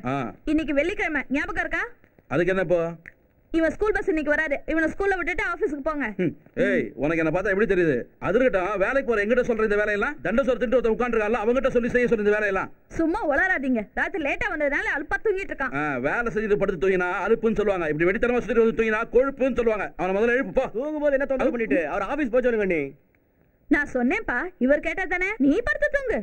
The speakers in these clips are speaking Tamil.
ஆ இன்னைக்கு வெள்ளிக்கிழமை ஞாபகம் இருக்கா அதுக்கு என்ன இப்போ இவன் ஸ்கூல் பஸ் இன்னைக்கு வராது இவனை ஸ்கூல்ல விட்டுட்டு ஆபீஸ்க்கு போங்க ம், ஏய் உனக்கு என்ன பார்த்தா எப்படி தெரியுது அது இருக்கட்டும் வேலைக்கு போற எங்கிட்ட சொல்ற இந்த வேலையெல்லாம் தண்ட சோறு திண்டு ஒருத்தன் உட்காந்துருக்கால அவங்ககிட்ட சொல்லி செய்ய சொல்ற இந்த வேலையெல்லாம் சும்மா உளராதீங்க ராத்திரி லேட்டா வந்ததுனால அல்பா தூங்கிட்டு இருக்கான் ஆ, வேலை செஞ்சுட்டு படுத்து தூங்கினா அலுப்புன்னு சொல்லுவாங்க இப்படி வெடித்தனமா சுத்திட்டு வந்து தூங்கினா கொழுப்புன்னு சொல்லுவாங்க அவனை முதல்ல எழுப்பு போ தூங்கும்போது என்ன தொந்தரவு பண்ணிட்டு அவர் ஆபீஸ் போய் சொல்லுங்க நீ நான் சொன்னேன்ப்பா இவர் கேட்டா தானே நீ படுத்து தூங்கு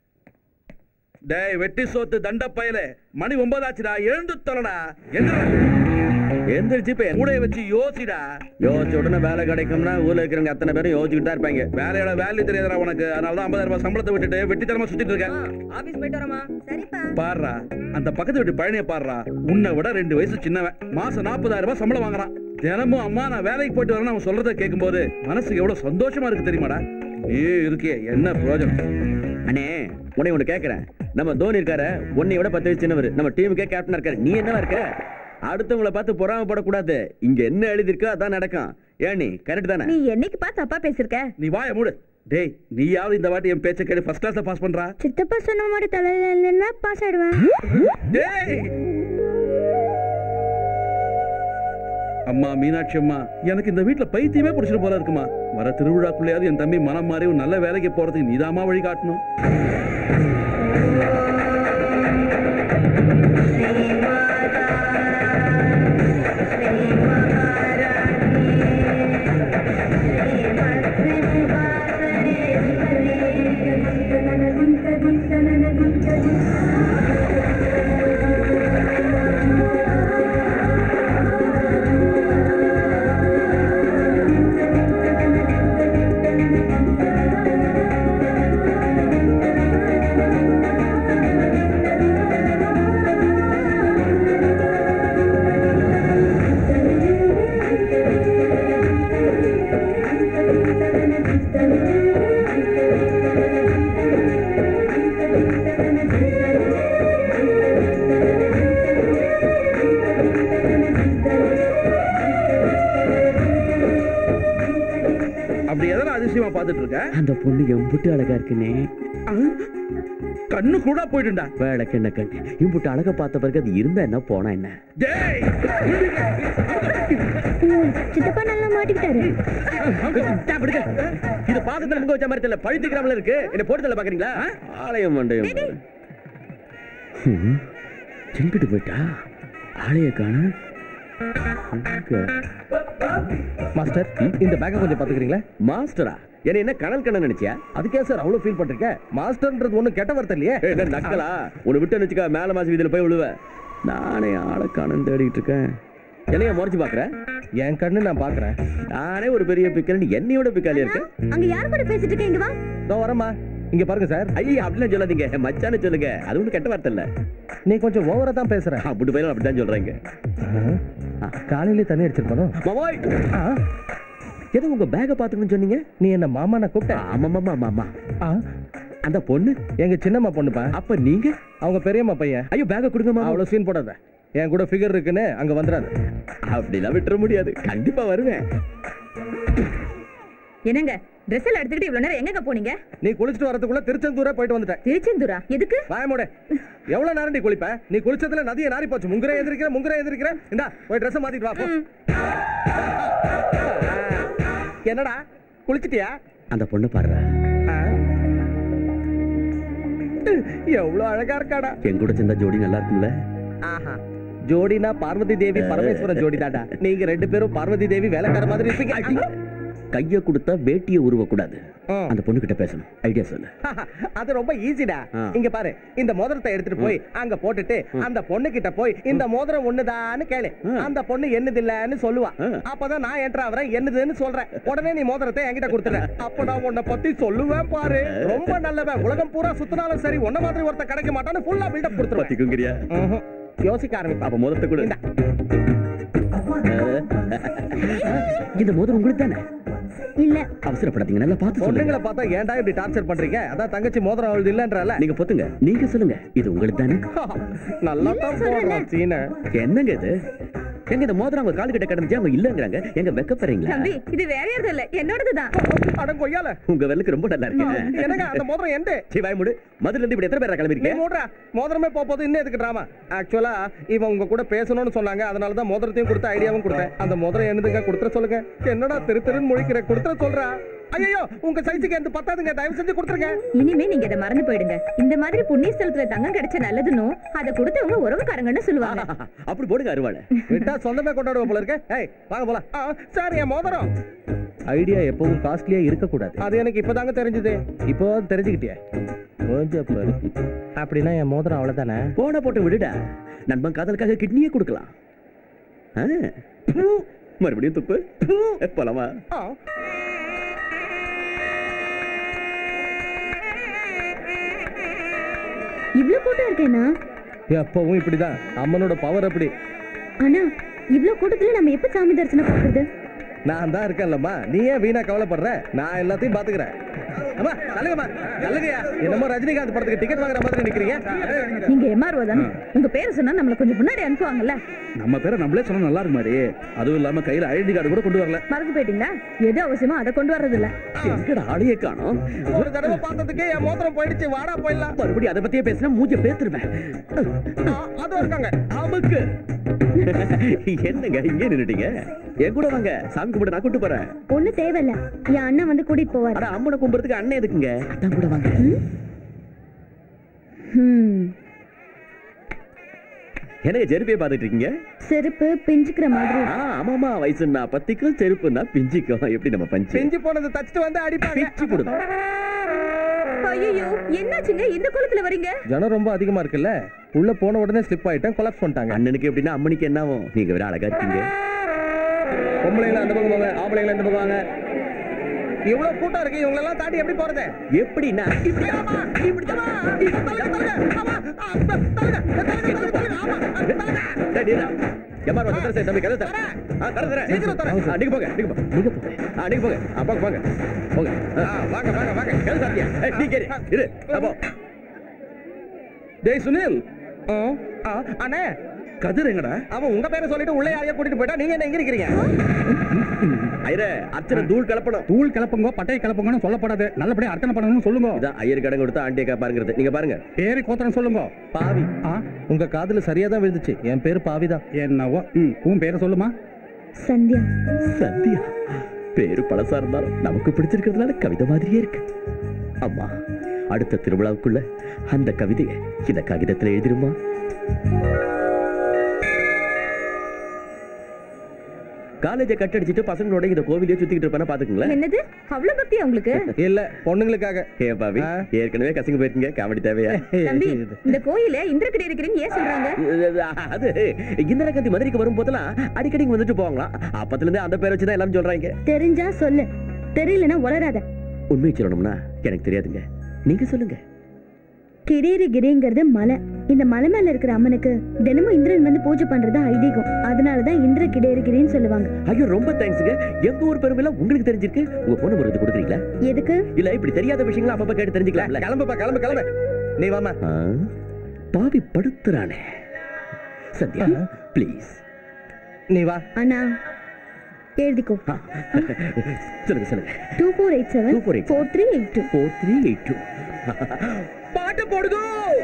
டேய் வெட்டி சோத்து தண்ட பயலே மணி ஒன்பதாச்சுடா எழுந்து தொலைடா எந்திரா. எந்திரிச்சு இப்ப என்ன கூடைய வச்சு யோசிடா யோசிச்ச உடனே வேலை கிடைக்கும்னா ஊர்ல இருக்கிறவங்க அத்தனை பேரும் யோசிச்சுட்டு தான் இருப்பாங்க வேலையோட வேல்யூ தெரியாதடா உனக்கு அதனால தான் ஐம்பதாயிரம் ரூபாய் சம்பளத்தை விட்டுட்டு வெட்டித்தனமா சுத்திட்டு இருக்கேன் ஆபீஸ் போயிட்டு வரமா சரிப்பா பாடுறா அந்த பக்கத்து வீட்டு பழனிய பாடுறா உன்னை விட ரெண்டு வயசு சின்னவன் மாசம் நாற்பதாயிரம் ரூபாய் சம்பளம் வாங்குறான் தினமும் அம்மா நான் வேலைக்கு போயிட்டு வரேன்னு அவன் சொல்றத கேட்கும்போது மனசுக்கு எவ்வளவு சந்தோஷமா இருக்கு தெரியுமாடா நீ இருக்கே என்ன பிரயோஜனம் அண்ணே உன்னை ஒண்ணு கேக்குறேன் நம்ம தோனி இருக்காரு உன்னை விட பத்து வயசு சின்னவர் நம்ம டீமுக்கே கேப்டனா இருக்காரு நீ என்னவா இருக்க அடுத்தவங்கள பார்த்து பொறாமப்படக்கூடாது இங்க என்ன எழுதிருக்கோ அதான் நடக்கும் ஏன் நீ கரெக்ட் தானே நீ என்னைக்கு பா தப்பா பேசிருக்க நீ வாய மூடு டேய் நீயாவது இந்த வாட்டி என் பேச்சை கேட்டு ஃபர்ஸ்ட் கிளாஸ்ல பாஸ் பண்றா சித்தப்பா சொன்ன மாதிரி தலையில இல்லைன்னா பாஸ் ஆயிடுவேன் டேய் அம்மா மீனாட்சி அம்மா எனக்கு இந்த வீட்ல பைத்தியமே பிடிச்சிட்டு போல இருக்குமா வர திருவிழாக்குள்ளேயாவது என் தம்பி மனம் மாறி ஒரு நல்ல வேலைக்கு போறதுக்கு நீதாம்மா வழி காட்டணும் அப்படி எதனா அதிசயமா பார்த்துட்டு இருக்க அந்த பொண்ணு எம்புட்டு அழகா இருக்குனே ஆ? கண்ணு கூட போயிட்டுண்டா வேலைக்கு என்ன கண்ணு இம்புட்டு அழகா பார்த்த பிறகு அது இருந்தா என்ன போனா என்ன டேய் சித்தப்பா நல்லா மாட்டிக்கிட்டாரு இது பாக்கத்துல முக வச்ச மாதிரி தெரியல பழுத்து கிராமல இருக்கு என்ன போட்டு தள்ள பாக்குறீங்களா ஆலயம் மண்டையம் செங்கிட்டு போயிட்டா ஆலய காண மாஸ்டர் இந்த பேக்கை கொஞ்சம் பாத்துக்கிறீங்களா மாஸ்டரா என்ன என்ன கனல் கண்ண நினைச்சியா அதுக்கே சார் அவ்வளவு ஃபீல் பண்றீங்க மாஸ்டர்ன்றது ஒண்ணும் கெட்ட வார்த்தை இல்லையே ஏய், என்ன நக்கலா உன்னை விட்டு வச்சுக்க மேல மாசி வீதியில போய் விழுவ நானே ஆளை காணும் தேடிட்டு இருக்கேன் என்னைய முறைச்சு பாக்குற என் கண்ணு நான் பாக்குறேன் நானே ஒரு பெரிய பிக்கல் என்னையோட பிக்காலி இருக்கு அங்க யார் கூட பேசிட்டு இருக்க இங்க வா இதோ வரேம்மா இங்க பாருங்க சார் ஐயா அப்படிலாம் சொல்லாதீங்க மச்சான்னு சொல்லுங்க அது ஒன்றும் கெட்ட வார்த்தை இல்ல நீ கொஞ்சம் ஓவரா தான் பேசுற அப்படி போயிடும் அப்படிதான் சொல்றேங்க காலையிலே தண்ணி அடிச்சிருப்பானோ மாமாய் ஆ, எது உங்க பேக பாத்துக்கணும்னு சொன்னீங்க நீ என்ன மாமா நான் கூப்பிட்ட ஆமாமாமா மாமா ஆ, அந்த பொண்ணு எங்க சின்னம்மா பொண்ணுப்பா அப்ப நீங்க அவங்க பெரியம்மா பையன் ஐயோ பேக கொடுங்க மாமா அவ்வளவு சீன் போடாத என் கூட ஃபிகர் இருக்குன்னு அங்க வந்துடாது அப்படிலாம் விட்டுற முடியாது கண்டிப்பா வருவேன் என்னங்க ட்ரெஸ் எல்லாம் எடுத்துக்கிட்டு இவ்வளவு நேரம் எங்க போனீங்க நீ குளிச்சுட்டு வரதுக்குள்ள திருச்செந்தூரே போயிட்டு வந்துட்டேன் திருச்செந்தூரா எதுக்கு வாயமோட எவ்வளவு நேரம் நீ குளிப்ப நீ குளிச்சதுல நதியை நாரி போச்சு முங்குறே எந்திரிக்கிற முங்குறே எந்திரிக்கிற இந்தா போய் ட்ரெஸ் மாத்திட்டு வா போ. என்னடா குளிச்சிட்டியா அந்த பொண்ணு பாடுற ஆ? எவ்வளவு அழகா இருக்காடா என் கூட சேர்ந்தா ஜோடி நல்லா இருக்கும்ல ஆஹா ஜோடினா பார்வதி தேவி பரமேஸ்வரன் ஜோடி தாடா நீங்க ரெண்டு பேரும் பார்வதி தேவி வேலைக்கார மாதிரி இருப்பீங்க கைய கொடுத்தா வேட்டிய உருவ கூடாது ஆ. அந்த பொண்ணு கிட்ட பேசணும் ஐடியா சொல்லு அது ரொம்ப ஈஸிடா ஆ. இங்க பாரு இந்த மோதிரத்தை எடுத்துட்டு போய் அங்க போட்டுட்டு அந்த பொண்ணு கிட்ட போய் இந்த மோதிரம் ஒண்ணுதான்னு கேளு ஆ. அந்த பொண்ணு என்னது இல்லன்னு சொல்லுவா ஆ. அப்பதான் நான் என்ட்ரு ஆவறேன் என்னதுன்னு சொல்றேன் உடனே நீ மோதிரத்தை என்கிட்ட கொடுத்துற அப்ப நான் உன்னை பத்தி சொல்லுவேன் பாரு ரொம்ப நல்லவன் உலகம் பூரா சுத்தினாலும் சரி உன்ன மாதிரி ஒருத்த கிடைக்க மாட்டான்னு ஃபுல்லா பில்டப் கொடுத்துருவேன் பத்திக்குங்கிறியா ம்ஹும். யோசிக்க ஆரம்பிப்பா அப்ப முதத்தை கூட இந்தா. இந்த மோதிரம் உங்களுக்கு தானே இல்ல அவசரப்படாதீங்க நல்லா பார்த்து சொல்லுங்க பொண்ணுங்களை பார்த்தா ஏன்டா இப்படி டார்ச்சர் பண்றீங்க அதான் தங்கச்சி மோதிரம் அவளுது இல்லன்றல நீங்க பொத்துங்க நீங்க சொல்லுங்க இது உங்களுக்கு தானே நல்லா தான் போடுறான் சீனை என்னங்க இது எங்க இந்த மோதிரம் அவங்க கால் கிட்ட கிடந்துச்சு அவங்க இல்லங்கறாங்க எங்க வெக்கப்படுறீங்களா தம்பி இது வேற யாரும் இல்ல என்னோடதுதான் அட கொய்யால உங்க வெல்லுக்கு ரொம்ப நல்லா இருக்கு என்னங்க அந்த மோதிரம் எந்த சிவாய் முடு மதுல இருந்து இப்படி எத்தனை பேரா நீ கிளம்பிருக்கேன் மூடுறா மோதிரமே போக போது இன்னும் எதுக்கு டிராமா ஆக்சுவலா இவன் உங்க கூட பேசணும்னு சொன்னாங்க அதனால தான் மோதிரத்தையும் கொடுத்த ஐடியாவும் கொடுத்தேன் அந்த மோதிரம் என்னதுங்க கொடுத்துற சொல்லுங்க என்னடா திரு திருன்னு முழிக்கிற கொடுத்துற சொல்றா ஐயோ உங்க சைஸுக்கு எந்த பத்தாதுங்க தயவு செஞ்சு கொடுத்துருங்க இனிமே நீங்க இதை மறந்து போயிடுங்க இந்த மாதிரி புண்ணிய ஸ்தலத்துல தங்கம் கிடைச்ச நல்லதுன்னு அதை கொடுத்தவங்க உறவுக்காரங்கன்னு சொல்லுவாங்க அப்படி போடுங்க அருவாளை விட்டா சொந்தமே கொண்டாடுவோம் போல இருக்கு ஏய் வாங்க போலாம் ஆ, சார் என் மோதிரம் ஐடியா எப்பவும் காஸ்ட்லியா இருக்க கூடாது அது எனக்கு இப்பதாங்க தெரிஞ்சது இப்போ தெரிஞ்சுக்கிட்டியே கொஞ்சம் பாரு. அப்படின்னா என் மோதிரம் அவ்வளவுதானே போன போட்டு விடுடா நண்பன் காதலுக்காக கிட்னியே கொடுக்கலாம் ஆ. மறுபடியும் துப்பு போலாமா ஆ. இவ்ளோ கூட்டம் இருக்கேனா எப்பவும் இப்படிதான் அம்மனோட பவர் அப்படி ஆனா இவ்ளோ கூட்டத்துல நம்ம எப்ப சாமி தரிசனம் பண்றது நான் தான் இருக்கேன்லம்மா நீ ஏன் வீணா கவலைப்படுற நான் எல்லாத்தையும் பாத்துக்கிறேன் அம்மா தள்ளுங்கம்மா தள்ளுங்கய்யா என்னமோ ரஜினிகாந்த் படத்துக்கு டிக்கெட் வாங்குற மாதிரி நிக்கிறீங்க நீங்க எம்ஆர்ஓ தானே உங்க பேரை சொன்னா நம்மள கொஞ்சம் முன்னாடி அனுப்புவாங்கல்ல நம்ம பேரை நம்மளே சொன்னா நல்லா இருக்கு மாதிரி அதுவும் இல்லாம கையில ஐடென்டி கார்டு கூட கொண்டு வரல மறந்து போயிட்டீங்களா எது அவசியமோ அதை கொண்டு வர்றது இல்ல எங்கடா ஆளையே காணோம் ஒரு தடவை பார்த்ததுக்கு என் மோதிரம் போயிடுச்சு வாடா போயிடலாம் மறுபடியும் அதை பத்தியே பேசினா மூஞ்ச பேத்துருவேன் ஆ, அதுவும் இருக்காங்க ஆமுக்கு என்னங்க இங்கே நின்னுட்டீங்க என் கூட வாங்க சாமி கும்பிட நான் கூட்டு போறேன் ஒண்ணு தேவையில்ல என் அண்ணன் வந்து கூட்டிட்டு போவார் அட அம்மனை கும்பிடுறதுக்கு அண்ணன் எதுக்குங்க அதான் கூட வாங்க ஹம். என்னங்க செருப்பே பாத்துட்டு இருக்கீங்க செருப்பு பிஞ்சுக்கிற மாதிரி ஆ ஆமாமா வயசுன்னா பத்திக்கும் செருப்புன்னா பிஞ்சிக்கும் எப்படி நம்ம பஞ்சு செஞ்சு போனதை தச்சுட்டு வந்து அடிப்பாங்க பிச்சு கொடுங்க ஐயோ என்னாச்சுங்க இந்த கோலத்துல வரீங்க ஜனம் ரொம்ப அதிகமா இருக்குல்ல உள்ள போன உடனே ஸ்லிப் ஆயிட்டேன் கொலாப்ஸ் பண்ணிட்டாங்க அண்ணனுக்கு எப்படின்னா அம்மனுக்கு என்ன ஆகும் நீங்க வேற அழகா இருக்கீங்க பொம்பளைங்கள அந்த பக்கம் வாங்க ஆம்பளைங்கள இந்த பக்கம் வாங்க இவ்வளவு கூட்டம் இருக்கு இவங்க எல்லாம் தாண்டி எப்படி போறது எப்படின்னா இப்படி ஆமா, இப்படிதான். டேய், டேய், டேய். எம்மா, ஒரு தடவை தம்பி, கதவை தர. ஆ, தர, தர. சீக்கிரம் தர. ஆ, நீங்க போங்க, நீங்க போங்க. நீங்க போங்க. ஆ, நீங்க போங்க. ஆ, போங்க, போங்க. போங்க. ஆ, வாங்க வாங்க வாங்க கதவை சாத்தியா? ஏய், நீ கேரு. இரு. ஆ, போ. டேய் சுனில் ஆ, ஆ, அண்ணே கதிர் எங்கடா அவன் உங்க பேரை சொல்லிட்டு உள்ள யாரையா கூட்டிட்டு போயிட்டா நீங்க என்ன எங்க இருக்கிறீங்க ஐயரே, அர்ச்சனை தூள் கலப்பணும் தூள் கிளப்புங்க பட்டை கிளப்புங்கன்னு சொல்லப்படாது நல்லபடியா அர்ச்சனை பண்ணணும்னு சொல்லுங்க இதான் ஐயர் கடன் கொடுத்தா ஆண்டியக்கா பாருங்கிறது நீங்க பாருங்க பேரு கோத்திரம் சொல்லுங்க பாவி ஆ உங்க காதுல சரியா தான் விழுந்துச்சு என் பேரு பாவிதான் என்னவோ ம் உன் பேரை சொல்லுமா சந்தியா சந்தியா பேரு பழசா இருந்தாலும் நமக்கு பிடிச்சிருக்கிறதுனால கவிதை மாதிரியே இருக்கு அம்மா அடுத்த திருவிழாவுக்குள்ள அந்த கவிதையை இந்த காகிதத்துல எழுதிருமா காலேஜை கட்டடிச்சிட்டு பசங்களோட இந்த கோவிலே சுத்திக்கிட்டு இருப்பான பாத்துக்கங்களேன் என்னது அவ்வளவு பக்தியா உங்களுக்கு இல்ல பொண்ணுங்களுக்காக ஏன் பாவி ஆ. ஏற்கனவே கசங்க போயிருக்கீங்க காமெடி தேவையா தம்பி இந்த கோயில இந்திரகிரி இருக்கிறீங்க ஏன் சொல்றாங்க அது இந்திரா காந்தி மதுரைக்கு வரும் போதெல்லாம் அடிக்கடி இங்க வந்துட்டு போவாங்களாம் அப்பத்துல இருந்தே அந்த பேரை வச்சுதான் எல்லாரும் சொல்றாங்க தெரிஞ்சா சொல்லு தெரியலனா உளராத உண்மையை சொல்லணும்னா எனக்கு தெரியாதுங்க நீங்க சொல்லுங்க கிரீரி கிரிங்கிறது மலை இந்த மலை மேல இருக்கிற அம்மனுக்கு தினமும் இந்திரன் வந்து பூஜை பண்றது ஐதீகம் அதனாலதான் இந்திர கிடேரிகிரின்னு சொல்லுவாங்க ஐயோ ரொம்ப தேங்க்ஸ்ங்க எங்க ஊர் பெருமைலாம் உங்களுக்கு தெரிஞ்சிருக்கு உங்க போன முறை கொடுக்குறீங்களா எதுக்கு இல்ல இப்படி தெரியாத விஷயங்களை அப்பப்ப கேட்டு தெரிஞ்சுக்கலாம்ல கிளம்புப்பா கிளம்பு கிளம்பு நீ வாமா ஆ, பாவி படுத்துறானே சத்யா ப்ளீஸ் நீ வா அண்ணா எழுதிக்கோ சொல்லுங்க சொல்லுங்க two four eight seven 2487. Four three eight two four three eight two பாட்டு போடுதோ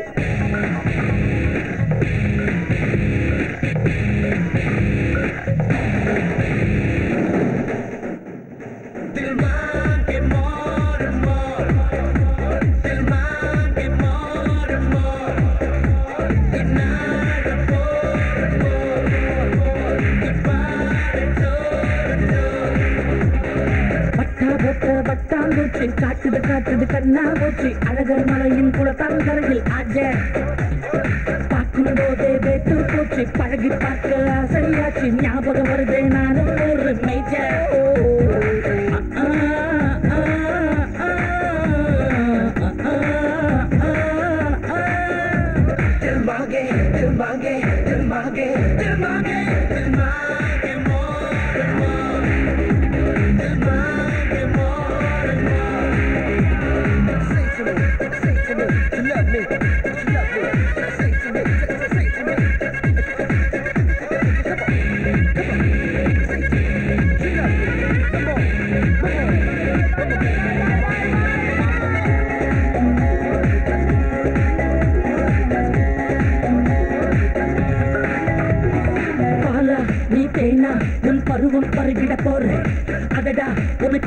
பட்டா போட்ட பட்டாம்பூச்சி காட்டுது காட்டுது கண்ணா பூச்சி அழகர் மலையின் குளத்தால் கரையில் ஆஜ பார்க்கும் போதே வேட்டு பூச்சி பழகி பார்க்க ஆசையாச்சு ஞாபகம் வருதே நானும் ஒரு மேஜர் ஆ, ஆ, ஆ, ஆ, ஆ, ஆ, ஆ. Till maage, till maage, till maage, till maage, till maage, more and more. Till maage, more and more. Say to me, say to me, you love me, you love me. Say to me, say, say to me. Come on.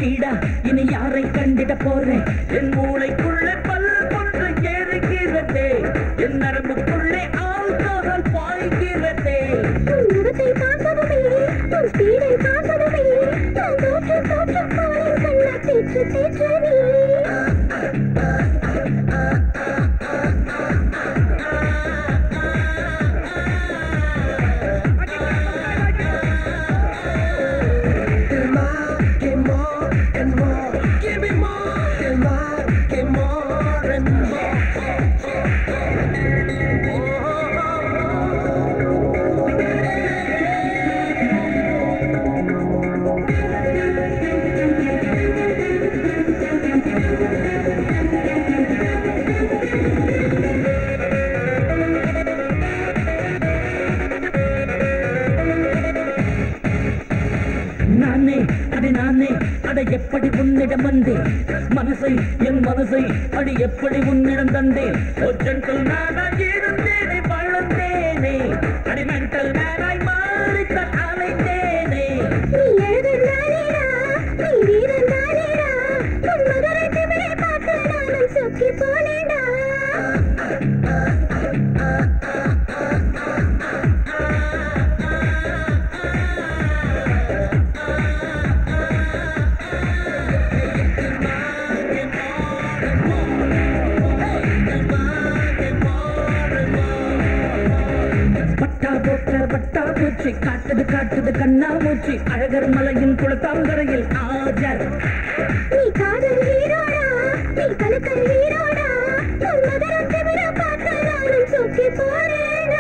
ஸ்பீடா இனி யாரை கண்டிட போறேன் என் மூளைக்குள்ளே பல் கொன்று ஏறுகிறதே என் நரம்புக்குள்ளே ஆல்கோஹால் பாய்கிறதே உன் முகத்தை பார்த்ததுமே உன் ஸ்பீடை பார்த்ததுமே நான் தோற்று தோற்று போனேன் கண்ணா தேற்று தேற்று நீ நானே அடி நானே அட எப்படி உன்னிடம் வந்தேன் மனசை என் மனசை அடி எப்படி உன்னிடம் தந்தேன் ஒற்றன்கள் நானாய் இருந்தேனே வளர்ந்தேனே அடி மென்டல் மேனாய் மாறித்தான் அலைந்தேனே நீ எழுதுனாலேடா நீ வீரனாலேடா உன் மகரை திமிரை பார்த்து நானும் சொக்கி போனேடா பட்டா போட்ட பட்டா பூச்சி காட்டுது காட்டுது கண்ணா மூச்சி அழகர் மலையின் குளத்தாங்கரையில் ஆஜர் நீ காதல் ஹீரோடா நீ கலக்கல் ஹீரோடா உன் மகரை திமிரை பார்த்து நானும் சொக்கி போனேடா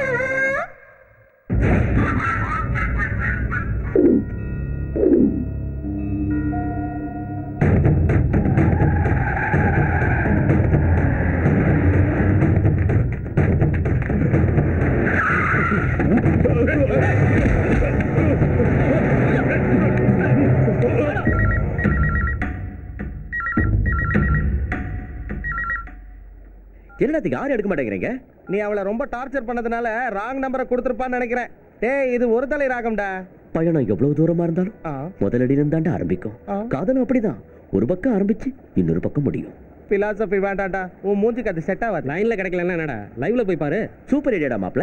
என்னத்துக்கு யாரும் எடுக்க மாட்டேங்கிறீங்க நீ அவளை ரொம்ப டார்ச்சர் பண்ணதுனால ராங் நம்பரை கொடுத்துருப்பான்னு நினைக்கிறேன் டேய் இது ஒரு தலை ராகம்டா பயணம் எவ்வளவு தூரமா இருந்தாலும் ஆ முதலடி இருந்தாண்டா ஆரம்பிக்கும் ஆ. காதலும் அப்படிதான் ஒரு பக்கம் ஆரம்பிச்சு இன்னொரு பக்கம் முடியும் பிலாசபி வேண்டாம்டா உன் மூஞ்சிக்கு அது செட் ஆகாது லைன்ல கிடைக்கலன்னா என்னடா லைவ்ல போய் பாரு சூப்பர் ஐடியாடா மாப்ள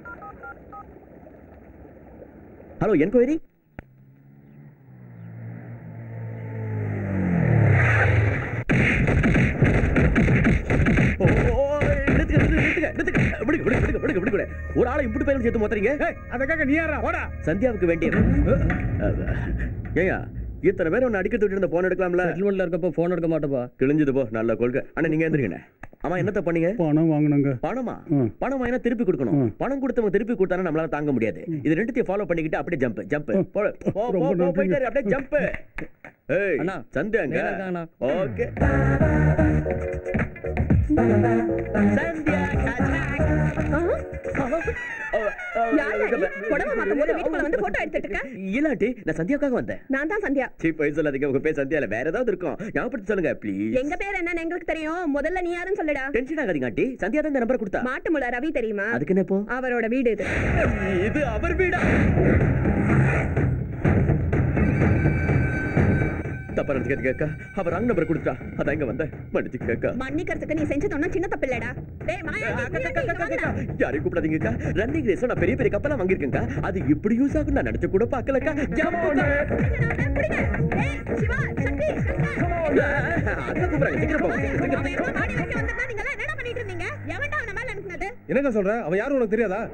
ஹலோ என்கொயரி ஒரு ஆளை இப்படி பேரும் சேர்த்து மொத்தறீங்க அதுக்காக நீ யாரா ஓடா சந்தியாவுக்கு வேண்டிய ஏயா இத்தனை பேர் உன்னை அடிக்க தூக்கிட்டு இருந்த போன் எடுக்கலாம்ல செட்டில்மெண்ட்ல இருக்கப்போ போன் எடுக்க மாட்டேப்பா கிழிஞ்சது போ நல்ல கொள்கை அண்ணா நீங்க எந்திரிங்கண்ணே ஆமா என்னத்த பண்ணீங்க பணம் வாங்கினாங்க பணமா ம். பணம் வாங்கினா திருப்பி கொடுக்கணும் ம். பணம் கொடுத்தவங்க திருப்பி கொடுத்தாலும் நம்மளால தாங்க முடியாது இது ரெண்டுத்தையும் ஃபாலோ பண்ணிக்கிட்டு அப்படியே ஜம்ப் ஜம்ப் ம். ரொம்ப நன்றிங்க. போயிட்டாரு அப்படியே ஜம்ப் ஏய் அண்ணா, சந்தியாங்க மேல இருக்காங்கண்ணா. ஓகே சந்தியா புடவை மாத்தும் போது வீட்டுக்குள்ள வந்து போட்டோ எடுத்துட்டு இருக்க இல்லாட்டி நான் சந்தியாவுக்காக வந்தேன் நான் தான் சந்தியா சீ போய் சொல்லாதீங்க உங்க பேர் சந்தியா இல்ல வேற ஏதாவது இருக்கும் ஞாபகப்படுத்தி சொல்லுங்க ப்ளீஸ் எங்க பேர் என்னன்னு எங்களுக்கு தெரியும் முதல்ல நீ யாருன்னு சொல்லுடா டென்ஷன் ஆகாதீங்க ஆண்டி சந்தியா தான் இந்த நம்பர் கொடுத்தா மாட்டு முள்ள ரவி தெரியுமா அதுக்கு என்ன இப்போ அவரோட வீடு இது இது அவர் வீடா தப்பா நினைச்சுக்காதீங்க அவர் ராங் நம்பர் கொடுத்தா அதான் இங்க வந்தேன் மன்னிச்சுக்கக்கா மன்னிக்கிறதுக்கு நீ செஞ்சது ஒன்னும் சின்ன தப்பு இல்லடா டேய் மாயாண்டி, மாயாண்டி, இங்க வாங்கடா. யாரையும் கூப்பிடாதீங்கக்கா ரன்னிங் ரேஸ் நான் பெரிய பெரிய கப்பலா வாங்கியிருக்கேன்க்கா அது இப்படி யூஸ் ஆகும் நான் நினைச்சு கூட பார்க்கலக்கா ஜம்ப் பிடிங்க, பிடிங்க. டேய், சிவா, சக்தி, சங்கர். அதான் கூப்பிடுறாங்க சீக்கிரம் போங்க அவன் சீக்கிரம் எவ்வளவு மாடி வரைக்கும் வந்திருந்தா நீங்க எல்லாம் என்னடா பண்ணிட்டு இருந்தீங்க எவன்டா அவன மேல அனுப்புனது என்னங்க சொல்ற அவ யாரும் உனக்கு தெரியாதா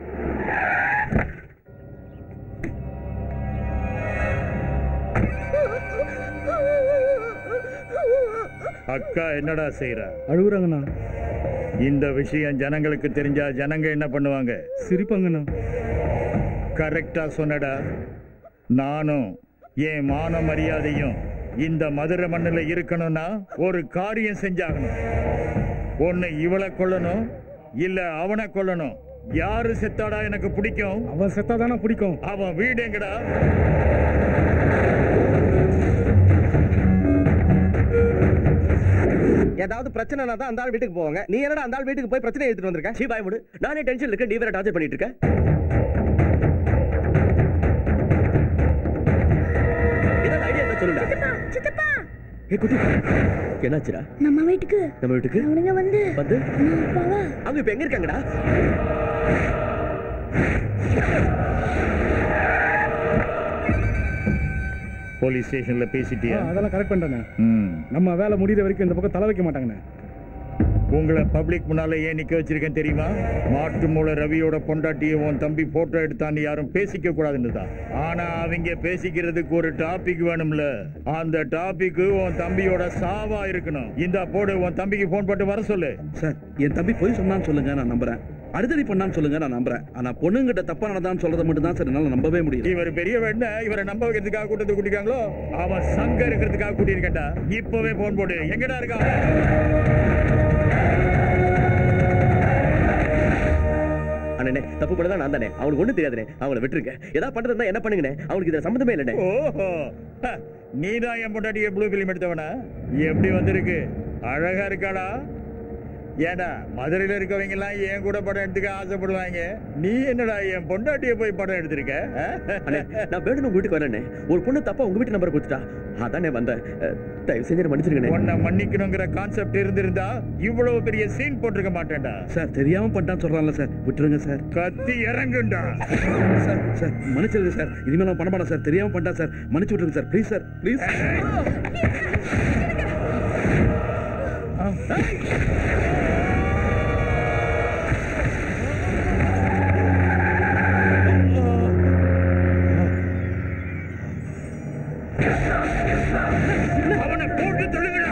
அக்கா என்னடா செய்யற அழுகுறாங்கண்ணா இந்த விஷயம் ஜனங்களுக்கு தெரிஞ்சா ஜனங்க என்ன பண்ணுவாங்க சிரிப்பாங்கண்ணா கரெக்டா சொன்னடா நானும் என் மான மரியாதையும் இந்த மதுரை மண்ணுல இருக்கணும்னா ஒரு காரியம் செஞ்சாகணும் ஒன்னு இவளை கொல்லணும் இல்ல அவனை கொல்லணும் யாரு செத்தாடா எனக்கு பிடிக்கும் அவன் செத்தாதானே பிடிக்கும் அவன் வீடு எங்கடா ஏதாவது பிரச்சனைனா தான் அந்த ஆள் வீட்டுக்கு போவாங்க நீ என்னடா அந்த ஆள் வீட்டுக்கு போய் பிரச்சனை எடுத்துட்டு வந்திருக்க சீ பாய் முடு நானே டென்ஷன் இருக்க நீ வேற டார்ச்சர் பண்ணிட்டு இருக்க ஏதாவது ஐடியா இருந்தா சொல்லுடா சித்தப்பா ஏ குட்டி என்னாச்சுடா நம்ம வீட்டுக்கு நம்ம வீட்டுக்கு அவனுங்க வந்து வந்து அம்மா அப்பாவா அவங்க இப்ப எங்க இருக்காங்கடா போலீஸ் ஸ்டேஷன்ல பேசிட்டியா அதெல்லாம் கரெக்ட் பண்ணிட்டேண்ணே ம். நம்ம வேலை முடிகிற வரைக்கும் இந்த பக்கம் தலை வைக்க மாட்டாங்கண்ணே உங்களை பப்ளிக் முன்னால ஏன் நிக்க வச்சிருக்கேன் தெரியுமா மாட்டு மூல ரவியோட பொண்டாட்டியை உன் தம்பி போட்டோ எடுத்தான்னு யாரும் பேசிக்க கூடாதுன்னு தான் ஆனா அவங்க பேசிக்கிறதுக்கு ஒரு டாபிக் வேணும்ல அந்த டாபிக் உன் தம்பியோட சாவா இருக்கணும் இந்த போடு உன் தம்பிக்கு போன் போட்டு வர சொல்லு சார் என் தம்பி பொய் சொன்னான்னு சொல்லுங்க நான் நம்புறேன் அடுத்தடி பண்ணான்னு சொல்லுங்க நான் நம்புறேன் ஆனா பொண்ணுங்கிட்ட தப்பா நடந்தான்னு சொல்றதை மட்டும் தான் சார் என்னால நம்பவே முடியல இவர் பெரிய வேண்ட இவரை நம்ப வைக்கிறதுக்காக கூட்டத்தை கூட்டிருக்காங்களோ அவன் சங்க இருக்கிறதுக்காக கூட்டியிருக்கேன்டா இப்பவே போன் போடு எங்கடா இருக்கா அண்ணனே தப்பு பண்ணதான் நான் தானே அவனுக்கு ஒண்ணு தெரியாதுனே அவங்கள விட்டுருங்க ஏதாவது பண்றது இருந்தா என்ன பண்ணுங்கண்ணே அவனுக்கு இதுல சம்மந்தமே இல்லைண்ணே ஓஹோ ஹ, நீதான் என் பொண்டாட்டிய ப்ளூ ஃபிலிம் எடுத்தவனா எப்படி வந்திருக்கு அழகா இருக்காடா ஏடா மதுரையில இருக்கவங்க எல்லாம் என் கூட படம் எடுத்துக்க ஆசைப்படுவாங்க நீ என்னடா என் பொண்டாட்டிய போய் படம் எடுத்திருக்க அண்ணே நான் வேணும் உங்க வீட்டுக்கு வரேண்ணே ஒரு பொண்ணு தப்பா உங்க வீட்டு நம்பர் கொடுத்துட்டா அதானே வந்தேன் அஹ், தயவு செஞ்சு என்னை மன்னிச்சிருங்கண்ணே உன்னை மன்னிக்கணுங்கிற கான்செப்ட் இருந்திருந்தா இவ்வளவு பெரிய சீன் போட்டிருக்க மாட்டேன்டா சார் தெரியாம பண்ணிட்டான்னு சொல்றான்ல சார் விட்டுருங்க சார் கத்தி இறங்குண்டா சார் சார் மன்னிச்சிருங்க சார் இனிமேல் அவன் பண்ண மாட்டான் சார் தெரியாம பண்ணிட்டான் சார் மன்னிச்சு விட்டுருங்க சார் ப்ளீஸ் சார் ப்ளீஸ் அவனை போட்டு தொழுங்கடா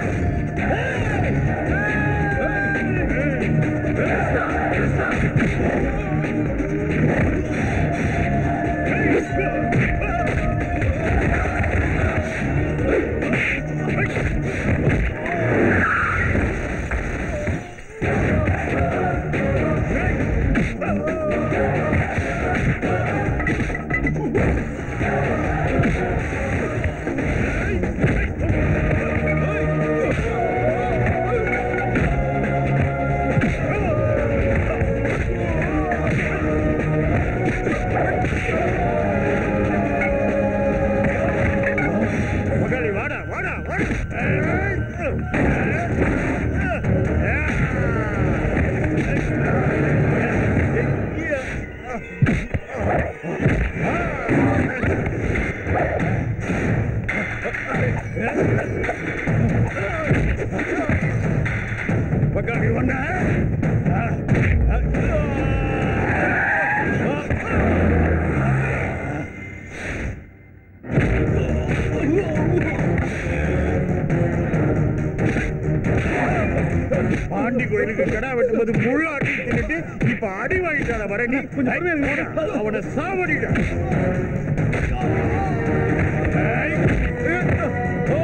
மகளே வாடா வாடா வாடா மகளே வாடா பாண்டி கோயிலுக்கு கடா வெட்டும்போது முழு அடி தின்னுட்டு இப்ப அடி வாங்கிட்டான வர நீ அவனை சாவடிடா ஏய். ஓ.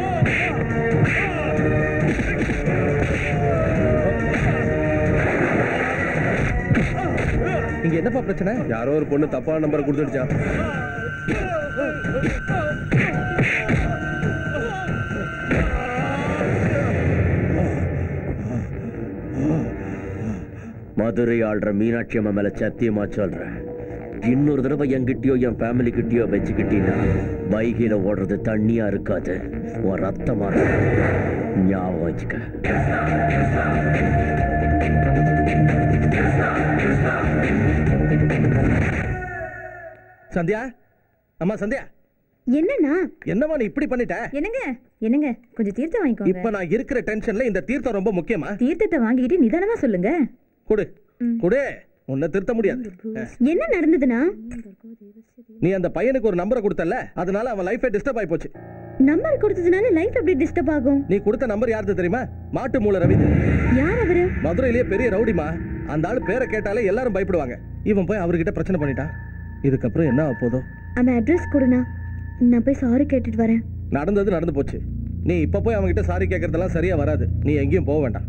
இங்க என்னப்பா பிரச்சனை யாரோ ஒரு பொண்ணு தப்பான நம்பரை கொடுத்துடுச்சா மதுரை ஆள்ற மீனாட்சி அம்மா மேல சத்தியமா சொல்றேன் இன்னொரு தடவை என்கிட்டயோ என் ஃபேமிலி கிட்டயோ வச்சுக்கிட்டீங்கன்னா வைகையில ஓடுறது தண்ணியா இருக்காது உன் ரத்தமா இருக்கும் ஞாபகம் வச்சுக்க சந்தியா அம்மா சந்தியா என்னண்ணா என்னம்மா நீ இப்படி பண்ணிட்ட என்னங்க என்னங்க கொஞ்சம் தீர்த்தம் இப்ப வாங்கிக்கோங்க நான் இருக்கிற டென்ஷன்ல இந்த தீர்த்தம் ரொம்ப முக்கியமா தீர்த்தத்தை வாங்கிட்டு நிதானமா சொல்லுங்க கொடு கொடு உன்னை திருத்த முடியாது அஹ், என்ன நடந்ததுண்ணா நீ அந்த பையனுக்கு ஒரு நம்பரை கொடுத்தல அதனால அவன் லைஃபே டிஸ்டர்ப் ஆயி போச்சு நம்பர் கொடுத்ததுனால லைஃப் எப்படி டிஸ்டர்ப் ஆகும் நீ கொடுத்த நம்பர் யாருக்கு தெரியுமா மாட்டு மூல ரவி யார் அவரு மதுரையிலேயே பெரிய ரவுடிமா அந்த ஆளு பேரை கேட்டாலே எல்லாரும் பயப்படுவாங்க இவன் போய் அவர்கிட்ட பிரச்சனை பண்ணிட்டான் இதுக்கப்புறம் என்ன ஆகப் போதோ அவன் அட்ரஸ் கொடுண்ணா நான் போய் சாரி கேட்டுட்டு வரேன் நடந்தது நடந்து போச்சு நீ இப்ப போய் அவன்கிட்ட சாரி கேட்கறதெல்லாம் சரியா வராது நீ எங்கேயும் போக வேண்டாம்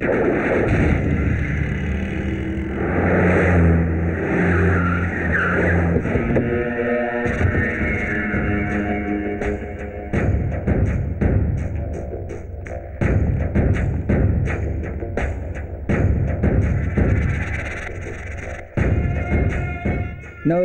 நோ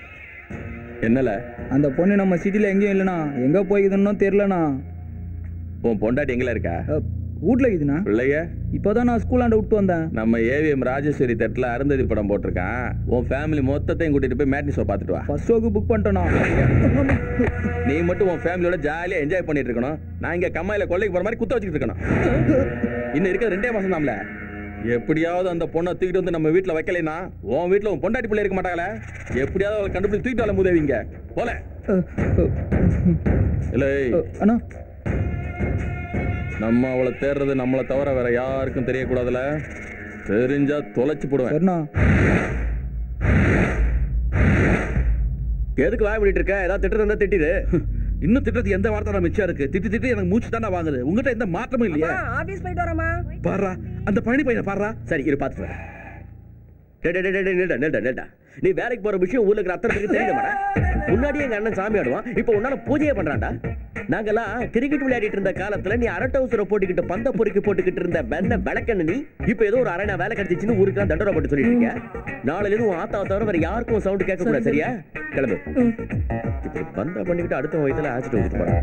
என்னல அந்த பொண்ணு நம்ம சிட்டில எங்கேயும் இல்லைண்ணா எங்க போய்க்குதுன்னு தெரியலண்ணா உன் பொண்டாட்டி எங்கல இருக்கா வீட்ல இருக்குதுண்ணா பிள்ளைய இப்போதான் நான் ஸ்கூலாண்ட விட்டு வந்தேன் நம்ம ஏவிஎம் ராஜேஸ்வரி தட்டுல அருந்ததி படம் போட்டிருக்கான் உன் ஃபேமிலி மொத்தத்தையும் கூட்டிட்டு போய் மேட்னி ஷோ பார்த்துட்டு வா ஃபர்ஸ்ட் ஷோக்கு புக் பண்ணிட்டேண்ணா நீ மட்டும் உன் ஃபேமிலியோட ஜாலியா என்ஜாய் பண்ணிட்டு இருக்கணும் நான் இங்க கம்மாயில கொள்ளைக்கு போற மாதிரி குத்த வச்சுக்கிட்டு இருக்கணும் இன்னும் இருக்க ரெண்டே மாசம் தான்ல எப்படியாவது அந்த பொண்ணை தூக்கிட்டு வந்து நம்ம வீட்டுல வைக்கலைன்னா உன் வீட்டுல உன் பொண்டாட்டி பிள்ளை இருக்க மாட்டாங்களே எப்படியாவது அவளை கண்டுபிடிச்சு தூக்கிட்டு வரல முதவிங்க போல இல்லை அண்ணா நம்ம அவளை தேடுறது நம்மளை தவிர வேற யாருக்கும் தெரியக்கூடாதுல தெரிஞ்சா தொலைச்சு போடுவேன் சரிண்ணா எதுக்கு வாய் பண்ணிட்டு இருக்க ஏதாவது திட்டு இருந்தா திட்டிடு இன்னும் திட்டத்து எந்த வார்த்தை மிச்சம் இருக்கு திட்டி திட்டி எனக்கு மூச்சு தானே வாங்குது உங்ககிட்ட எந்த மாற்றமும் இல்லையா ஆபீஸ் போயிட்டு வரமா பாடுறா அந்த பழனி பையனை பாடுறா சரி இரு பாத்துட்டு வரேன். டேய், டேய், டேய், டேய், நில்டா, நில்டா, நில்டா. நீ வேலைக்கு போற விஷயம் ஊர்ல இருக்கிற அத்தனை பேருக்கு தெரியல முன்னாடியே எங்க அண்ணன் சாமி ஆடுவான் இப்ப உன்னால பூஜையே பண்றான்டா நாங்கெல்லாம் கிரிக்கெட் விளையாடிட்டு இருந்த காலத்துல நீ அரட்டை உசுர போட்டுக்கிட்டு பந்த பொறுக்கி போட்டுக்கிட்டு இருந்த வெண்ண விளக்கண்ண நீ இப்ப ஏதோ ஒரு அரணா வேலை கிடைச்சிச்சுன்னு ஊருக்குலாம் தண்டனை போட்டு சொல்லிட்டு இருக்க நாளைல இருந்து உன் ஆத்தாவை தவிர வேற யாருக்கும் சவுண்ட் கேட்க கூடாது சரியா கிளம்பு இப்ப பந்தா பண்ணிக்கிட்டு அடுத்த வயதுல ஆச்சிட்டு ஊத்திட்டு போறான்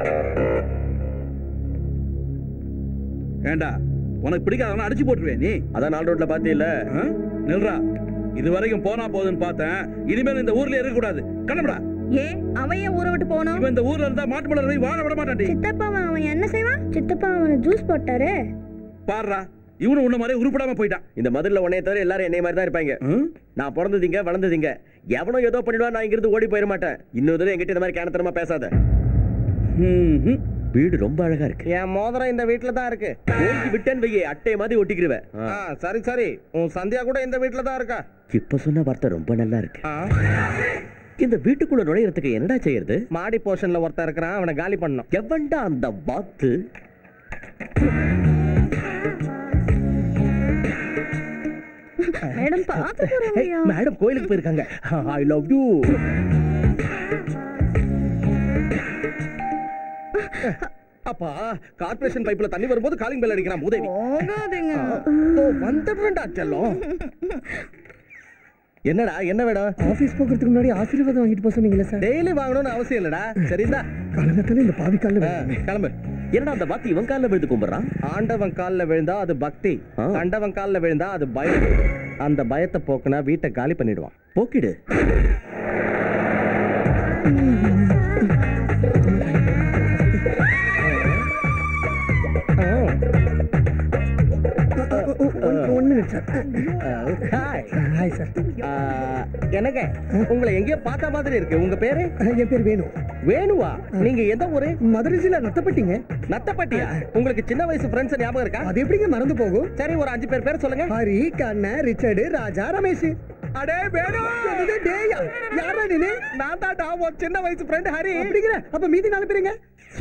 ஏண்டா உனக்கு பிடிக்காதவன அடிச்சு போட்டுருவேன் நீ அதான் நாலு ரோட்ல பாத்தியில்ல ஆ? நில்றா இது வரைக்கும் போனா போதுன்னு பார்த்தேன் இனிமேல் இந்த ஊர்ல இருக்க கூடாது கிளம்புடா ஏன் அவன் ஏன் ஊரை விட்டு போகணும் இவன் இந்த ஊர்ல இருந்தா மாட்டு மலர் வாழ விட மாட்டான்டி சித்தப்பா அவன் என்ன செய்வான் சித்தப்பா அவனை ஜூஸ் போட்டாரு பாடுறா இவனு உன்ன மாதிரி உருப்படாம போயிட்டான் இந்த மதுரில் உன்னைய தவிர எல்லாரும் என்னைய மாதிரி தான் இருப்பாங்க ம்? நான் பிறந்ததிங்க வளர்ந்ததிங்க எவனோ ஏதோ பண்ணிடுவா நான் இங்கிருந்து ஓடி போயிட மாட்டேன் இன்னொரு தடவை என்கிட்ட இந்த மாதிரி கேனத்தனமா பேசாத ம், ம். வீடு ரொம்ப அழகா இருக்கு என் மோதிரம் இந்த வீட்டுல தான் இருக்கு ஓங்கி விட்டேன்னு வையே அட்டை மாதிரி ஒட்டிக்கிருவேன் ஆ, சரி சரி உன் சந்தியா கூட இந்த வீட்டுல தான் இருக்கா இப்ப சொன்ன வார்த்தை ரொம்ப நல்லா இருக்கு ஆ, இந்த வீட்டுக்குள்ள நுழையறதுக்கு என்னடா செய்யறது மாடி போர்ஷன்ல ஒருத்தன் இருக்கிறான் அவனை காலி பண்ணணும் எவன்டா அந்த வாத்து மேடம் பார்த்து போறாங்கய்யா மேடம் கோயிலுக்கு போயிருக்காங்க ஐ லவ் யூ அப்பா கார்ப்பரேஷன் பைப்ல தண்ணி வரும்போது காலிங் பெல் அடிக்கிறான் மூதேவி போகாதீங்க ஓ வந்துடுறேன்டா செல்லம் என்னடா என்ன வேணும் ஆபீஸ் போகிறதுக்கு முன்னாடி ஆசீர்வாதம் வாங்கிட்டு போக சொன்னீங்களே சார் டெய்லி வாங்கணும்னு அவசியம் இல்லடா சரிதா காலங்கத்துல இந்த பாவி காலில் ஆ, கிளம்பு என்னடா அந்த வாத்து இவன் காலில் விழுந்து கும்பிடுறான் ஆண்டவன் கால்ல விழுந்தா அது பக்தி ஆ. கண்டவன் கால்ல விழுந்தா அது பயம் அந்த பயத்தை போக்குனா வீட்டை காலி பண்ணிடுவான் போக்கிடு one minute sir hi hi sir எனக்கு உங்களை எங்கேயோ பார்த்த மாதிரி இருக்கு உங்க பேரு என் பேர் வேணு வேணுவா நீங்க எந்த ஊரு மதுரைசில நத்தப்பட்டீங்க நத்தப்பட்டியா உங்களுக்கு சின்ன வயசு ஃப்ரெண்ட்ஸ் ஞாபகம் இருக்கா அது எப்படிங்க மறந்து போகும் சரி ஒரு அஞ்சு பேர் பேர் சொல்லுங்க ஹரி கண்ணன் ரிச்சர்டு ராஜா ரமேஷ் அடே வேணும் என்னது டேய் யாரா நீனு நான் தான்டா உன் சின்ன வயசு ஃப்ரெண்ட் ஹரி அப்படிங்கிற அப்ப மீதி நாலு பேருங்க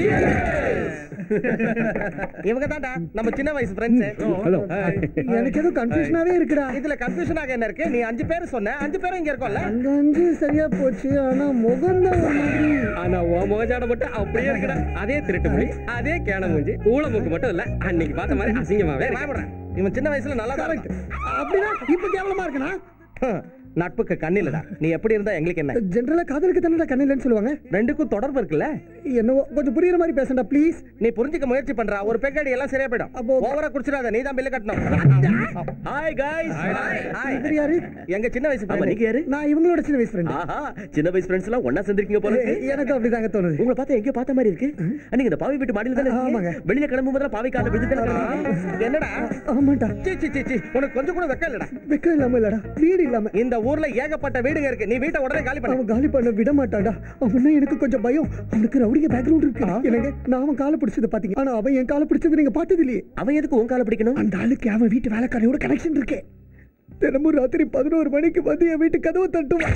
இவங்க தான்டா நம்ம சின்ன வயசு ஃப்ரெண்ட்ஸ் ஹலோ எனக்கு எதுவும் கன்ஃபியூஷனாவே இருக்குடா இதுல கன்ஃபியூஷன் ஆக என்ன இருக்கு நீ அஞ்சு பேர் சொன்ன அஞ்சு பேரும் இங்க இருக்கோம்ல அங்க அஞ்சு சரியா போச்சு ஆனா முகம் தான் ஒரு மாதிரி ஆனா உன் முகஜாட மட்டும் அப்படியே இருக்குடா அதே திருட்டு மொழி அதே கேன மூஞ்சி ஊழமுக்கு மட்டும் இல்ல அன்னைக்கு பார்த்த மாதிரி அசிங்கமாவே ஏய், இருக்கு. பயப்படுறேன் இவன் சின்ன வயசுல நல்லா தான் இருக்கான். அப்படின்னா இப்ப கேவலமா இருக்கனா நட்புக்கு கண்ணிலடா நீ எப்படி இருந்தா எங்களுக்கு என்ன ஜென்ரலா காதலுக்கு தானே கண்ணிலன்னு சொல்லுவாங்க ரெண்டுக்கும் தொடர்பு இருக்குல்ல என்னவோ கொஞ்சம் புரியுற மாதிரி பேசண்டா ப்ளீஸ் நீ புரிஞ்சுக்க முயற்சி பண்றா ஒரு பெக்கடி எல்லாம் சரியா போயிடும் அப்போ- ஓவரா குடிச்சிடாத நீ தான் பில்லு கட்டணும் ஹாய் காய்ஸ் ஹாய். இவர் யாரு எங்க சின்ன வயசு ஆமா friend. நீங்க யாரு நான் இவங்களோட சின்ன வயசு ஃப்ரெண்ட் ஆஹா சின்ன வயசு ஃப்ரெண்ட்ஸ் எல்லாம் ஒண்ணா சேர்ந்திருக்கீங்க போல இருக்கு. எனக்கு அப்படிதாங்க தோணுது உங்களை பார்த்தா எங்கேயோ பார்த்த மாதிரி இருக்கு நீங்க இந்த பாவி வீட்டு மாடியில தானே ஆமாங்க. இருக்கீங்க வெளியில கிளம்பும் போதெல்லாம் பாவி கால விழுந்து தானே கிளம்புறீங்க? என்னடா ஆமாண்டா சீ சீ சீ சீ உனக்கு கொஞ்சம் கூட வெக்கம் இல்லடா வெக்கம் இல்லாம இல்லடா வீடு இல்லாம இந்த ஊர்ல ஏகப்பட்ட வீடுங்க இருக்கு நீ வீட்டை உடனே காலி பண்ணு அவன் காலி பண்ண விட மாட்டான்டா அவனா எனக்கு கொஞ்சம் பயம் அவனுக்கு ரவுடிய பேக்ரவுண்ட் இருக்கு எனக்கு நான் அவன் காலை பிடிச்சது பாத்தீங்க ஆனா அவன் என் காலை பிடிச்சது நீங்க பார்த்தது இல்லையே அவன் எதுக்கு உன் கால பிடிக்கணும் அந்த ஆளுக்கு அவன் வீட்டு வேலைக்காரையோட கனெக்ஷன் இருக்கே தினமும் ராத்திரி பதினோரு மணிக்கு வந்து என் வீட்டு கதவை தட்டுவான்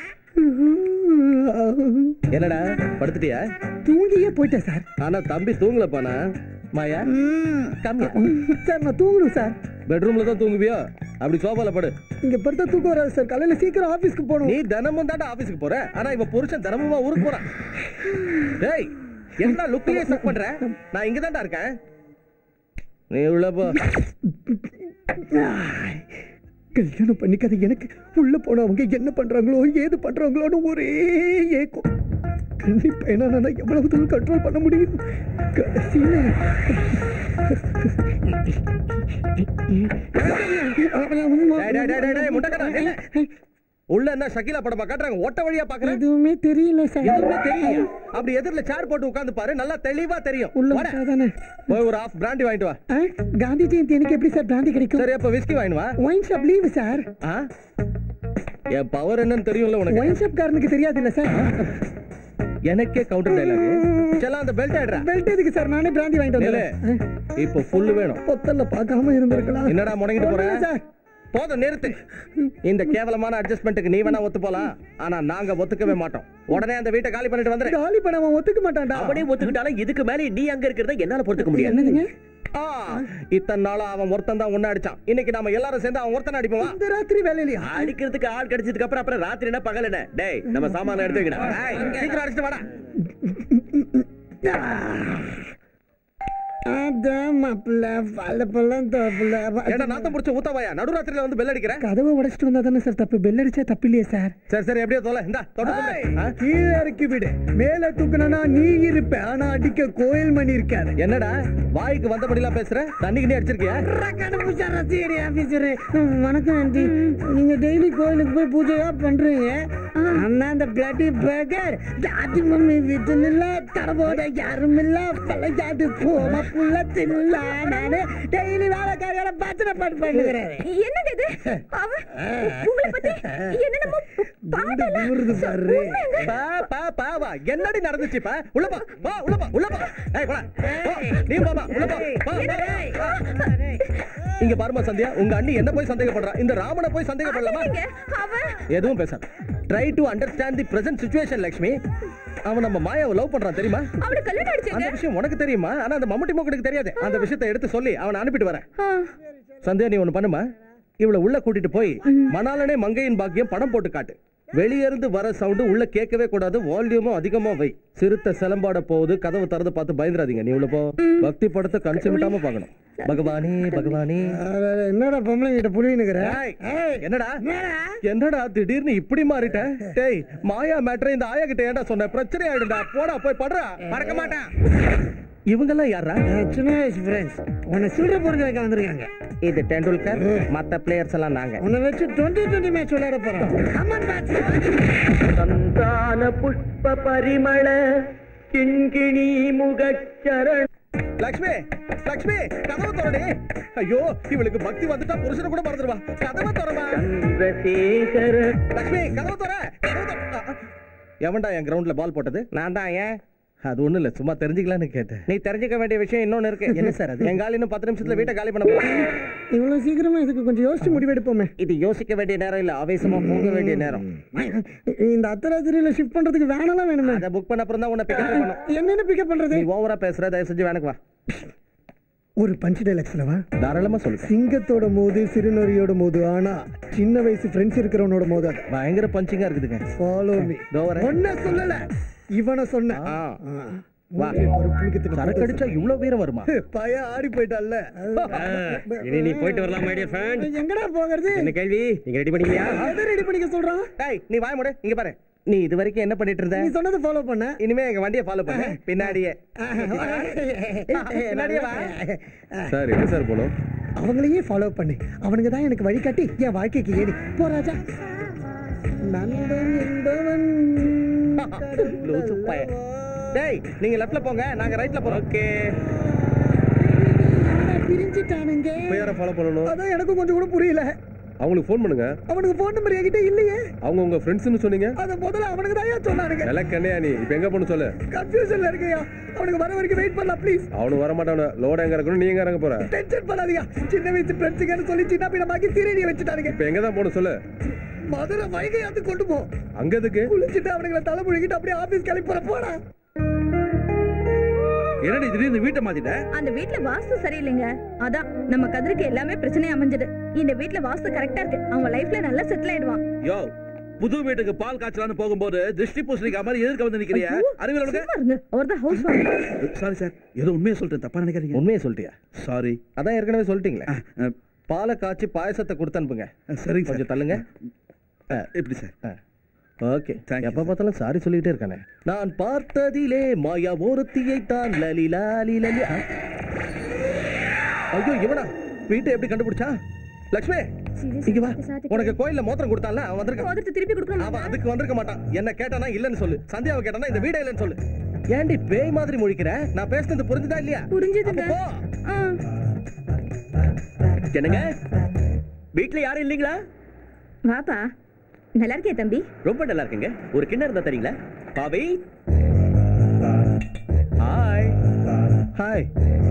என்னடா படுத்துட்டியா தூங்கியே போயிட்டேன் சார் ஆனா தம்பி தூங்கல பானா மாயா கம்மியா சார் நான் தூங்கணும் சார் பெட்ரூம்ல தான் தூங்குவியோ அப்படி சோஃபால படு இங்க படுத்தா தூக்கம் வராது சார் காலையில சீக்கிரம் ஆபீஸ்க்கு போகணும் நீ தினமும் தாண்டா ஆபீஸ்க்கு போற ஆனா இவ புருஷன் தினமுமா ஊருக்கு போறான் டேய் என்ன லுக்கிலே செக் பண்ற நான் இங்க தான்டா இருக்கேன் நீ உள்ள போ கல்யாணம் பண்ணிக்காத எனக்கு உள்ள போனவங்க என்ன பண்றாங்களோ ஏது பண்றாங்களோன்னு ஒரே ஏக்கம் கண்டிப்பா என்ன எவ்வளவு தூரம் கண்ட்ரோல் பண்ண முடியும் கடைசியில டேய், டேய், டேய், டேய், டேய், முட்டைக்கடா, நில்லு. உள்ள என்ன ஷக்கீலா படமா காட்டுறாங்க ஓட்ட வழியா பாக்குறேன் எதுவுமே தெரியல சார் எதுவுமே தெரியும் அப்படி எதிரில சேர் போட்டு உட்கார்ந்து பாரு நல்லா தெளிவா தெரியும் உள்ள வாடா. விட்டாதானே போய் ஒரு ஆஃப் பிராண்டி வாங்கிட்டு வா ஆ, காந்தி ஜெயந்தி எனக்கு எப்படி சார் பிராந்தி கிடைக்கும் சரி அப்ப விஸ்கி வாங்கிட்டு வா ஒயின் ஷாப் லீவ் சார் ஆ? என் பவர் என்னன்னு தெரியும்ல உனக்கு ஒயின் ஷாப் காரனுக்கு தெரியாது இல்ல சார் எனக்கே கவுண்டர் டைலாக் செல்லாம் அந்த பெல்ட் ஆயிடுறா பெல்ட் எதுக்கு சார் நானே பிராந்தி வாங்கிட்டு நில்லு. வந்தேன் இப்போ ஃபுல்லு வேணும் பொத்தல்ல பார்க்காம இருந்திருக்கலாம் என்னடா முடங்கிட்டு போற ஒண்ணும் இல்ல சார் போதும் நிறுத்து இந்த கேவலமான அட்ஜஸ்ட்மெண்ட்டுக்கு நீ வேணா ஒத்து போலாம் ஆனா நாங்க ஒத்துக்கவே மாட்டோம் உடனே அந்த வீட்டை காலி பண்ணிட்டு வந்துரு காலி பண்ண அவன் ஒத்துக்க மாட்டான்டா அப்படியே ஒத்துக்கிட்டாலும் இதுக்கு மேல நீ அங்க இருக்கிறத என்னால பொறுத்துக்க முடியாது என்னதுங்க ஆ, இத்தனை நாளா அவன் ஒருத்தன் தான் ஒன்னு அடிச்சான் இன்னைக்கு நாம எல்லாரும் சேர்ந்து அவன் ஒருத்தன் அடிப்போம் வா. இந்த ராத்திரி வேலையிலயா அடிக்கிறதுக்கு ஆள் கிடைச்சதுக்கு அப்புறம் அப்புறம் ராத்திரி என்ன பகல் என்ன டேய் நம்ம சாமான எடுத்து வைக்கணும் ஏய், சீக்கிரம் அடிச்சுட்டு வாடா அதான் மாப்பிள்ள பழப்பழம் தோப்புல ஏடா நாத்தம் புடிச்ச ஊத்தவாயா நடுராத்திரில வந்து பெல் அடிக்கிற கதவை உடைச்சிட்டு வந்தா தானே சார் தப்பு பெல் அடிச்சா தப்பு இல்லையே சார் சரி சரி எப்படியோ தொலை இந்தா தொட்டு கும்பிடு. ஆ? கீழே இறக்கி விடு மேல தூக்குனா நீ இருப்ப ஆனா அடிக்க கோயில் மணி இருக்காது என்னடா வாய்க்கு வந்தபடிலாம் பேசுற தண்ணிக்கு நீ அடிச்சிருக்கியா வணக்கம் ஆண்டி நீங்க டெய்லி கோயிலுக்கு போய் பூஜையா பண்றீங்க ஆனா அந்த பிளட்டி பேக்கர் ஜாதி மம்மி வீட்டுல இல்ல தரபோட யாரும் இல்ல பழஜாதி போம புள்ள தில்ல நானு டெய்லி வேலைக்காரியோட பாத்திர பாட்டு பண்ணுகிறேன் என்னங்க இது அவ உங்களை பத்தி என்னென்னமோ பாடல ஊறுது பாரு பா பா பா வா என்னடி நடந்துச்சுப்பா உள்ள பா வா உள்ள பா உள்ள பா ஏய் போடா போ. நீ போ பா உள்ள போ பா, பா, பா. இங்க பாருமா சந்தியா உங்க அண்ணி என்ன போய் சந்தேகப்படுறா இந்த ராமனை போய் சந்தேகப்படலாமா அவ எதுவும் பேசாத try to understand the present situation Lakshmi அவன் நம்ம மாயாவை லவ் பண்றான் தெரியுமா அவளை கல்யாணம் அந்த அடிச்சீங்க விஷயம் உனக்கு தெரியுமா ஆனா அந்த மம்முட்டி மோக்கனுக்கு தெரியாது அந்த விஷயத்தை எடுத்து சொல்லி அவனை அனுப்பிட்டு வரேன் சந்தியா நீ ஒண்ணு பண்ணுமா இவளை உள்ள கூட்டிட்டு போய் மணாலனே மங்கையின் பாக்கியம் படம் போட்டு காட்டு வெளிய இருந்து வர சவுண்ட் உள்ள கேட்கவே கூடாது வால்யூமும் அதிகமா வை சிறுத்தை சிலம்பாட போகுது கதவு திறந்து பார்த்து பயந்துராதீங்க நீ உள்ள போ பக்தி படத்தை கண் சிமிட்டாம பார்க்கணும் பகவானே பகவானே என்னடா பொம்பளை கிட்ட புரியுனுங்கிற ஏய், என்னடா என்னடா திடீர்னு இப்படி மாறிட்ட டேய் மாயா மேட்ரு இந்த ஆயா கிட்ட ஏன்டா சொன்ன பிரச்சனை ஆயிடுடா போடா போய் படுறா மறக்க மாட்டேன் இவங்கெல்லாம் யாரா சின்ன வயசு ஃப்ரெண்ட்ஸ் உன்னை சில்லற பொறுக்க வைக்க வந்திருக்காங்க இது டெண்டுல்கர் மத்த பிளேயர்ஸ் எல்லாம் நாங்க உன்னை வச்சு டுவெண்ட்டி டுவெண்ட்டி மேட்ச் விளையாட போறோம் கமன் பேட்ஸ் சந்தான புஷ்ப பரிமள கிண்கிணி முகச்சரண் லக்ஷ்மி லக்ஷ்மி கதவை திறடி ஐயோ இவளுக்கு பக்தி வந்துட்டா புருஷனை கூட மறந்துடுவா கதவை திறமா சந்திரசேகர லக்ஷ்மி கதவை திற கதவை திற. அ, அ. எவன்டா என் கிரவுண்ட்ல பால் போட்டது நான் தான் ஏன் அது ஒண்ணும் இல்ல சும்மா தெரிஞ்சுக்கலாம்னு கேட்டேன் நீ தெரிஞ்சுக்க வேண்டிய விஷயம் இன்னொன்னு இருக்கு என்ன சார் அது எங்க ஆள் இன்னும் பத்து நிமிஷத்துல வீட்டை காலி பண்ண போறோம் இவ்வளவு சீக்கிரமா இதுக்கு கொஞ்சம் யோசிச்சு முடிவெடுப்போமே இது யோசிக்க வேண்டிய நேரம் இல்ல ஆவேசமா போக வேண்டிய நேரம் இந்த அத்தராத்திரியில ஷிஃப்ட் பண்றதுக்கு வேனெல்லாம் வேணுமே அதை புக் பண்ண அப்புறம் தான் உன்னை பிக்கப் பண்ணும் என்னென்ன பிக்கப் பண்றது நீ ஓவரா பேசுற தயவு செஞ்சு வேணக்கு வா ஒரு பஞ்ச் டைலாக் சொல்லவா தாராளமா சொல்லு சிங்கத்தோட மோது சிறுநொறியோட மோது ஆனா சின்ன வயசு ஃப்ரெண்ட்ஸ் இருக்கிறவனோட மோது அது பயங்கர பஞ்சிங்கா இருக்குதுங்க ஃபாலோ மீ இதோ வரேன். ஒன்ன சொல்லல இவனை சொன்ன ஆ. ஆ. வா. மூஞ்சில ஒரு புழுக்கத்துக்கு சரக்கு அடிச்சா இவ்வளவு வீரம் வருமா பையன் ஆடி போயிட்டான்ல இனி நீ போயிட்டு வரலாம் மை டியர் ஃப்ரெண்ட் எங்கடா போகிறது என்ன கேள்வி நீங்க ரெடி பண்ணிக்கலையா அதை ரெடி பண்ணிக்க சொல்றான் டேய் நீ வாய மூடு இங்க பாரு நீ இது வரைக்கும் என்ன பண்ணிட்டு இருந்த நீ சொன்னதை ஃபாலோ பண்ண இனிமே எங்க வண்டியை ஃபாலோ பண்ணு பின்னாடியே பின்னாடியே வா சார் எங்க சார் போனோம் அவங்களையே ஃபாலோ பண்ணு அவனுங்க தான் எனக்கு வழிகாட்டி என் வாழ்க்கைக்கு ஏறி போ ராஜா நண்பன் என்பவன் லூசு பைய. டேய் நீங்க லெஃப்ட்ல போங்க நாங்க ரைட்ல போறோம் ஓகே பிரிஞ்சிட்டானுங்க யாரை ஃபாலோ பண்ணணும் அதான் எனக்கும் கொஞ்சம் கூட புரியல அவங்களுக்கு ஃபோன் பண்ணுங்க அவனுக்கு போன் நம்பர் என்கிட்ட இல்லையே அவங்க உங்க ஃப்ரெண்ட்ஸ்னு சொன்னீங்க அத முதல்ல அவனுக்கு தான் சொன்னானுங்க விளக்கண்ணையா நீ இப்ப எங்க போன சொல்லு கன்ஃபியூஷன்ல இருக்கையா அவனுக்கு வர வரைக்கும் வெயிட் பண்ணலாம் ப்ளீஸ் அவனு வர மாட்டானு லோட் எங்க இருக்கணும் நீ எங்க இறங்க போற டென்ஷன் பண்ணாதீங்க சின்ன வயசு ஃப்ரெண்ட்ஸுங்கன்னு சொல்லி சின்ன பின்னமாக்கி சீரடியை வச்சுட்டானுங்க இப்ப எங்க தான் போகணும் சொல்லு மதுரை வைகையாத்து கொண்டு போ அங்க எதுக்கு குளிச்சுட்டு அவனுங்களை தலை முழுகிட்டு அப்படியே ஆபீஸ் கிளம்பி போற போடா என்னடி திடீர்னு வீட்டை மாத்திட்ட அந்த வீட்ல வாஸ்து சரியில்லைங்க அதான் நம்ம கதிருக்கு எல்லாமே பிரச்சனை அமைஞ்சது இந்த வீட்ல வாஸ்து கரெக்டா இருக்கு அவன் லைஃப்ல நல்லா செட்டில் ஆயிடுவான் யோ புது வீட்டுக்கு பால் காய்ச்சலான்னு போகும்போது திருஷ்டி பூசணிக்கா மாதிரி எதிர்க்க வந்து நிக்கிறியா அறிவியல் உனக்கு சும்மா இருங்க அவர்தான் ஹவுஸ் சாரி சார் ஏதோ உண்மையை சொல்லிட்டேன் தப்பா நினைக்காதீங்க உண்மையை சொல்லிட்டியா சாரி அதான் ஏற்கனவே சொல்லிட்டீங்களே பாலை காய்ச்சி பாயசத்தை கொடுத்து அனுப்புங்க சரிங்க சார் கொஞ்சம் தள்ளுங்க எப்படி சார் ஓகே எப்ப பார்த்தாலும் சாரி சொல்லிட்டே இருக்கானே நான் பார்த்ததிலே மாயா ஓரத்தியை தான் லலி லாலி லலி ஆ. ஐயோ இவனா வீட்டை எப்படி கண்டுபிடிச்சா லக்ஷ்மி இங்க வா உனக்கு கோயில்ல மோதிரம் கொடுத்தான்ல அவன் வந்திருக்கான் மோதிரத்தை திருப்பி கொடுக்கணும் அவன் அதுக்கு வந்திருக்க மாட்டான் என்ன கேட்டானா இல்லன்னு சொல்லு சந்தியாவை கேட்டானா இந்த வீடே இல்லைன்னு சொல்லு ஏன்டி பேய் மாதிரி முழிக்கிற நான் பேசுனது புரிஞ்சுதா இல்லையா புரிஞ்சுதுங்க அப்ப போ. ஆ. என்னங்க வீட்ல யாரும் இல்லைங்களா வாப்பா நல்லா இருக்கே தம்பி ரொம்ப நல்லா இருக்குங்க ஒரு கிண்ணம் இருந்தா தரீங்களா பாவி ஹாய் ஹாய்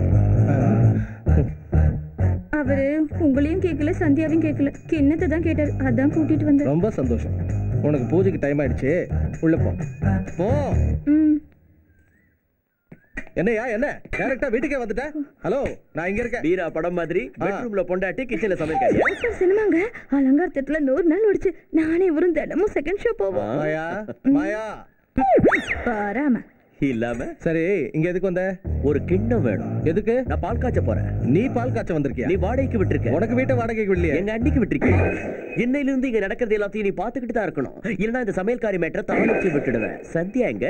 அவரு உங்களையும் கேட்கல சந்தியாவையும் கேட்கல கிண்ணத்தை தான் கேட்டாரு அதான் கூட்டிட்டு வந்தேன் ரொம்ப சந்தோஷம் உனக்கு பூஜைக்கு டைம் ஆயிடுச்சு உள்ள போ போ ம் என்னையா என்ன டைரக்டா வீட்டுக்கே வந்துட்டேன் ஹலோ நான் இங்க இருக்கேன் வீரா படம் மாதிரி பெட்ரூம்ல பொண்டாட்டி கிச்சன்ல சமைக்காது சூப்பர் சினிமாங்க அலங்காரத்துல நூறு நாள் ஓடிச்சு நானே இவரும் தினமும் செகண்ட் ஷோ போவோம் மாயா மாயா பாராம இல்லாம சரி இங்க எதுக்கு வந்த ஒரு கிண்ணம் வேணும் எதுக்கு நான் பால் காய்ச்ச போறேன் நீ பால் காய்ச்ச வந்திருக்கியா நீ வாடகைக்கு விட்டுருக்க உனக்கு வீட்டை வாடகைக்கு இல்லையா எங்க அன்னைக்கு விட்டுருக்கீங்க இன்னையில இருந்து இங்க நடக்கிறது எல்லாத்தையும் நீ பாத்துக்கிட்டு தான் இருக்கணும் இல்லனா இந்த சமையல்காரி மேட்டரை தாளிச்சு விட்டுடுவேன் சந்தியா எங்க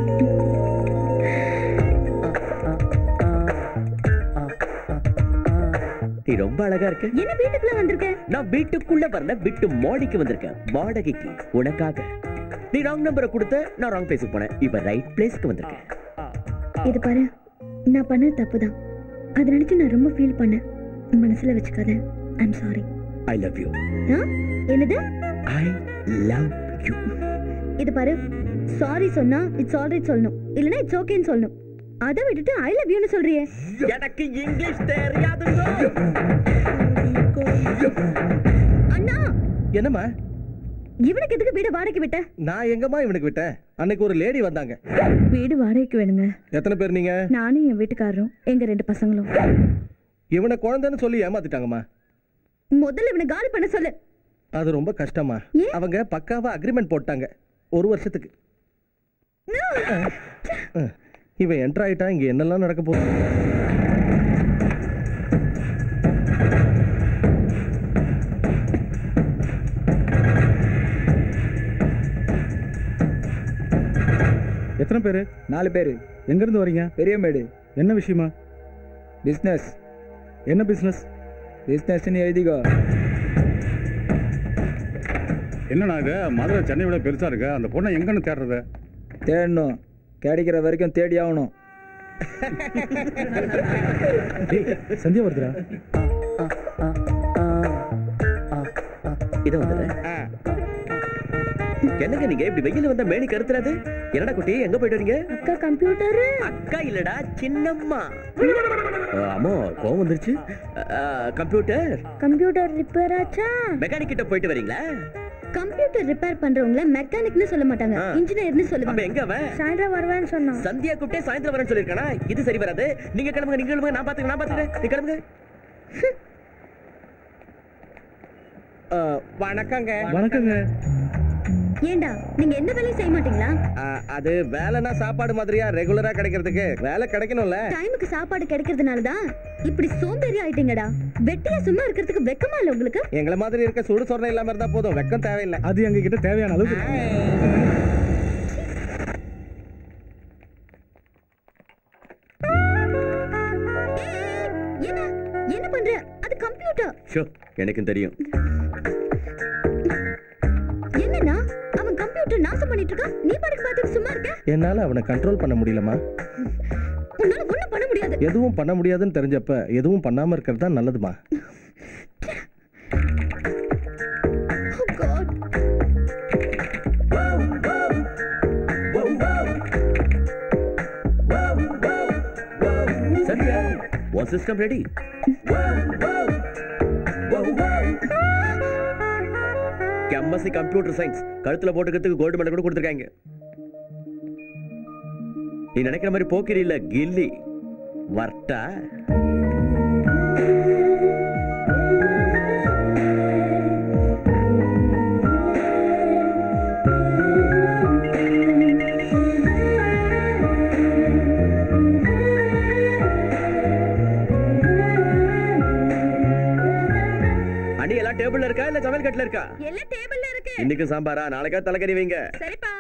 நீ ரொம்ப அழகா இருக்க என்ன வீட்டுக்குள்ள வந்திருக்க நான் வீட்டுக்குள்ள வரல வீட்டு மாடிக்கு வந்திருக்கேன் வாடகைக்கு உனக்காக நீ ராங் நம்பரை கொடுத்த நான் ராங் பிளேஸுக்கு போனேன் இப்ப ரைட் பிளேஸ்க்கு வந்திருக்கேன் இது பாரு நான் பண்ணது தப்பு தான் அதை நினைச்சு நான் ரொம்ப ஃபீல் பண்ணேன் மனசுல வச்சுக்காத I'm sorry I love you என்னது ஐ லவ் யூ இது பாரு சாரி சொன்னா இட்ஸ் ஆல்ரைட் சொல்லணும் இல்லனா இட்ஸ் ஓகேன்னு சொல்லணும் அதை விட்டுட்டு ஐ லவ் யூன்னு சொல்றியே எனக்கு இங்கிலீஷ் தெரியாதுங்க அண்ணா என்னம்மா இவனுக்கு எதுக்கு வீடு வாடகைக்கு விட்ட நான் எங்கம்மா இவனுக்கு விட்டேன் அன்னைக்கு ஒரு லேடி வந்தாங்க வீடு வாடகைக்கு வேணுங்க எத்தனை பேர் நீங்க நானும் என் வீட்டுக்காரரும் எங்க ரெண்டு பசங்களும் இவனை குழந்தைன்னு சொல்லி ஏமாத்திட்டாங்கம்மா முதல்ல இவனை காலி பண்ண சொல்லு அது ரொம்ப கஷ்டமா அவங்க பக்காவா அக்ரிமெண்ட் போட்டாங்க ஒரு வருஷத்துக்கு அஹ், இவன் என்டர் ஆயிட்டா இங்க என்னெல்லாம் நடக்க போகுது எத்தனை பேர் நாலு பேர் எங்கேருந்து வரீங்க பெரியமேடு என்ன விஷயமா பிஸ்னஸ் என்ன பிஸ்னஸ் பிஸ்னஸ்னு எழுதிக்கோ என்னண்ணா இது மதுரை சென்னை விட பெருசா இருக்கு அந்த பொண்ணை எங்கன்னு தேடுறது தேடணும் கிடைக்கிற வரைக்கும் தேடி ஆகணும் சந்தியா வருதுடா இத வந்துடுறேன் என்னங்க நீங்க இப்படி வெயில வந்தா மேனி கருத்துறாது என்னடா குட்டி எங்க போயிட்டு வரீங்க அக்கா கம்ப்யூட்டர் அக்கா இல்லடா சின்னம்மா அஹ், அம்மா கோவம் வந்துருச்சு கம்ப்யூட்டர் கம்ப்யூட்டர் ரிப்பேர் ஆச்சா மெக்கானிக் கிட்ட போயிட்டு வரீங்களா கம்ப்யூட்டர் ரிப்பேர் பண்றவங்கள மெக்கானிக்னு சொல்ல மாட்டாங்க ஆ. இன்ஜினியர்னு அப்ப சொல்லுவாங்க எங்க அவன் சாயந்தரம் வருவேன்னு சொன்னான் சந்தியா கூப்பிட்டே சாயந்தரம் வரேன்னு சொல்லிருக்கானா இது சரி வராது நீங்க கிளம்புங்க நீங்க கிளம்புங்க நான் பாத்துக்கிறேன் நான் பாத்துக்கிறேன் நீ கிளம்புங்க வணக்கங்க வணக்கங்க ஏண்டா நீங்க எந்த வேலையும் செய்ய மாட்டீங்களா அஹ், அது வேலைன்னா சாப்பாடு மாதிரியா ரெகுலரா கிடைக்கிறதுக்கு வேலை கிடைக்கணும்ல டைமுக்கு சாப்பாடு கிடைக்கிறதுனால தான் இப்படி சோம்பேறி ஆயிட்டீங்கடா வெட்டியா சும்மா இருக்கிறதுக்கு வெக்கமா இல்ல உங்களுக்கு எங்களை மாதிரி இருக்க சுடு சொரணை இல்லாம இருந்தா போதும் வெக்கம் தேவையில்லை அது எங்க கிட்ட தேவையான அளவுக்கு இருக்கு. என்ன என்ன பண்ற அது கம்ப்யூட்டர் ஷோ எனக்கும் தெரியும் என்னன்னா அவன் கம்ப்யூட்டர் நாசம் பண்ணிட்டு இருக்கான் நீ பாட்டுக்கு பார்த்துட்டு சும்மா இருக்க என்னால அவனை கண்ட்ரோல் பண்ண முடியலமா உன்னால ஒண்ணும் பண்ண முடியாது எதுவும் பண்ண முடியாதுன்னு தெரிஞ்சப்ப எதுவும் பண்ணாம இருக்கிறது தான் நல்லதுமா Oh God. சந்தியா உன் system ready MSc computer science கழுத்துல போட்டுக்கிறதுக்கு கோல்டு மெடல் கூட கொடுத்துருக்காங்க நீ நினைக்கிற மாதிரி போக்கிரி இல்ல கில்லி வர்ட்டா அணி எல்லாம் டேபிள்ல இருக்கா இல்ல சமையல் கட்டுல இருக்கா எல்லாம் டேபிள்ல இருக்கு இருக்கு இன்னைக்கு சாம்பாரா நாளைக்கா தலைக்கறி வைங்க சரிப்பா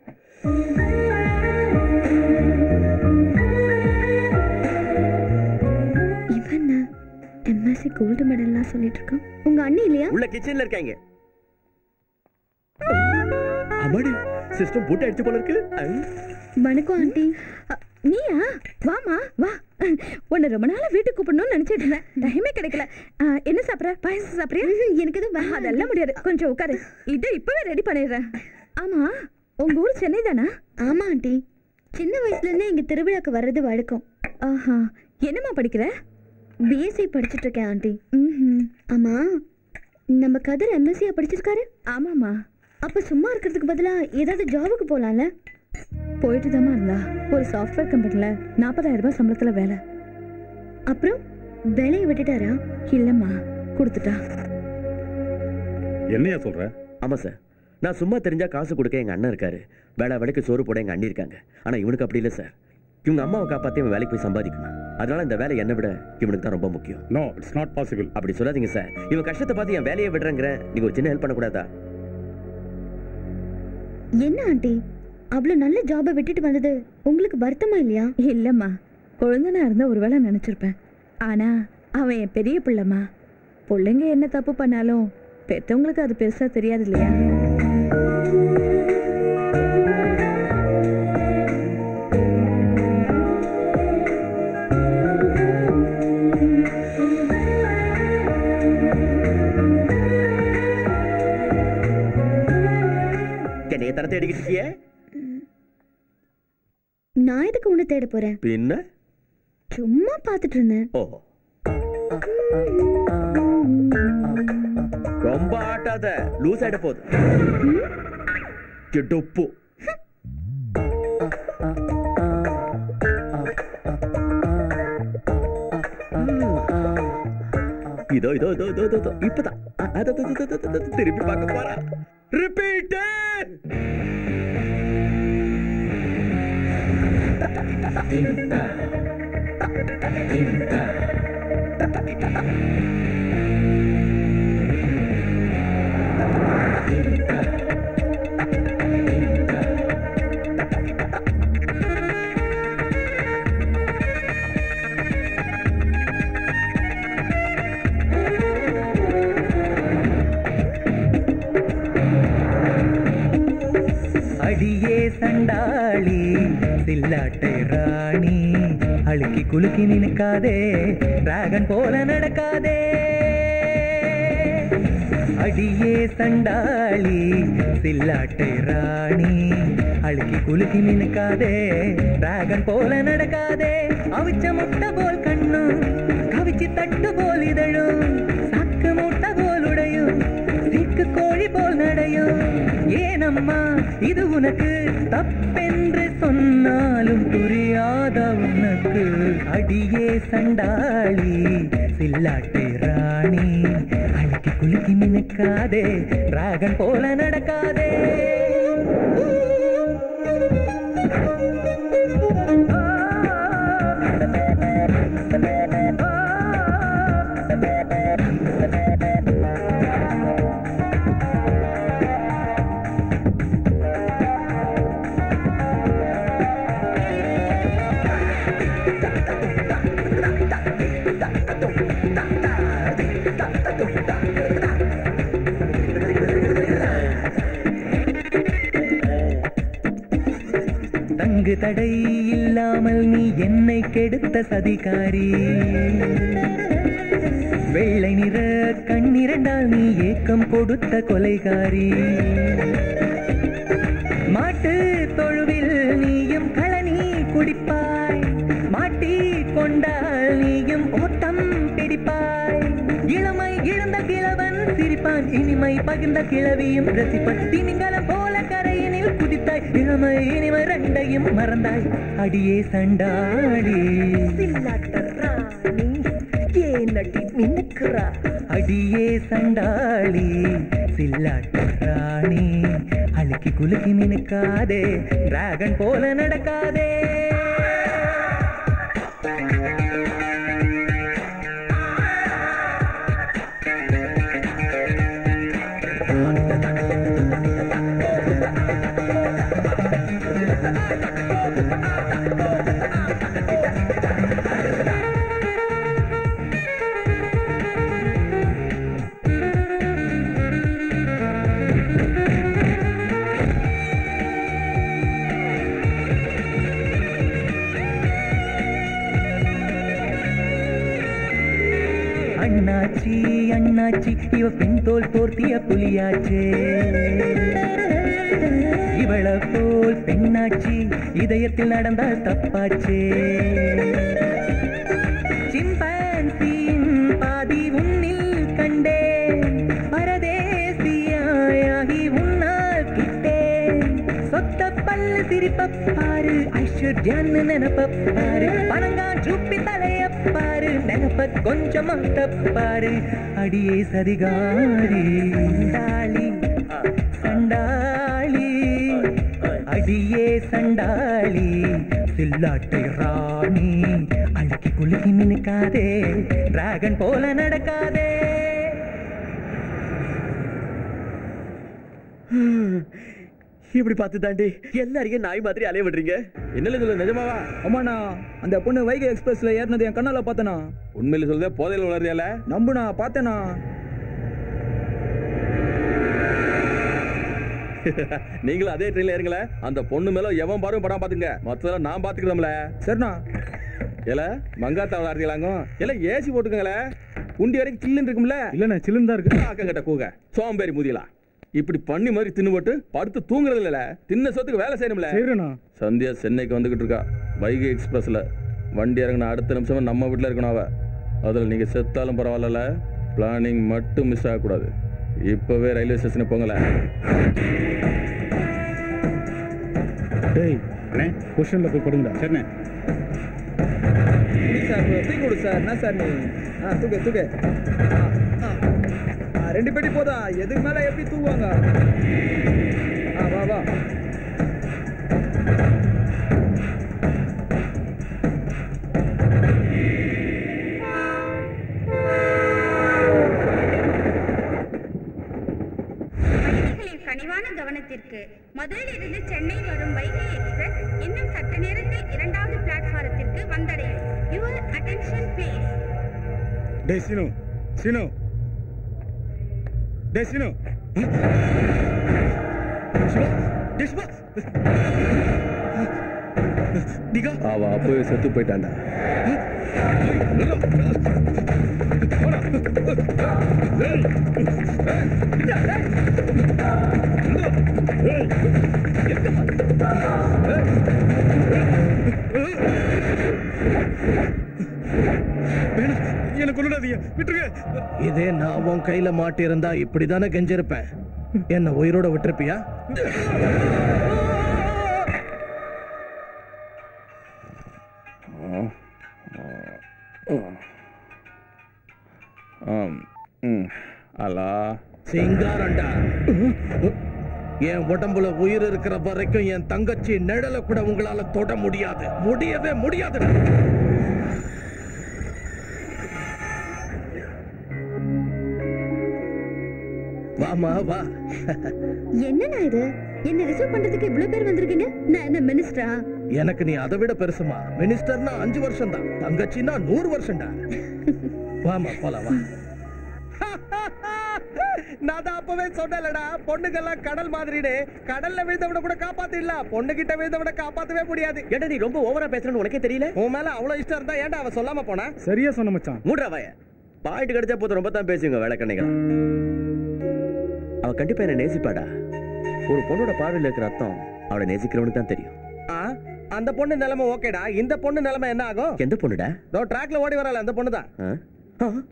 இவன் எம்எஸ்சி கோல்டு மெடல்லாம் சொல்லிட்டு இருக்கான் உங்க அண்ணி இல்லையா உள்ள கிச்சன்ல இருக்காங்க அம்மாடி சிஸ்டம் போட்டு அடிச்சு போல இருக்கு ஐ. வணக்கம் ஆண்டி அ, நீயா வாமா வா உன்னை ரொம்ப நாளா வீட்டுக்கு கூப்பிடணும்னு நினைச்சிட்டு இருந்தேன் டைமே கிடைக்கல ஆ, என்ன சாப்பிடுற பாயசம் சாப்பிடுறியா எனக்கு எதுவும் அதெல்லாம் முடியாது கொஞ்சம் உட்காரு இதை இப்பவே ரெடி பண்ணிடுறேன் ஆமா உங்க ஊர் சென்னை தானா ஆமா ஆண்டி சின்ன வயசுல இருந்தே இங்க திருவிழாக்கு வர்றது வழக்கம் ஆஹா என்னம்மா படிக்கிற பிஎஸ்சி படிச்சிட்டு இருக்கேன் ஆண்டி ம்ஹும். ஆமா நம்ம கதிர் எம்எஸ்சியா படிச்சிருக்காரு ஆமாம்மா அப்ப சும்மா இருக்கிறதுக்கு பதிலா ஏதாவது ஜாபுக்கு போலாம்ல போயிட்டு தாம்மா இருந்தா ஒரு சாஃப்ட்வேர் கம்பெனில நாற்பதாயிரம் ரூபாய் சம்பளத்துல வேலை அப்புறம் வேலையை விட்டுட்டாரா இல்லம்மா கொடுத்துட்டா என்னையா சொல்ற ஆமா சார் நான் சும்மா தெரிஞ்சா காசு கொடுக்க எங்க அண்ணன் இருக்காரு வேலை வேலைக்கு சோறு போட எங்க அண்ணி இருக்காங்க ஆனா இவனுக்கு அப்படி இல்லை சார் இவங்க அம்மாவை காப்பாத்தி இவன் வேலைக்கு போய் சம்பாதிக்கணும் அதனால இந்த வேலை என்னை விட இவனுக்கு தான் ரொம்ப முக்கியம் நோ இட்ஸ் நாட் பாசிபிள் அப்படி சொல்லாதீங்க சார் இவன் கஷ்டத்தை பார்த்து என் வேலையை விடுறேங்கிற நீங்க ஒரு சின்ன ஹெல்ப் பண்ணக்கூடாதா என்ன ஆண்டி அவ்வளவு நல்ல ஜாபை விட்டுட்டு வந்தது உங்களுக்கு வருத்தமா இல்லையா இல்லம்மா குழந்தனா இருந்தா ஒருவேளை நினைச்சிருப்பேன் ஆனா அவன் என் பெரிய பிள்ளைம்மா பிள்ளைங்க என்ன தப்பு பண்ணாலும் பெத்தவங்களுக்கு அது பெருசா தெரியாது இல்லையா என்னைய தர தேடிக்கிட்டு இருக்கியே நான் எதுக்கு உன்னை தேட போறேன் பின்ன சும்மா பார்த்துட்டு இருந்தேன் ஓ ரொம்ப ஆட்டாத லூஸ் ஆயிட போகுது கெடுப்பு இதோ இதோ இதோ இதோ இதோ, இதோ இப்பதான் அ, அது, அது, அது, அது, அது, திருப்பி பார்க்க போறா ரிப்பீட் அடியே சண்டாளி சில்லாட்டை ராணி அழுக்கி குலுக்கி நினைக்காதே டிராகன் போல நடக்காதே அடியே சண்டாளி சில்லாட்டை ராணி அழுக்கி குலுக்கி நினைக்காதே டிராகன் போல நடக்காதே அவிச்ச முட்டை போல் கண்ணும் கவிச்சு தட்டு போல் இதழும் சாக்கு முட்டை போல் உடையும் சீக்கு கோழி போல் நடையும் ஏனம்மா இது உனக்கு தப்பென்று சொன்னாலும் புரியாத உனக்கு அடியே சண்டாளி சில்லாட்டை ராணி அழுக்கி குலுக்கி நினைக்காதே டிராகன் போல நடக்காதே தங்கு தடை இல்லாமல் நீ என்னை கெடுத்த சதிகாரி வெள்ளை நிற கண்ணிரண்டால் நீ ஏக்கம் கொடுத்த கொலைகாரி மாட்டு தொழுவில் நீயும் களனி குடிப்பாய் மாட்டி கொண்டால் நீயும் ஓட்டம் பிடிப்பாய் இளமை இழந்த கிழவன் சிரிப்பான் இனிமை பகிர்ந்த கிழவியும் ரசிப்பான் திமிங்கலம் போல கரையினில் குதித்தாய் இளமை இனிமை ரெண்டையும் மறந்தாய் அடியே சண்டாடி ஏனடி மின்னுக்குறா அடியே சண்டாளி சில்லாட்ட ராணி அழுக்கி குலுக்கி மினுக்காதே டிராகன் போல நடக்காதே என்னாச்சி அண்ணாச்சி இவ பெண் தோல் போர்த்திய புலியாச்சே இவள போல் பெண்ணாச்சி இதயத்தில் நடந்தால் தப்பாச்சே சிம்பான்சியின் பாதி உன்னில் கண்டேன் பரதேசியாயாகி உன்னால் கிட்டேன் சொத்த பல்லு சிரிப்பாரு ஐஸ்வர்யான்னு நினைப்பாரு பனங்கா சூப்பி தலையப்பாரு நினைப்ப கொஞ்சம் தப்பாரு அடியே சரிகாரி சண்டாளி சண்டாளி அடியே சண்டாளி சில்லாட்டை ராணி அழுக்கி குலுக்கி நினைக்காதே டிராகன் போல நடக்காதே இப்படி பார்த்து தாண்டி எல்லாரையும் நாய் மாதிரி அலைய விடுறீங்க என்னல இதுல நிஜமாவா அம்மாண்ணா அந்த பொண்ணு வைகை எக்ஸ்பிரஸ்ல ஏறினது என் கண்ணால பார்த்தனா உண்மையில சொல்லுதே போதையில வளர்றியால நம்புனா பார்த்தேனா நீங்களும் அதே ட்ரெயின்ல ஏறுங்கள அந்த பொண்ணு மேல எவன் பாரும் படம் பாத்துங்க மொத்தம் நான் பாத்துக்கிறோம்ல சரிண்ணா ஏல மங்காத்தா விளாடுறீங்களாங்க இல்ல ஏசி போட்டுக்கங்களே குண்டி வரைக்கும் சில்லுன்னு இருக்கும்ல இல்லண்ணே சில்லுன்னு தான் இருக்கு ஆக்க கிட்ட கூக சோம்பேறி முதியலா இப்படி பண்ணி மாதிரி தின்னு போட்டு படுத்து தூங்குறது இல்ல தின்ன சொத்துக்கு வேலை செய்யணும்ல சரிண்ணா சந்தியா சென்னைக்கு வந்துகிட்டு இருக்கா வைகை எக்ஸ்பிரஸ்ல வண்டி இறங்கின அடுத்த நிமிஷம் நம்ம வீட்டுல இருக்கணும் அவ அதுல நீங்க செத்தாலும் பரவாயில்ல பிளானிங் மட்டும் மிஸ் ஆகக்கூடாது இப்பவே ரயில்வே ஸ்டேஷனுக்கு போங்களேன் டேய் அண்ணே கொஷனில் போய் கொடுங்கடா சரிண்ணே சார் தூக்கி கொடு சார் என்ன சார் நீ ஆ தூக்கு தூக்கு ஆ, ஆ. ஆ, ரெண்டு பெட்டி போதா எதுக்கு மேல எப்படி தூக்குவாங்க ஆ வா வா பயணிகளின் கனிவான கவனத்திற்கு மதுரையிலிருந்து சென்னை வரும் வைகை எக்ஸ்பிரஸ் இன்னும் சற்று நேரத்தில் இரண்டாவது பிளாட்பாரத்திற்கு வந்தடையும் யுவர் அட்டென்ஷன் ப்ளீஸ் டேய் சீனு சீனு டேய் சீனு அவ அப்பவே செத்து போயிட்டான்டா என்ன கொண்டுடாதீங்க விட்டுருங்க இதே நான் உன் கையில மாட்டியிருந்தா இப்படிதானே கெஞ்சிருப்பேன் என்ன உயிரோட விட்டுருப்பியா அல்லா சிங்காரண்டா என் உடம்புல உயிர் இருக்கிற வரைக்கும் என் தங்கச்சி நிழல கூட உங்களால தொட முடியாது முடியவே முடியாது வாமா வா என்னண்ணா இது என்ன ரிசர்வ் பண்றதுக்கு இவ்வளவு பேர் வந்திருக்கீங்க நான் என்ன மினிஸ்டரா எனக்கு நீ அதை விட பெருசுமா மினிஸ்டர்னா அஞ்சு வருஷம் தான் தங்கச்சின்னா நூறு வருஷம்டா வாமா போலாம் வா நான் தான் அப்பவே சொன்னேன்லடா பொண்ணுங்கெல்லாம் கடல் மாதிரின்னு கடல்ல விழுந்தவன கூட காப்பாத்திடலாம் பொண்ணு கிட்ட விழுந்தவன காப்பாத்தவே முடியாது ஏடா நீ ரொம்ப ஓவரா பேசுறன்னு உனக்கே தெரியல உன் மேல அவ்வளவு இஷ்டம் இருந்தா ஏன்டா அவ சொல்லாம போனா சரியா சொன்ன மச்சான் மூடுறா வாய பாயிண்ட் கிடைச்சா போதும் ரொம்ப தான் பேசுங்க வேலைக்கண்ணைகள் அவ கண்டிப்பா என்ன நேசிப்பாடா ஒரு பொண்ணோட பார்வையில் இருக்கிற அர்த்தம் அவளை நேசிக்கிறவனுக்கு தான் தெரியும் ஆ, அந்த பொண்ணு நிலைமை ஓகேடா இந்த பொண்ணு நிலைமை என்ன ஆகும் எந்த பொண்ணுடா இதோ ட்ராக்ல ஓடி வரல அந்த பொண்ணு தான் ஆ? ஆ?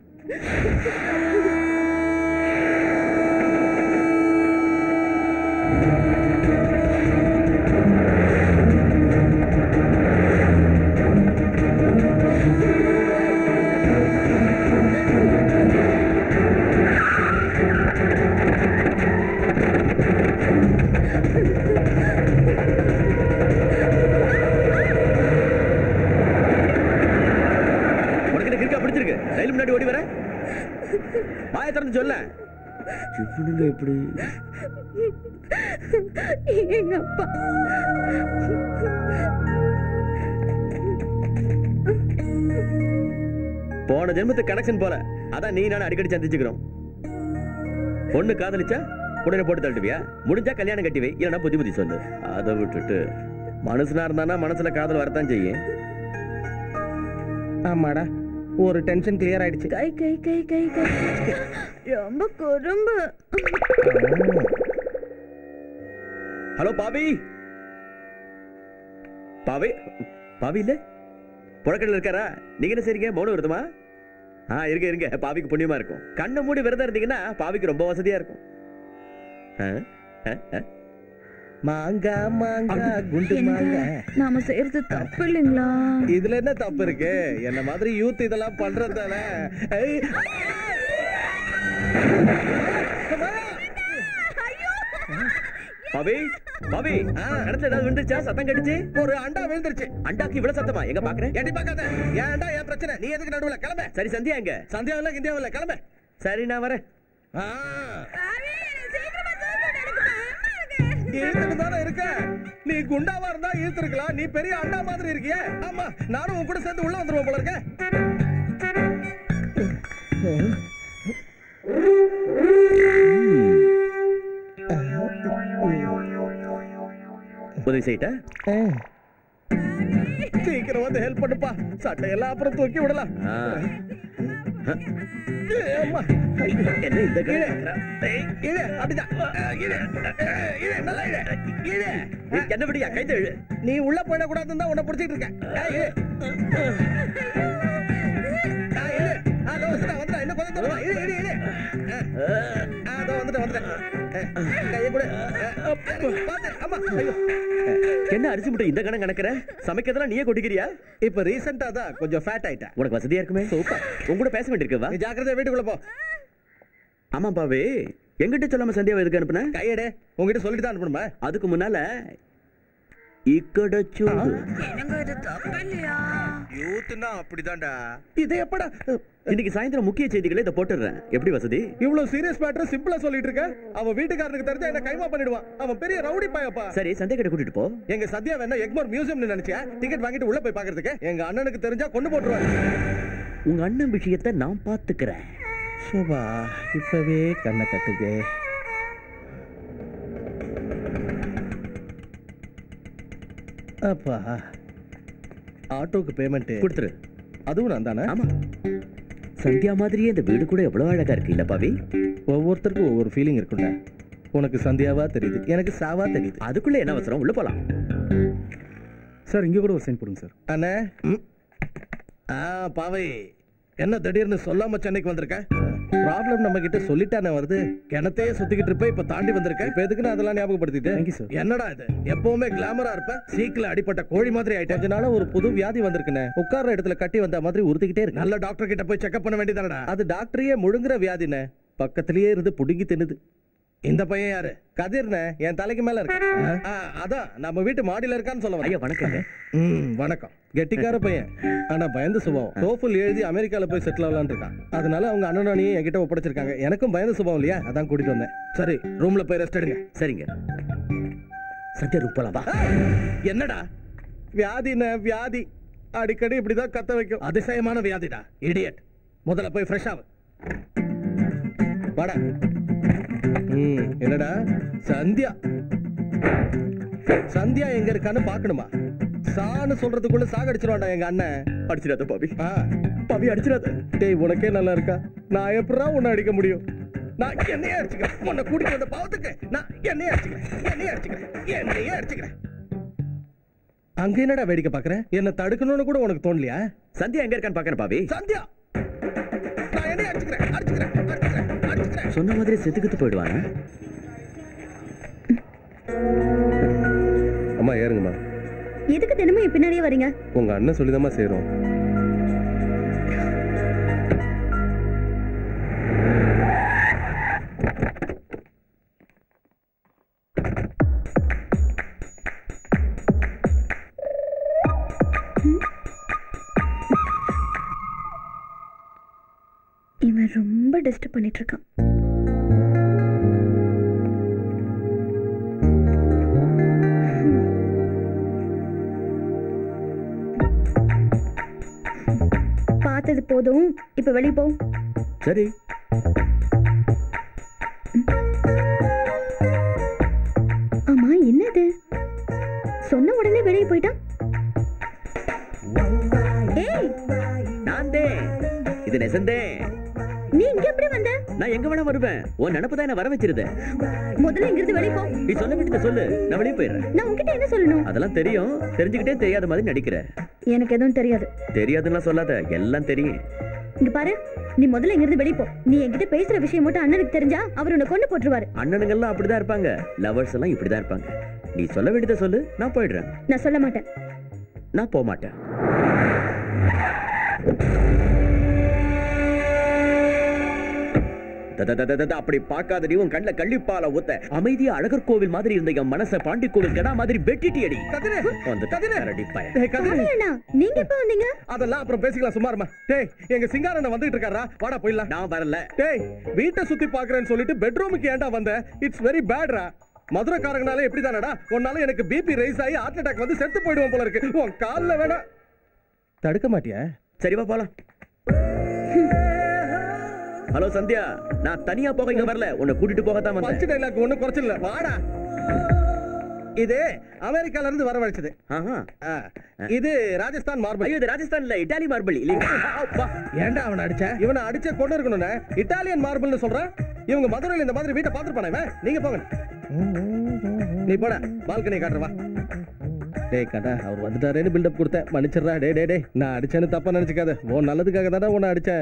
உனக்கு என்ன கிறுக்கா பிடிச்சிருக்கு ரயில் முன்னாடி ஓடி வர வாயை திறந்து சொல்ல இவனுங்க எப்படி எங்க அப்பா போன ஜென்மத்து கனெக்ஷன் போல அதான் நீ நான் அடிக்கடி சந்திச்சுக்கிறோம் பொண்ணு காதலிச்சா உடனே போட்டு தள்ளுவியா முடிஞ்சா கல்யாணம் கட்டி வை இல்லைன்னா புத்தி புத்தி சொல்லு அதை விட்டுட்டு மனசுனா இருந்தானா மனசுல காதல் வரத்தான் செய்யும் ஆமாடா ஒரு டென்ஷன் கிளியர் ஆயிடுச்சு கை கை கை கை கை ரொம்ப குறும்பு ஹலோ பாவி பாவி பாவி இல்ல புழக்கடல இருக்காரா நீங்க என்ன செய்றீங்க மௌனம் வருதுமா ஆ இருங்க இருங்க பாவிக்கு புண்ணியமா இருக்கும் கண்ணை மூடி விரதம் இருந்தீங்கன்னா பாவிக்கு ரொம்ப வசதியா இருக்கும் ஆ, ஆ, ஆ. மாங்கா மாங்கா குண்டு மாங்கா நாம செய்யறது தப்பு இல்லைங்களா இதுல என்ன தப்பு இருக்கு என்ன மாதிரி யூத் இதெல்லாம் பண்றதால ஏய், பாவி பாவி கடத்துல ஏதாவது விழுந்துச்சா சத்தம் கடிச்சு ஒரு அண்டா விழுந்துருச்சு அண்டாக்கு இவ்வளவு சத்தமா எங்க பாக்குறேன் எட்டி பார்க்காத ஏன்டா என் பிரச்சனை நீ எதுக்கு நடுவுல கிளம்ப சரி சந்தியா எங்க சந்தியாவில் இல்ல இந்தியாவில் இல்ல கிளம்ப சரி நான் வரேன் ஆ. இழுத்துட்டு தானே இருக்க நீ குண்டாவா இருந்தா இழுத்துருக்கலாம் நீ பெரிய அண்டா மாதிரி இருக்கியே ஆமா நானும் உன் கூட சேர்ந்து உள்ள வந்துருவேன் போல இருக்க உதவி செய்யிட்டா சீக்கிரம் வந்து ஹெல்ப் பண்ணுப்பா சட்டையெல்லாம் அப்புறம் தூக்கி விடலாம் ஆ. ஏய், அம்மா. என்ன இந்த இழு. கதை? ஏய், இழு, அப்படிதான். அஹ், இழு. அஹ், இழு, நல்லா இழு. இழு. ஏய், என்ன படியா கைத்த இழு நீ உள்ள போயிட கூடாதுன்னு தான் உன்னை பிடிச்சிட்டு இருக்கேன் ஏய், இழு. ஆ, இழு. ஆ, இதோ வந்துட்டேன், வந்துட்டேன். இன்னும் கொஞ்சம் தூரம் தான். இழு, இழு, இழு. ஆ, ஆ, இதோ வந்துட்டேன், வந்துட்டேன். அஹ், கையை கொடு. அஹ், பாத்து. ஆமா, ஐயோ. என்ன அரிசி முட்டை இந்த கணக்கு கணக்குற சமைக்கிறதெல்லாம் நீயே கொட்டிக்கிறியா இப்ப ரீசெண்டா தான் கொஞ்சம் ஃபேட் ஆயிட்டேன் உனக்கு வசதியா இருக்குமே சூப்பர் உன் கூட பேச வேண்டியிருக்கு வா நீ ஜாக்கிரதையா வீட்டுக்குள்ள போ ஆமா பாவே எங்கிட்ட சொல்லாம சந்தியாவை எதுக்கு அனுப்புன கையெடு உங்ககிட்ட சொல்லிட்டு தான் அனுப்பணுமா அதுக்கு முன்னால இக்கட சூடு என்னங்க இது தப்பு இல்லையா யூத்னா அப்படிதான்டா இது எப்படா இன்னைக்கு சாயந்தரம் முக்கிய செய்திகளை இதை போட்டுடுறேன் எப்படி வசதி இவ்வளவு சீரியஸ் மேட்டர் சிம்பிளா சொல்லிட்டு இருக்க அவன் வீட்டுக்காரனுக்கு தெரிஞ்சா என்ன கைமா பண்ணிடுவான் அவன் பெரிய ரவுடி பாயப்பா சரி சந்தை கடை கூட்டிட்டு போ எங்க சத்யா வேணா எக்மோர் மியூசியம்னு நினைச்சியா டிக்கெட் வாங்கிட்டு உள்ள போய் பாக்குறதுக்கு எங்க அண்ணனுக்கு தெரிஞ்சா கொண்டு போட்டுருவாங்க உங்க அண்ணன் விஷயத்தை நான் பாத்துக்கிறேன் சோபா இப்பவே கண்ணை கட்டுதே அப்பா ஆட்டோக்கு பேமெண்ட் கொடுத்துரு அதுவும் நான் தானே ஆமா சந்தியா மாதிரியே இந்த வீடு கூட எவ்வளவு அழகா இருக்கு இல்ல பாவி ஒவ்வொருத்தருக்கும் ஒவ்வொரு ஃபீலிங் இருக்கும்டா உனக்கு சந்தியாவா தெரியுது எனக்கு சாவா தெரியுது அதுக்குள்ள என்ன அவசரம் உள்ள போலாம் சார் இங்க கூட ஒரு சைன் போடுங்க சார் அண்ணே ம். ஆ பாவை என்ன திடீர்னு சொல்லாம சென்னைக்கு வந்திருக்க ப்ராப்ளம் நம்ம கிட்ட சொல்லிட்டானே வருது கிணத்தையே சுத்திக்கிட்டு இருப்ப இப்ப தாண்டி வந்திருக்க இப்ப எதுக்கு நான் அதெல்லாம் ஞாபகப்படுத்திட்டு Thank you, sir. என்னடா இது எப்பவுமே கிளாமரா இருப்ப சீக்கில அடிப்பட்ட கோழி மாதிரி ஆயிட்டு கொஞ்ச நாளா ஒரு புது வியாதி வந்திருக்குனே உட்கார்ற இடத்துல கட்டி வந்த மாதிரி உறுத்திக்கிட்டே இருக்கு நல்ல டாக்டர் கிட்ட போய் செக்அப் பண்ண வேண்டியதானடா அது டாக்டரையே முழுங்குற வியாதினே பக்கத்திலேயே இருந்து புடுங்கி தின்னுது இந்த பையன் யாரு கதிர்னே என் தலைக்கு மேல இருக்கு ஆ, அதான் நம்ம வீட்டு மாடியில இருக்கான்னு சொல்ல வரேன். ஐயா வணக்கங்க ம் வணக்கம் கெட்டிக்கார பையன் ஆனா பயந்து சுபாவம் டோஃபுல் எழுதி அமெரிக்கால போய் செட்டில் ஆகலாம்னு இருக்கான் அதனால அவங்க அண்ணனையும் என்கிட்ட ஒப்படைச்சிருக்காங்க எனக்கும் பயந்து சுபாவம் இல்லையா அதான் கூட்டிட்டு வந்தேன் சரி ரூம்ல போய் ரெஸ்ட் எடுங்க சரிங்க சத்யா ரூம் போலாம் வா ஆ, என்னடா வியாதின வியாதி அடிக்கடி இப்படிதான் கத்த வைக்கும் அதிசயமான வியாதிடா இடியட் முதல்ல போய் ஃப்ரெஷ் ஆகு வாடா ம் என்னடா சந்தியா சந்தியா எங்க இருக்கான்னு பாக்கணுமா சான்னு சொல்றதுக்குள்ள சாகடிச்சிருவான்டா எங்க அண்ணன் அடிச்சிடாத பாவி ஆ, பாவி அடிச்சிடாத டேய் உனக்கே நல்லா இருக்கா நான் எப்படா உன்னை அடிக்க முடியும் நான் என்னையே அடிச்சுக்கிறேன் உன்னை கூட்டிட்டு வந்த பாவத்துக்கு நான் என்னையே அடிச்சுக்கிறேன் என்னையே அடிச்சுக்கிறேன் என்னையே அடிச்சுக்கிறேன் அங்க என்னடா வேடிக்கை பாக்குறேன் என்ன தடுக்கணும்னு கூட உனக்கு தோணலையா சந்தியா எங்க இருக்கான்னு பாக்கறேன் பாவி சந்தியா நான் என்னையே அடிச்சுக்கிறேன் அடிச்சுக்கிறேன் அடிச்சுக்கிறேன் அடிச்சுக்கிறேன் சொன்ன மாதிரி செத்துக்கிட்டு போயிடுவாங்க அம்மா ஏறுங்கம்மா எதுக்கு தினமும் என் பின்னாடியே வரீங்க உங்க அண்ணன் சொல்லிதாம்மா செய்றோம் இவன் ரொம்ப டிஸ்டர்ப் பண்ணிட்டு இருக்கான் பார்த்தது போதும் இப்ப வெளிய போ சரி ஆமா என்னது சொன்ன உடனே வெளியே போயிட்டான் ஏய் நான் தான் இது நெசந்தே நீ இங்க எப்படி வந்த நான் எங்க வேணா வருவேன் உன் நினப்பு தான் என்ன வர வச்சிருது முதல்ல இங்கிருந்து வெளிய போ நீ சொல்ல வேண்டியதை சொல்லு நான் வெளியே போயிடுறேன் நான் உன்கிட்ட என்ன சொல்லணும் அதெல்லாம் தெரியும் தெரிஞ்சுக்கிட்டே தெரியாத மாதிரி நடிக்கிற எனக்கு எதுவும் தெரியாது தெரியாதுன்னா சொல்லாத எல்லாம் தெரியும் இங்க பாரு நீ முதல்ல இங்கிருந்து வெளிய போ நீ என்கிட்ட பேசுற விஷயம் மட்டும் அண்ணனுக்கு தெரிஞ்சா அவர் உன்னை கொண்டு போட்டுருவாரு அண்ணனுங்கெல்லாம் அப்படிதான் இருப்பாங்க லவர்ஸ் எல்லாம் இப்படிதான் இருப்பாங்க நீ சொல்ல வேண்டியதை சொல்லு நான் போயிடுறேன் நான் சொல்ல மாட்டேன் நான் போக மாட்டேன் த- த- த- த- த- அப்படி பார்க்காதடி உன் கண்ணுல கள்ளிப்பால ஊத்த அமைதியா அழகர் கோவில் மாதிரி இருந்த என் மனச பாண்டி கோவில் கடா மாதிரி வெட்டிட்டியடி வந்துட்டடி பையன். டேய் கதிரு அண்ணா நீங்க எப்ப வந்தீங்க அதெல்லாம் அப்புறம் பேசிக்கலாம் சும்மாருமா டேய் எங்க சிங்காரண்ண வந்துட்டு இருக்காரா வாடா போயிடலாம் நான் வரல டேய் வீட்டை சுத்தி பாக்குறேன்னு சொல்லிட்டு பெட்ரூமுக்கு ஏன்டா வந்த இட்ஸ் வெரி பேட்ரா மதுரைக்காரங்கனால எப்படி தானடா உன்னால எனக்கு பிபி ரைஸ் ஆகி ஹார்ட் அட்டாக் வந்து செத்து போயிடுவோம் போல இருக்கு உன் கால்ல வேணா தடுக்க மாட்டியா சரிவா போலாம் ஹலோ சந்தியா நான் தனியா போக இங்க வரல உன்னை கூட்டிட்டு போகத்தான் பஞ்சு வந்தேன் டைலாக் ஒண்ணும் குறைச்சல வாடா இது அமெரிக்கால இருந்து வரவழைச்சது ஆஹா. ஆ, இது ராஜஸ்தான் மார்பிள் ஐயோ இது ராஜஸ்தான் இல்ல இட்டாலி மார்பிள் இல்லையா அப்பா. ஏன்டா அவனை அடிச்ச இவனை அடிச்ச கொண்டு இருக்கணும்னு இட்டாலியன் மார்பிள்னு சொல்றான் இவங்க மதுரையில இந்த மாதிரி வீட்டை பார்த்துருப்பானே இவன். நீங்க போங்க நீ போட பால்கனி காட்டுறவா டேய் கடா அவர் வந்துட்டாரேன்னு பில்டப் கொடுத்தேன் மன்னிச்சிடுறா டே டே டே நான் அடிச்சேன்னு தப்பா நினைச்சுக்காத உன் நல்லதுக்காக தானே உன்னை அடிச்சேன்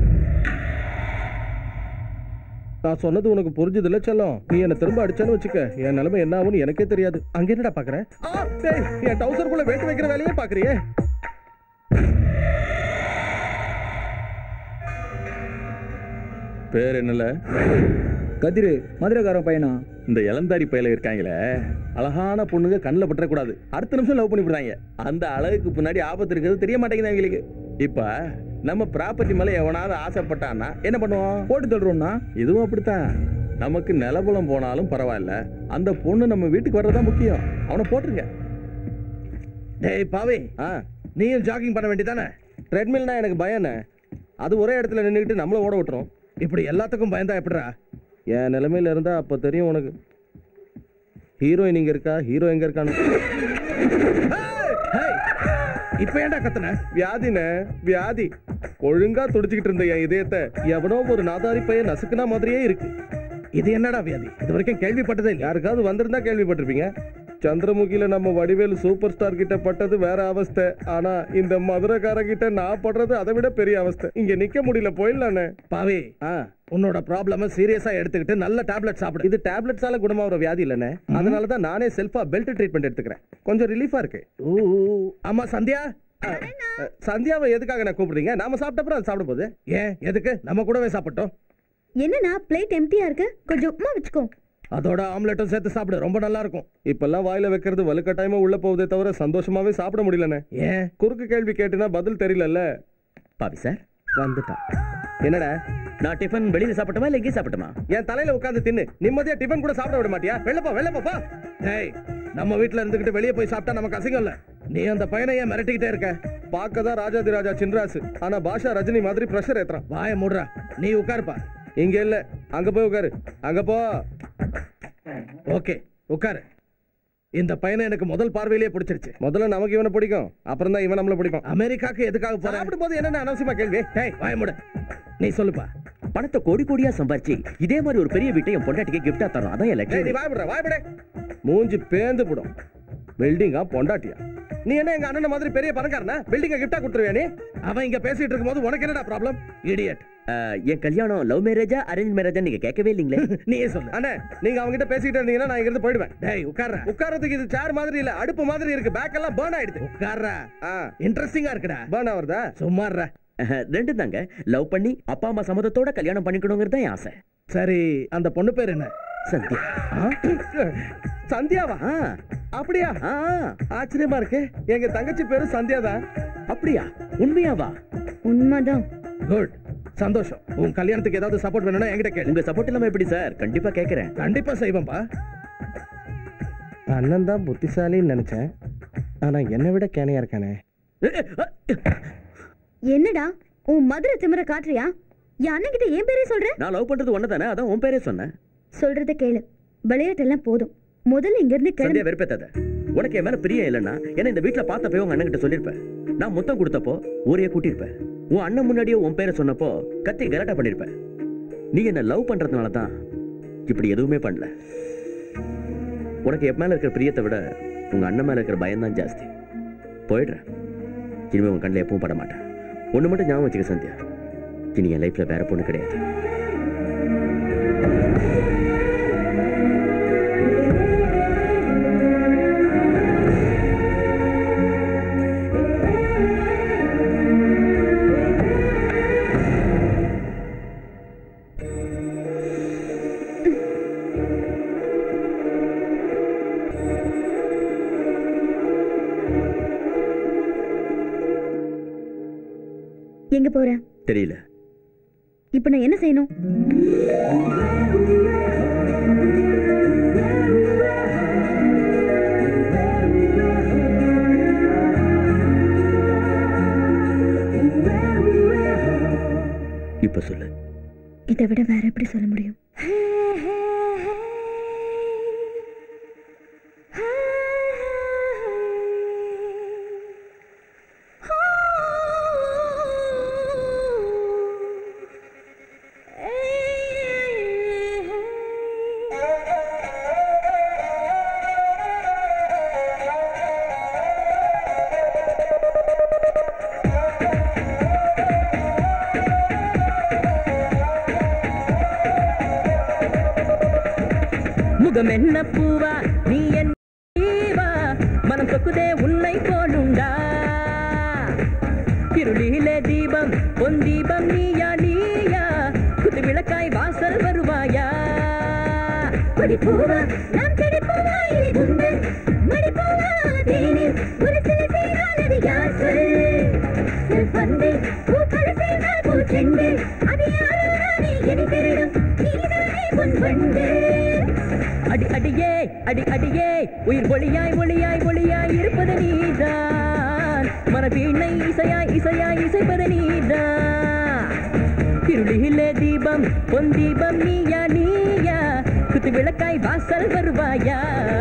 நான் சொன்னது உனக்கு புரிஞ்சது இல்ல செல்லம் நீ என்ன திரும்ப அடிச்சேன்னு வச்சுக்க என் நிலைமை என்ன ஆகும்னு எனக்கே தெரியாது அங்க என்னடா பாக்குற ஆ, டேய், என் டவுசருக்குள்ள வேட்டு வைக்கிற வேலையே பாக்குறியே பேர் என்னல கதிரு மதுரைக்காரன் பையனா இந்த இளந்தாரி பையில இருக்காங்களே அழகான பொண்ணுங்க கண்ணில் பற்றக்கூடாது அடுத்த நிமிஷம் லவ் பண்ணி விடுறாங்க அந்த அழகுக்கு பின்னாடி ஆபத்து இருக்கிறது தெரிய மாட்டேங்குது அவங்களுக்கு இப்ப நம்ம ப்ராப்பர்ட்டி மேல எவனாவது ஆசைப்பட்டான்னா என்ன பண்ணுவோம் போட்டு தள்ளுறோம்னா இதுவும் அப்படித்தான் நமக்கு நிலபுலம் போனாலும் பரவாயில்ல அந்த பொண்ணு நம்ம வீட்டுக்கு வர்றதுதான் முக்கியம் அவனை போட்டுருங்க டேய் பாவே நீயும் ஜாகிங் பண்ண வேண்டியதானே ட்ரெட்மில்னா எனக்கு பயம்ண்ணே அது ஒரே இடத்துல நின்றுக்கிட்டு நம்மள ஓட விட்டுரும் இப்படி எல்லாத்துக்கும் பயந்தா எப்படிடா என் நிலைமையில இருந்தா அப்ப தெரியும் உனக்கு ஹீரோயின் இங்க இருக்கா ஹீரோ எங்க இருக்கான்னு ஹேய், இப்ப ஏன்டா கத்துன வியாதினே வியாதி ஒழுங்கா துடிச்சுக்கிட்டு இருந்த என் இதயத்தை எவனோ ஒரு நாதாரி பையன் நசுக்குனா மாதிரியே இருக்கு இது என்னடா வியாதி இது வரைக்கும் கேள்விப்பட்டதே இல்லை யாருக்காவது வந்திருந்தா கேள்விப்பட்டிருப்பீங்க சந்திரமுகில நம்ம வடிவேலு சூப்பர் ஸ்டார் கிட்ட பட்டது வேற அவஸ்தை ஆனா இந்த மதுரைக்கார கிட்ட நான் படுறது அதை விட பெரிய அவஸ்தை இங்க நிக்க முடியல போயிடலானே பாவி உன்னோட ப்ராப்ளம சீரியஸா எடுத்துக்கிட்டு நல்ல டேப்லெட் சாப்பிடு இது டேப்லெட்ஸால குணமாகிற வியாதி இல்லனே அதனால தான் நானே செல்ஃபா பெல்ட் ட்ரீட்மெண்ட் எடுத்துக்கிறேன் கொஞ்சம் ரிலீஃபா இருக்கு ஊ, ஊ, ஊ. ஆமா சந்தியா அ, அ, சந்தியாவை எதுக்காக நான் கூப்பிடுறீங்க நாம சாப்பிட்டப்பறம் அது சாப்பிட போகுது ஏன் எதுக்கு நம்ம கூடவே சாப்பிட்டோம் என்னண்ணா பிளேட் எம்டியா இருக்கு கொஞ்சம் உப்புமா வச்சுக்கோ அதோட ஆம்லெட்டும் சேர்த்து சாப்பிடு ரொம்ப நல்லா இருக்கும் இப்பெல்லாம் வாயில வைக்கிறது வலுக்கட்டாயமா உள்ள போகுதே தவிர சந்தோஷமாவே சாப்பிட முடியலண்ணே ஏன் குறுக்கு கேள்வி கேட்டுனா பதில் தெரியலல்ல பாவி சார் வந்துட்டான் என்னடா நான் டிஃபன் வெளியில சாப்பிட்டமா இல்ல இங்கே சாப்பிட்டுமா என் தலையில உட்கார்ந்து தின்னு நிம்மதியா டிஃபன் கூட சாப்பிட விட மாட்டியா வெள்ளப்பா வெள்ளப்பா பா டேய் நம்ம வீட்ல இருந்துகிட்டு வெளியே போய் சாப்பிட்டா நமக்கு அசிங்கம் இல்ல நீ அந்த பையனை ஏன் மிரட்டிக்கிட்டே இருக்க பார்க்கதான் ராஜாதி ராஜா சின்ராசு ஆனா பாஷா ரஜினி மாதிரி பிரஷர் ஏத்துறான் வாய மூடுறா நீ உட்காருப்பா இங்க இல்ல அங்க போய் உட்காரு அங்க போ ஓகே உட்காரு இந்த பையனை எனக்கு முதல் பார்வையிலேயே பிடிச்சிருச்சு முதல்ல நமக்கு இவனை பிடிக்கும் அப்புறம் தான் இவன் நம்மள பிடிக்கும் அமெரிக்காக்கு எதுக்காக போற சாப்பிடும் போது என்னென்ன அனவசியமா கேள்வி டேய் வாய மூடு நீ சொல்லுப்பா பணத்தை கோடி கோடியா சம்பாரிச்சு இதே மாதிரி ஒரு பெரிய வீட்டை என் பொண்டாட்டிக்கு கிஃப்டா தரும் அதான் என் டேய், நீ லட்சியம் வாய விடுற வாய விடு மூஞ்சி பேந்து போடும் பில்டிங்கா பொண்டாட்டியா நீ என்ன எங்க அண்ணன் மாதிரி பெரிய பணக்காரனா பில்டிங்க கிஃப்டா கொடுத்துருவியா நீ அவன் இங்க பேசிட்டு இருக்கும்போது உனக்கு என்னடா ப்ராப்ளம் இடியட் அஹ், என் கல்யாணம் லவ் மேரேஜா அரேஞ்ச் மேரேஜா நீங்க கேட்கவே இல்லீங்களே நீயே சொல்லு அண்ணே நீங்க அவங்க கிட்ட பேசிட்டு இருந்தீங்கன்னா நான் இங்க இருந்து போயிடுவேன் டேய் உட்கார்ற உட்கார்றதுக்கு இது சேர் மாதிரி இல்ல அடுப்பு மாதிரி இருக்கு பேக் எல்லாம் பர்ன் ஆயிடுது உட்கார்ற இன்ட்ரெஸ்டிங்கா இருக்குடா பர்ன் ஆவறதா சும்மாறா அஹ், ரெண்டு தாங்க லவ் பண்ணி அப்பா அம்மா சம்மதத்தோட கல்யாணம் பண்ணிக்கணுங்கிறது தான் என் ஆசை சரி அந்த பொண்ணு பேர் என்ன சந்தியா சந்தியாவா அப்படியா ஆச்சரியமா இருக்கு எங்க தங்கச்சி பேரு சந்தியா தான் அப்படியா உண்மையாவா உண்மைதான் குட் சந்தோஷம் உன் கல்யாணத்துக்கு ஏதாவது சப்போர்ட் வேணும்னா என்கிட்ட கேளு உங்க சப்போர்ட் இல்லாம எப்படி சார் கண்டிப்பா கேக்குறேன் கண்டிப்பா செய்வேன்பா அண்ணன் தான் புத்திசாலின்னு நினைச்சேன் ஆனா என்னை விட கேனையா இருக்கானே என்னடா உன் மதுரை திமிர காட்டுறியா என் அண்ணன் கிட்ட என் பேரே சொல்ற நான் லவ் பண்றது ஒண்ணு தானே அதான் உன் பேரே சொன்னேன் சொல்றத கேளு விளையாட்டெல்லாம் போதும் முதல்ல இங்க இருந்து சந்தியா கிளம்பு வெறுப்பேத்தாத உனக்கு என் மேல பிரியம் இல்லைன்னா ஏன்னா இந்த வீட்டுல பார்த்தப்போ உங்க அண்ணன் கிட்ட சொல்லிருப்பேன் நான் முத்தம் கொடுத்தப்போ ஊரையே கூட்டியிருப்பேன் உன் அண்ணன் முன்னாடியே உன் பேரை சொன்னப்போ கத்தி கலாட்டா பண்ணிருப்ப நீ என்ன லவ் பண்றதுனால தான் இப்படி எதுவுமே பண்ணல உனக்கு என் மேல இருக்கிற பிரியத்தை விட உங்க அண்ணன் மேல இருக்கிற பயம் தான் ஜாஸ்தி போயிடுறேன் இனிமே உன் கண்ணில் எப்பவும் பட மாட்டேன் ஒண்ணு மட்டும் ஞாபகம் வச்சுக்க சந்தியா இனி என் லைஃப்ல வேற பொண்ணு கிடையாது எங்க போற தெரியல இப்ப நான் என்ன செய்யணும் இப்ப சொல்லு இதை விட வேற எப்படி சொல்ல முடியும் முகம் என்ன பூவா நீ என் ஜீவா மனம் சொக்குதே உன்னை போலுண்டா இருளிலே தீபம் பொன் தீபம் நீயா நீயா குத்து விளக்காய் வாசல் வருவாயா படிப்போவா நாம் கிடைப்போவா இதை உண்டு மடிப்போவா தேனில் ஒரு சில செய்யாதது யார் சொல் செல்பந்து பூக்கள் செய்தால் பூச்செண்டு அது யாரோ நானே என பெரிடும் நீதானே பொன் வண்டு அடி அடியே அடி அடியே உயிர் ஒளியாய் ஒளியாய் ஒளியாய் இருப்பது நீதான் மனவீணை இசையாய் இசையாய் இசைப்பது நீதான் இருளிலே தீபம் பொன் தீபம் நீயா நீயா குத்து விளக்காய் வாசல் வருவாயா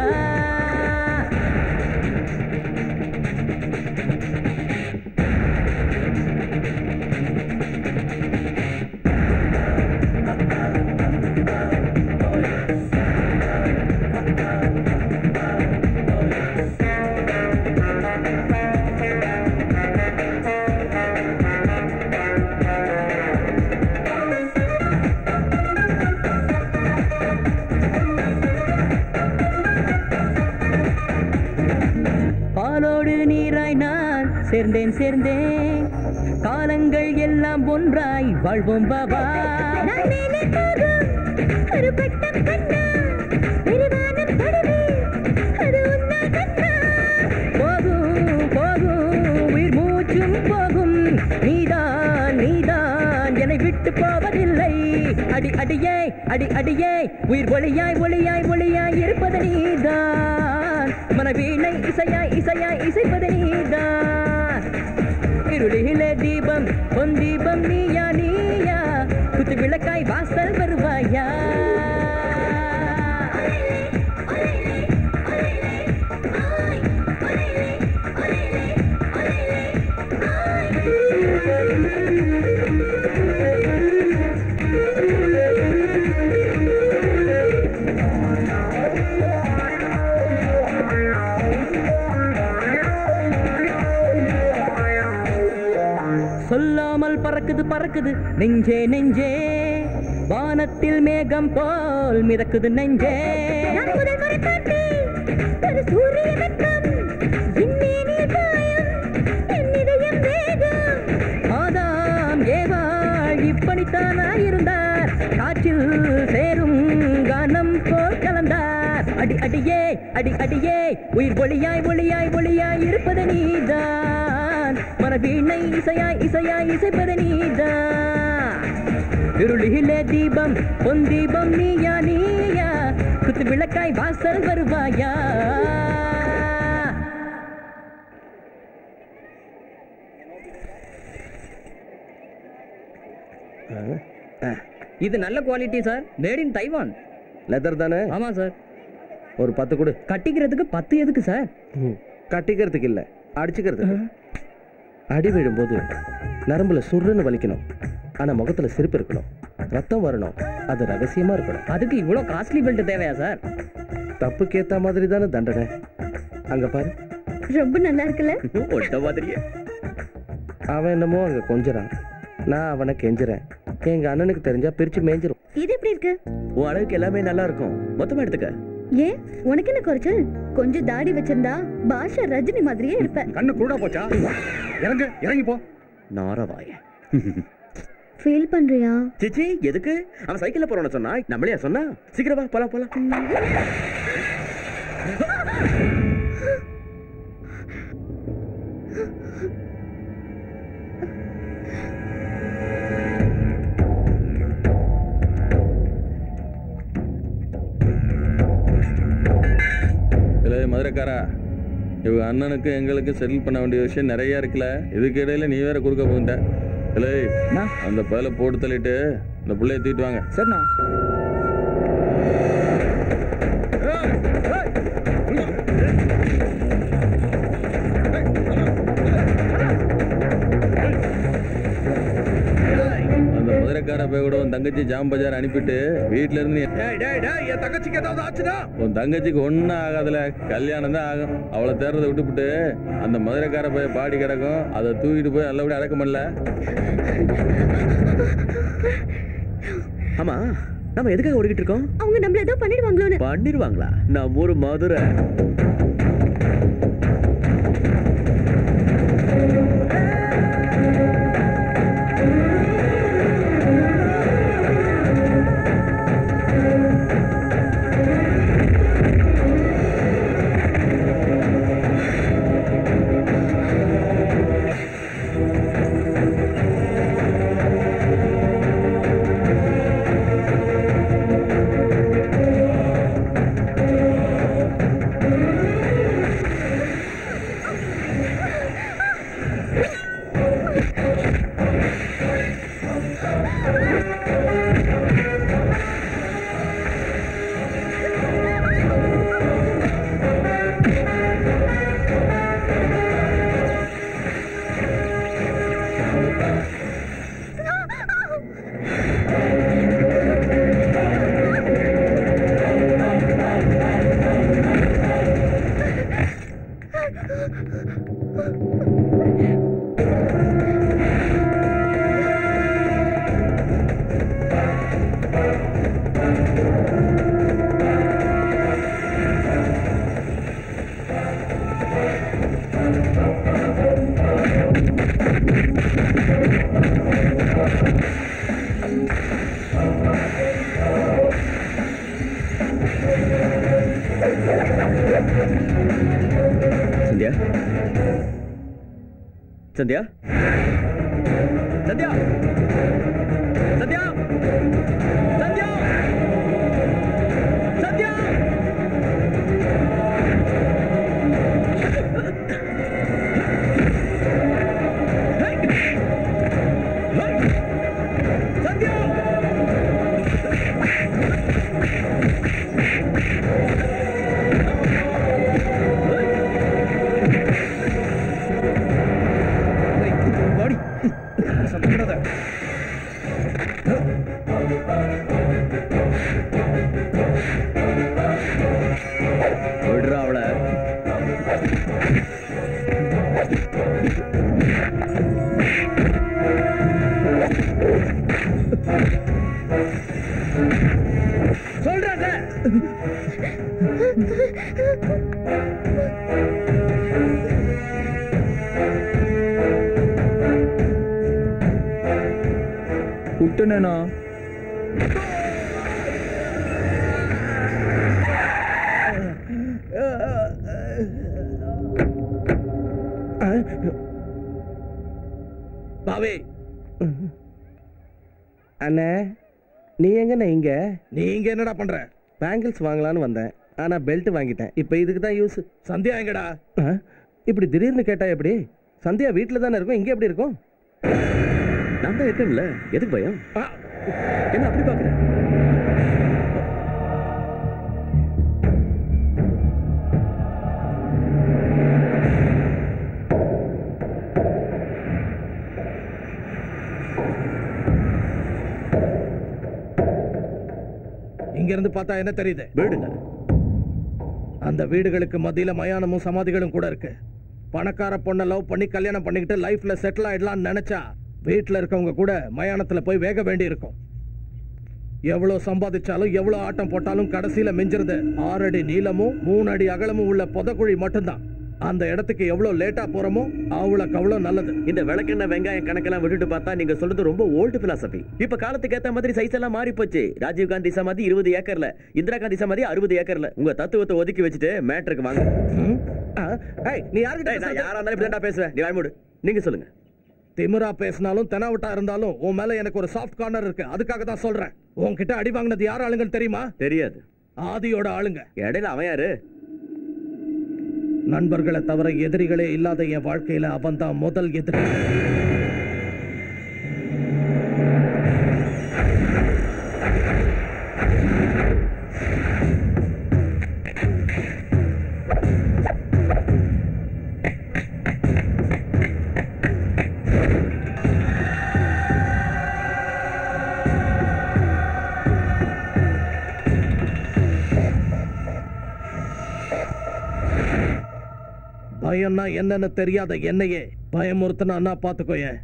பாலோடு நீராய் நான் சேர்ந்தேன் சேர்ந்தேன் காலங்கள் எல்லாம் ஒன்றாய் வாழ்வோம் பாபா நான் மேலே போகும் ஒரு பட்டம் கண்ணா பெருவானம் படுவே அது உன்னால் கண்ணா போகும் போகும் உயிர் மூச்சும் போகும் நீதான் நீதான் என்னை விட்டு போவதில்லை அடி அடியே அடி அடியே உயிர் ஒளியாய் ஒளியாய் ஒளியாய் இருப்பது நீதான் மனவீணை இசையாய் இசையாய் இசைப்பது நீதான் இருளிலே தீபம் பொன் தீபம் நீயா நீயா குத்து விளக்காய் வாசல் வருவாயா சொல்லாமல் பறக்குது பறக்குது நெஞ்சே நெஞ்சே வானத்தில் மேகம் போல் மிதக்குது நெஞ்சே நான் முதல் முறை பார்த்தேன் ஒரு சூரிய வெப்பம் விண்மீனில் காயம் என் இதயம் வேகம் ஆதாம் ஏவாள் இப்படித்தானா இருந்தார் காற்றில் சேரும் கானம் போல் கலந்தார் அடி அடியே அடி அடியே உயிர் ஒளியாய் ஒளியாய் ஒளியாய் இருப்பது நீதான் மனவீணை இசையாய் இசையாய் இசைப்பது நீதான் இருளிலே தீபம் பொன் தீபம் நீயா நீயா குத்து விளக்காய் வாசல் வருவாயா இது நல்ல quality sir made in Taiwan leather தானே ஆமா சார் ஒரு பத்து கொடு கட்டிக்கிறதுக்கு பத்து எதுக்கு சார் கட்டிக்கிறதுக்கு இல்ல அடிச்சுக்கிறதுக்கு அடி விழும்போது நரம்புல சுருன்னு வலிக்கணும் ஆனா முகத்துல சிரிப்பு இருக்கணும் ரத்தம் வரணும் அது ரகசியமா இருக்கணும் அதுக்கு இவ்வளோ காஸ்ட்லி பெல்ட் தேவையா சார் தப்புக்கு ஏத்த மாதிரி தானே தண்டனை அங்க பாரு ரொம்ப நல்லா இருக்குல்ல ஒட்ட மாதிரியே அவன் என்னமோ அங்க கொஞ்சறான் நான் அவனை கெஞ்சுறேன் எங்க அண்ணனுக்கு தெரிஞ்சா பிரிச்சு மேய்ஞ்சிரும் இது எப்படி இருக்கு உன் அளவுக்கு எல்லாமே நல்லா இருக்கும் மொத்தமா எடுத்துக்க ஏன் உனக்கு என்ன குறைச்சல் கொஞ்சம் தாடி வச்சிருந்தா பாஷா ரஜினி மாதிரியே இருப்ப கண்ணு குருடா போச்சா இறங்கு இறங்கி போ நாரவாய ஃபீல் பண்றியா சிச்சி எதுக்கு அவன் சைக்கிள்ல போறவன சொன்னா நம்மளையா சொன்னா சீக்கிரம் வா போலாம் போலாம் இல்லை மதுரைக்காரா இவங்க அண்ணனுக்கு எங்களுக்கு செட்டில் பண்ண வேண்டிய விஷயம் நிறைய இருக்குல்ல இதுக்கு இடையில நீ வேற குறுக்க போகிட்ட இல்லை அந்த பதில போட்டு தள்ளிட்டு இந்த பிள்ளைய தூக்கிட்டு வாங்க சரிண்ணா அந்த மதுரைக்கார போய் கூட உன் தங்கச்சி ஜாம் பஜார் அனுப்பிட்டு வீட்டுல இருந்து நீ டேய் டேய் டேய் என் தங்கச்சிக்கு ஏதாவது ஆச்சுன்னா உன் தங்கச்சிக்கு ஒன்றும் ஆகாதுல கல்யாணம் தான் ஆகும் அவளை தேர்றதை விட்டுப்புட்டு அந்த மதுரைக்கார போய் பாடி கிடக்கும் அதை தூக்கிட்டு போய் நல்லபடியா அடக்கம் பண்ணல ஆமா நம்ம எதுக்காக ஓடிக்கிட்டு இருக்கோம் அவங்க நம்மள ஏதோ பண்ணிடுவாங்களோன்னு பண்ணிருவாங்களா நம்ம ஊரு மதுரை சந்தியா சந்தியா சந்தியா சந்தியா சந்தியா சந்தியா வாடி சத்தம் போடாத விடுறா அவளை சொல்றாங்க விட்டுனேண்ணா பாவே அண்ணே நீ எங்கண்ணே இங்க நீங்க என்னடா பண்ற பேங்கிள்ஸ் வாங்கலான்னு வந்தேன் ஆனா பெல்ட் வாங்கிட்டேன் இப்போ இதுக்கு தான் யூஸ் சந்தியா எங்கடா இப்படி திடீர்னு கேட்டா எப்படி சந்தியா வீட்டில் தானே இருக்கும் இங்கே எப்படி இருக்கும் நான் தான் இருக்கேன்ல எதுக்கு பயம் என்ன அப்படி பாக்குற இங்க இருந்து பார்த்தா என்ன தெரியுது வீடுங்க அந்த வீடுகளுக்கு மத்தியில மயானமும் சமாதிகளும் கூட இருக்கு பணக்கார பொண்ணை லவ் பண்ணி கல்யாணம் பண்ணிக்கிட்டு லைஃப்ல செட்டில் ஆயிடலாம்னு நினைச்சா வீட்டுல இருக்கவங்க கூட மயானத்துல போய் வேக வேண்டி இருக்கும் எவ்வளவு சம்பாதிச்சாலும் எவ்வளவு ஆட்டம் போட்டாலும் கடைசியில மிஞ்சிறது ஆறு அடி நீளமும் மூணு அடி அகலமும் உள்ள புதக்குழி மட்டும்தான் அந்த இடத்துக்கு எவ்வளவு லேட்டா போறோமோ அவ்வளவுக்கு அவ்வளவு நல்லது இந்த விளக்கெண்ணெய் வெங்காயம் கணக்கெல்லாம் விட்டுட்டு பார்த்தா நீங்க சொல்றது ரொம்ப ஓல்டு பிலாசபி இப்ப காலத்துக்கு ஏத்த மாதிரி சைஸ் எல்லாம் மாறி போச்சு ராஜீவ் காந்தி சமாதி இருபது ஏக்கர்ல இந்திரா காந்தி சமாதி அறுபது ஏக்கர்ல உங்க தத்துவத்தை ஒதுக்கி வச்சுட்டு மேட்ருக்கு வாங்க நீ யாருக்கிட்ட ஏய், நான் யாரா இருந்தாலும் இப்படி பேசுவேன் நீ வாய்மூடு நீங்க சொல்லுங்க திமிரா பேசினாலும் தெனாவட்டா இருந்தாலும் உன் மேல எனக்கு ஒரு சாஃப்ட் கார்னர் இருக்கு அதுக்காக தான் சொல்றேன் உன்கிட்ட அடி வாங்கினது யார் ஆளுங்கன்னு தெரியுமா தெரியாது ஆதியோட ஆளுங்க இடையில அவன் யாரு நண்பர்களை தவிர எதிரிகளே இல்லாத என் வாழ்க்கையில அவன் தான் முதல் எதிரி பயம்னா என்னன்னு தெரியாத என்னையே பயமுறுத்தினா பாத்துக்கோயேன்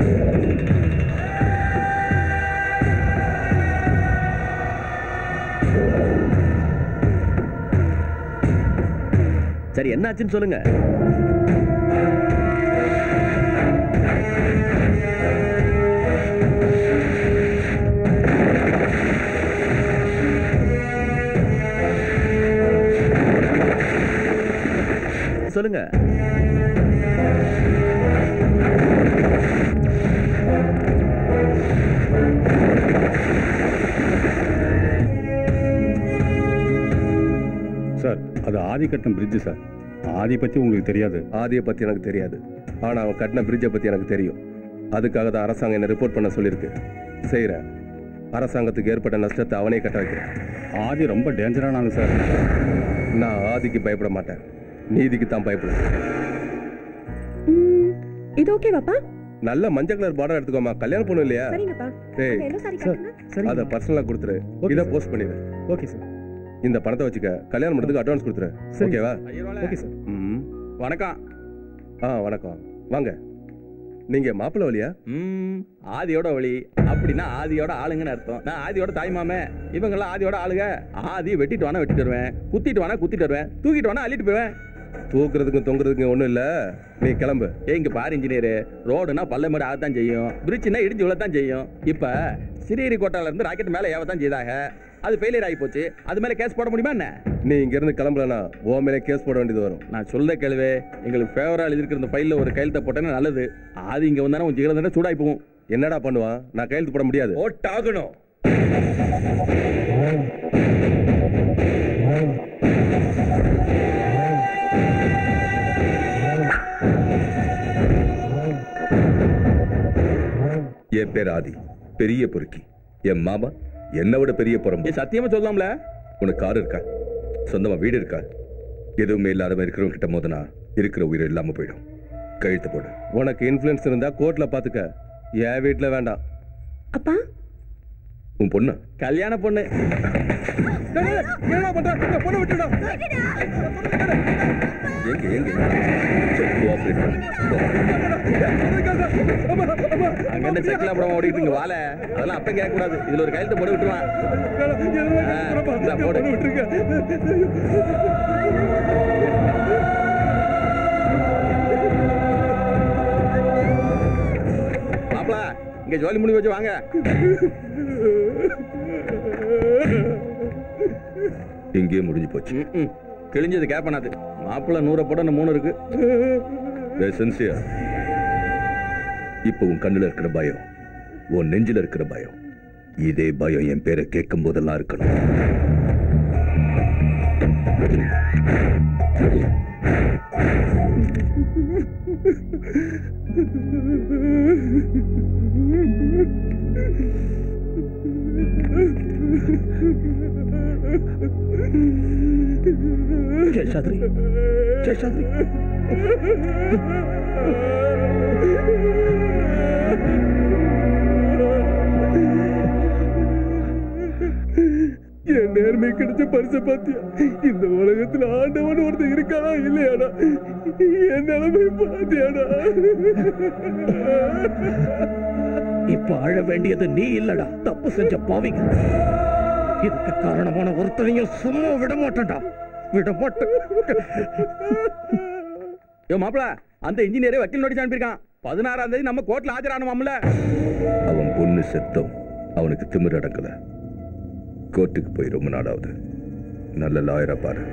சரி என்னாச்சுன்னு சொல்லுங்க சொல்லுங்க சார் அது ஆதி கட்டம் பிரிட்ஜு சார் ஆதி பத்தி உங்களுக்கு தெரியாது ஆதியை பத்தி எனக்கு தெரியாது ஆனா அவன் கட்டின பிரிட்ஜை பத்தி எனக்கு தெரியும் அதுக்காக தான் அரசாங்கம் என்ன ரிப்போர்ட் பண்ண சொல்லியிருக்கு செய்யறேன் அரசாங்கத்துக்கு ஏற்பட்ட நஷ்டத்தை அவனே கட்ட வைக்கிறேன் ஆதி ரொம்ப டேஞ்சரான ஆளு சார் நான் ஆதிக்கு பயப்பட மாட்டேன் நீதிக்கு தான் பயப்படுவேன் இது ஓகேவாப்பா நல்ல மஞ்சள் கலர் பார்டர் எடுத்துக்கோமா கல்யாணம் பொண்ணு இல்லையா சரிங்கப்பா டேய் அந்த yellow saree காட்டுங்க. அதை பர்சனலா கொடுத்துரு இதை போஸ்ட் பண்ணிடு ஓகே சார் இந்த பணத்தை வச்சுக்க கல்யாணம் பண்ணதுக்கு அட்வான்ஸ் கொடுத்துரு சரி. ஓகேவா ஓகே சார் ம் வணக்கம் ஆ வணக்கம் வாங்க நீங்க மாப்பிள்ளை வழியா ம் ஆதியோட வழி அப்படின்னா ஆதியோட ஆளுங்கன்னு அர்த்தம் நான் ஆதியோட தாய்மாமே இவங்கெல்லாம் ஆதியோட ஆளுங்க ஆதி வெட்டிட்டு வானா வெட்டிட்டு வருவேன் குத்திட்டு வானா குத்திட்டு வருவேன் தூக்கிட்டு வானா அள்ளிட்டு போவேன் தூக்குறதுக்கும் தொங்குறதுக்கும் ஒண்ணும் இல்ல நீ கிளம்பு ஏய் இங்க பாரு இன்ஜினியர் ரோடுனா பல்ல மாதிரி ஆகத்தான் செய்யும் பிரிட்ஜ்னா இடிஞ்சு விழத்தான் செய்யும் இப்ப சிறீரி கோட்டால இருந்து ராக்கெட் மேல ஏவத்தான் செய்தாக அது ஃபெயிலியர் ஆகி போச்சு அது மேல கேஸ் போட முடியுமா என்ன நீ இங்க இருந்து கிளம்பலனா உன் மேலே கேஸ் போட வேண்டியது வரும் நான் சொல்ல கேள்வே எங்களுக்கு ஃபேவரா இருக்கிற இந்த ஃபைல்ல ஒரு கையெழுத்த போட்டேன்னா நல்லது ஆதி இங்க வந்தானே உன் ஜீரோ தண்டனை சூடாய் போகும் என்னடா பண்ணுவான் நான் கையெழுத்து போட முடியாது ஓட்டாகணும் என் பேர் ஆதி பெரிய பொறுக்கி என் மாமா என்னை விட பெரிய புறம்பு சத்தியமா சொல்லலாம்ல உனக்கு கார் இருக்கா சொந்தமா வீடு இருக்கா எதுவுமே இல்லாதவன் இருக்கிறவங்க கிட்ட மோதனா இருக்கிற உயிர் இல்லாம போயிடும் கழுத்து போடு உனக்கு இன்ஃப்ளூயன்ஸ் இருந்தா கோர்ட்ல பாத்துக்க என் வீட்ல வேண்டாம் அப்பா உன் பொண்ணு கல்யாண பொண்ணு என்ன பண்ற இந்த பொண்ணை விட்டுடா எங்க எங்க சரி, cooperate பண்ணு. போ. அங்க என்ன செக்கில் படம் ஓடிட்டு இங்க வாழ அதெல்லாம் அப்ப கேட்க கூடாது இதுல ஒரு கையெழுத்து போட்டு விட்டுருவான் ஆ, இந்தா போடு மாப்பிள இங்க ஜோலி முடி வச்சு வாங்க இங்கேயே முடிஞ்சு போச்சு ம்ம். கிழிஞ்சது கேப்பனாது மாப்பிள நூறை போட இன்னும் மூணு இருக்கு ஏய், சின்சியா இப்போ உன் கண்ணுல இருக்கிற பயம் உன் நெஞ்சில இருக்கிற பயம் இதே பயம் என் பேரை கேட்கும் போதெல்லாம் இருக்கணும் சேஷாத்ரி சேஷாத்ரி என் நேர்மை கிடைச்ச பரிச பாத்தியா இந்த உலகத்துல ஆண்டவன் ஒருத்தன் இருக்கானா இல்லையாடா என் நிலைமை பாத்தியாடா இப்ப அழ வேண்டியது நீ இல்லடா தப்பு செஞ்ச பாவிங்க இதுக்கு காரணமான ஒருத்தனையும் சும்மா விட மாட்டேன்டா விட மாட்டேன் யோ மாப்பிள அந்த இன்ஜினியரே வக்கீல் நோட்டீஸ் அனுப்பியிருக்கான் பதினாறாம் தேதி நம்ம கோர்ட்ல ஆஜரானுமாம்ல அவன் பொண்ணு செத்தோம் அவனுக்கு திமிர் அடங்கல கோர்ட்டுக்கு போய் ரொம்ப நாளாவது நல்ல லாயரா பாரு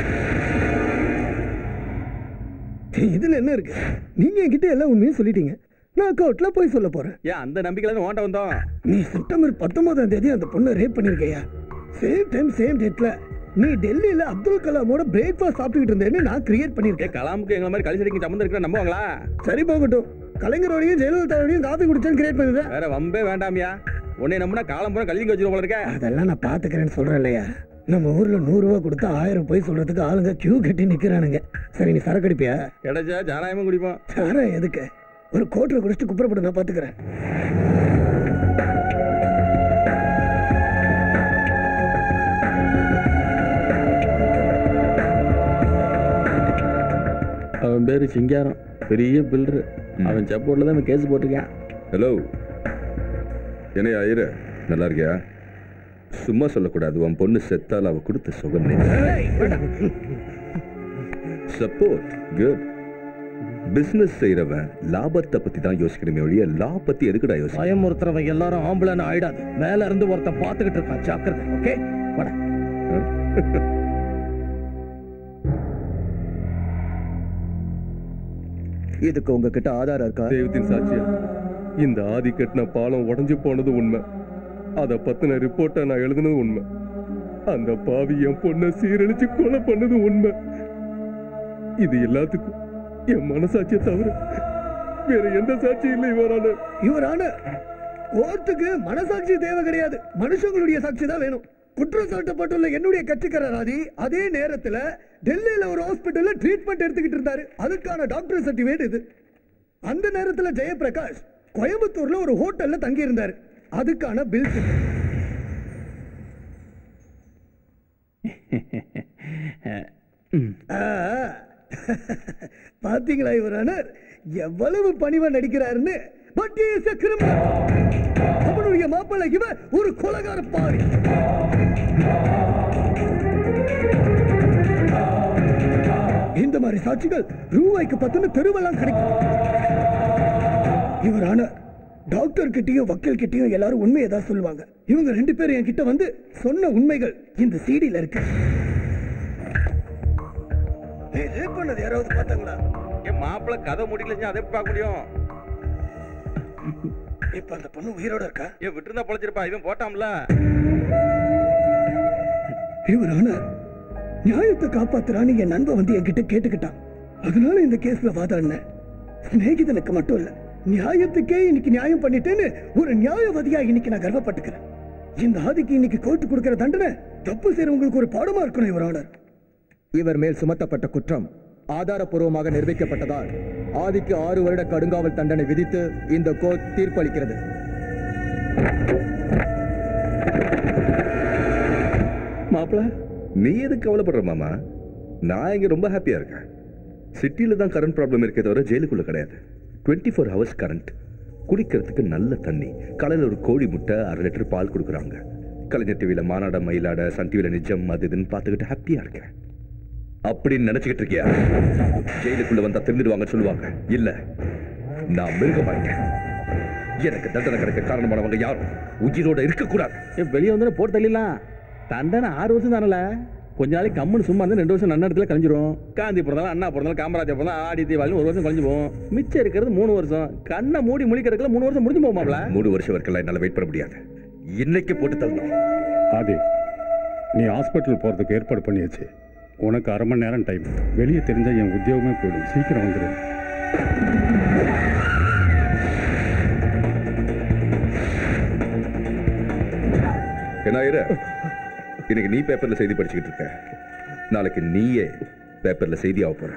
இதுல என்ன இருக்கு நீங்க என்கிட்ட எல்லா உண்மையும் சொல்லிட்டீங்க நான் கோர்ட்ல போய் சொல்ல போறேன் ஏன் அந்த நம்பிக்கையில தான் ஓட்ட வந்தோம் நீ செப்டம்பர் பத்தொன்பதாம் தேதி அந்த பொண்ணை ரேப் பண்ணிருக்கையா சேம் டைம் சேம் டேட்ல நீ டெல்லியில அப்துல் கலாமோட பிரேக்ஃபாஸ்ட் சாப்பிட்டுக்கிட்டு இருந்தேன்னு நான் கிரியேட் பண்ணிருக்கேன் கலாமுக்கு எங்களை மாதிரி கலிசடிக்கு சம்மந்தம் இருக்கிற நம்புவாங்களா சரி போகட்டும் கலைஞரோடையும் ஜெயலலிதாவோடையும் காஃபி குடிச்சேன்னு கிரியேட் பண்ணிருக்கேன் வேற வம்பே வேண்டாமியா உன்னை நம்பினா காலம் பூரா கல்விங்க வச்சிருவோம் போல இருக்க அதெல்லாம் நான் பாத்துக்கிறேன்னு சொல்றேன் இல்லையா நம்ம ஊர்ல நூறு ரூபா கொடுத்தா ஆயிரம் போய் சொல்றதுக்கு ஆளுங்க கியூ கட்டி நிக்கிறானுங்க சரி நீ சரக்கு அடிப்பியா கிடைச்சா ஜானாயமும் குடிப்போம் சாரம் எதுக்கு ஒரு கோட்டில் குடிச்சிட்டு குப்புறப்பட்டு நான் பாத்துக்கிறேன் அவன் பேரு சிங்காரம் பெரிய பில்டர் அவன் சப்போர்ட்ல தான் கேஸ் போட்டிருக்கான் ஹலோ என்னையா ஐயரு நல்லா இருக்கியா சும்மா சொல்லக்கூடாது உன் பொண்ணு செத்தால் அவ கொடுத்த சுகம் சப்போர்ட் குட் பிசினஸ் செய்யறவன் லாபத்தை பத்தி தான் யோசிக்கணுமே ஒழிய லா பத்தி எதுக்குடா யோசி பயமுறுத்துறவன் எல்லாரும் ஆம்பளைன்னு ஆயிடாது மேல இருந்து ஒருத்தன் பாத்துக்கிட்டு இருக்கான் ஜாக்கிரதை ஓகே வட இதுக்கு உங்ககிட்ட ஆதாரம் இருக்கா தெய்வத்தின் சாட்சியா இந்த ஆதி கட்டின பாலம் உடைஞ்சு போனது உண்மை அத பத்தின ரிப்போர்ட்டை நான் எழுதுனது உண்மை அந்த பாவி என் பொண்ணை சீரழிச்சு கொலை பண்ணது உண்மை இது எல்லாத்துக்கும் என் மனசாட்சியை தவிர வேற எந்த சாட்சியும் இல்லை இவரான இவரான கோர்ட்டுக்கு மனசாட்சி தேவை கிடையாது மனுஷங்களுடைய சாட்சி தான் வேணும் குற்றம் சாட்டப்பட்டுள்ள என்னுடைய கட்சிக்காரர் ராதி அதே நேரத்துல டெல்லியில ஒரு ஹாஸ்பிட்டல்ல ட்ரீட்மெண்ட் எடுத்துக்கிட்டு இருந்தாரு அதுக்கான டாக்டர் சர்டிபிகேட் இது அந்த நேரத்துல ஜெயபிரகாஷ் கோயம்புத்தூர்ல ஒரு ஹோட்டல்ல தங்கி இருந்தாரு அதுக்கான பில் பாத்தீங்களா இவரானர் எவ்வளவு பணிவா நடிக்கிறாருன்னு பட் இஸ் a criminal. அவனுடைய மாப்பிள்ளை இவன் ஒரு கொலகார பாவி இந்த மாதிரி சாட்சிகள் ரூபாய்க்கு பத்துன்னு தெருவெல்லாம் கிடைக்கும் இவரான டாக்டர் கிட்டயும் வக்கீல் கிட்டயும் எல்லாரும் உண்மையை தான் சொல்லுவாங்க இவங்க ரெண்டு பேரும் என்கிட்ட வந்து சொன்ன உண்மைகள் இந்த சீடியில இருக்கு ஏய், rape பண்ணது யாராவது பார்த்தாங்களா என் மாப்பிள்ள கதை முடியல அதை எப்படி பார்க்க முடியும் இப்ப அந்த பொண்ணு உயிரோட இருக்கா ஏன் விட்டுருந்தா பொழைச்சிருப்பா இவன் போட்டான்ல இவரான நியாயத்தை காப்பாத்துறான்னு என் நண்பன் வந்து என்கிட்ட கேட்டுக்கிட்டான் அதனால இந்த கேஸ்ல வாதாடினேன் சிநேகிதனுக்கு மட்டும் இல்ல நியாயத்துக்கே இன்னைக்கு நியாயம் பண்ணிட்டேன்னு ஒரு நியாயவாதியா இன்னைக்கு நான் கர்வப்பட்டுக்கிறேன் இந்த ஆதிக்கு இன்னைக்கு கோர்ட்டு கொடுக்கிற தண்டனை தப்பு செய்யறவங்களுக்கு ஒரு பாடமா இருக்கணும் இவரானர் இவர் மேல் சுமத்தப்பட்ட குற்றம் ஆதாரப்பூர்வமாக நிரூபிக்கப்பட்டதால் ஆதிக்கு ஆறு வருட கடுங்காவல் தண்டனை விதித்து இந்த கோர்ட் தீர்ப்பளிக்கிறது மாப்பிள நீ எதுக்கு கவலைப்படுற மாமா நான் இங்க ரொம்ப ஹாப்பியா இருக்கேன் சிட்டில தான் கரண்ட் ப்ராப்ளம் இருக்கே தவிர ஜெயிலுக்குள்ள கிடையாது டுவெண்ட்டி ஃபோர் ஹவர்ஸ் கரண்ட் குடிக்கிறதுக்கு நல்ல தண்ணி காலையில் ஒரு கோழி முட்டை அரை லிட்டர் பால் கொடுக்குறாங்க கலைஞர் டிவியில மாநாட மயிலாட சன் டிவியில நிஜம் அது இதுன்னு பார்த்துக்கிட்டு ஹாப்பியா இருக்கேன் அப்படின்னு நினைச்சுக்கிட்டு இருக்கியா ஜெயிலுக்குள்ள வந்தா திருந்துடுவாங்கன்னு சொல்லுவாங்க இல்ல நான் மிருகமாயிட்டேன் எனக்கு தண்டனை கிடைக்க காரணமானவங்க யாரும் உயிரோட இருக்கக்கூடாது வெளியே வந்து போட்டு தள்ளிடலாம் தண்டனை ஆறு வருஷம் தானல கொஞ்ச நாளைக்கு கம்முன்னு சும்மா இருந்து ரெண்டு வருஷம் நல்ல இடத்துல கழிஞ்சிரும் காந்தி பிறந்தாலும் அண்ணா பிறந்தாலும் காமராஜர் பிறந்தாலும் ஆடி தீபாவளி ஒரு வருஷம் கழிஞ்சு போகும் மிச்சம் இருக்கிறது மூணு வருஷம் கண்ணை மூடி முழிக்கிறதுக்குள்ள மூணு வருஷம் முடிஞ்சு போகுமாப்ல மூணு வருஷம் வரைக்கும் என்னால வெயிட் பண்ண முடியாது இன்னைக்கு போட்டு தள்ளணும் ஆதி நீ ஹாஸ்பிட்டல் போகிறதுக்கு ஏற்பாடு பண்ணியாச்சு உனக்கு அரை மணி நேரம் டைம் வெளியே தெரிஞ்சா என் உத்தியோகமே போயிடும் சீக்கிரம் வந்துடு என்ன ஆயிர இன்னைக்கு நீ பேப்பர்ல செய்தி படிச்சுக்கிட்டு இருக்க நாளைக்கு நீயே பேப்பர்ல செய்தி ஆக போற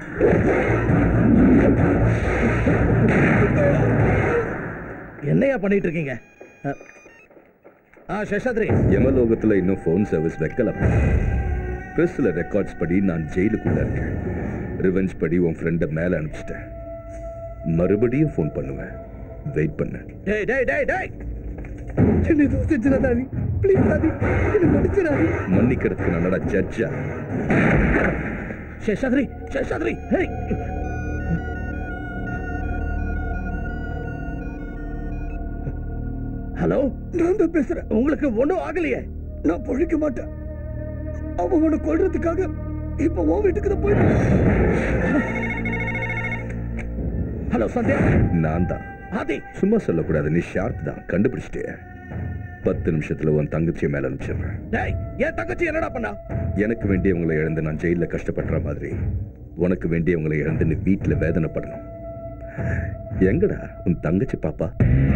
என்னையா பண்ணிட்டு இருக்கீங்க அஹ், ஆ சேஷாத்ரி யமலோகத்துல இன்னும் ஃபோன் சர்வீஸ் வைக்கல பிரஸ்ல ரெக்கார்ட்ஸ் படி நான் ஜெயிலுக்குள்ள இருக்கேன் ரிவெஞ்ச் படி உன் ஃப்ரெண்டை மேல அனுப்பிச்சிட்டேன் மறுபடியும் ஃபோன் பண்ணுவேன் வெயிட் பண்ணு டேய் டேய் டேய் டேய் என்ன எதுவும் செஞ்சிடாதீ ப்ளீஸ் ஆதி என்ன மன்னிச்சிடாதீ மன்னிக்கிறதுக்கு நானடா ஜட்ஜா சேஷாத்ரி சேஷாத்ரி ஹேய் ஹலோ நான் தான் பேசுறேன் உங்களுக்கு ஒண்ணும் ஆகலையே நான் பொழிக்க மாட்டேன் அவன் உன்னை கொல்றதுக்காக இப்ப உன் வீட்டுக்கு தான் போய் ஹலோ சந்தியா நான் தான் ஆதி சும்மா சொல்லக்கூடாது நீ ஷார்ப் தான் கண்டுபிடிச்சிட்டே பத்து நிமிஷத்துல உன் தங்கச்சியை மேல அனுப்பிச்சிடுறேன் டேய் என் தங்கச்சி என்னடா பண்ணா எனக்கு வேண்டியவங்களை இழந்து நான் ஜெயில கஷ்டப்படுற மாதிரி உனக்கு வேண்டியவங்களை இழந்து நீ வீட்டுல வேதனைப்படணும் எங்கடா உன் தங்கச்சி பாப்பா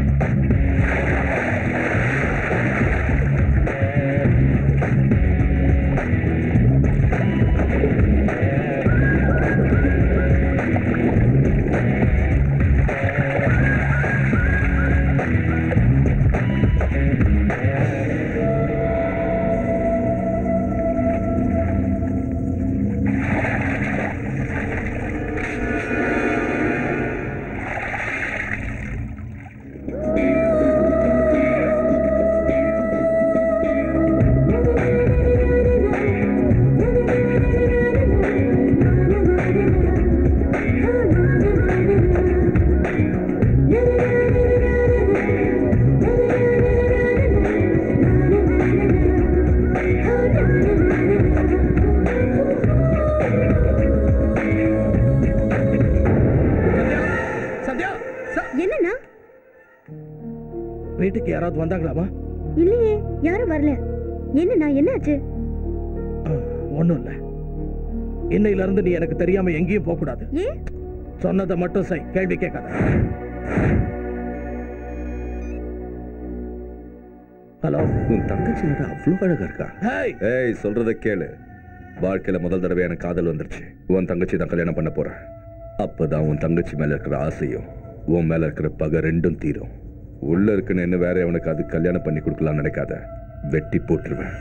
சந்தியா என்னண்ணா வீட்டுக்கு யாராவது வந்தாங்களாமா இல்லையே யாரும் வரல என்னண்ணா என்னாச்சு ஒண்ணும் இல்ல இன்னையில இருந்து நீ எனக்கு தெரியாம எங்கேயும் போக கூடாது ஏன் சொன்னதை மட்டும் செய் கேள்வி கேட்காத ஹலோ உன் தங்கச்சி என்னடா அவ்வளவு அழகா இருக்கா ஏய் சொல்றத கேளு வாழ்க்கையில முதல் தடவை எனக்கு காதல் வந்துருச்சு உன் தங்கச்சி தான் கல்யாணம் பண்ண போறேன் அப்பதான் உன் தங்கச்சி மேல இருக்கிற ஆசையும் உன் மேல இருக்கிற பகை ரெண்டும் தீரும் உள்ள இருக்குன்னு என்ன வேற அவனுக்கு அது கல்யாணம் பண்ணி கொடுக்கலாம்னு நினைக்காத வெட்டி போட்டுருவேன்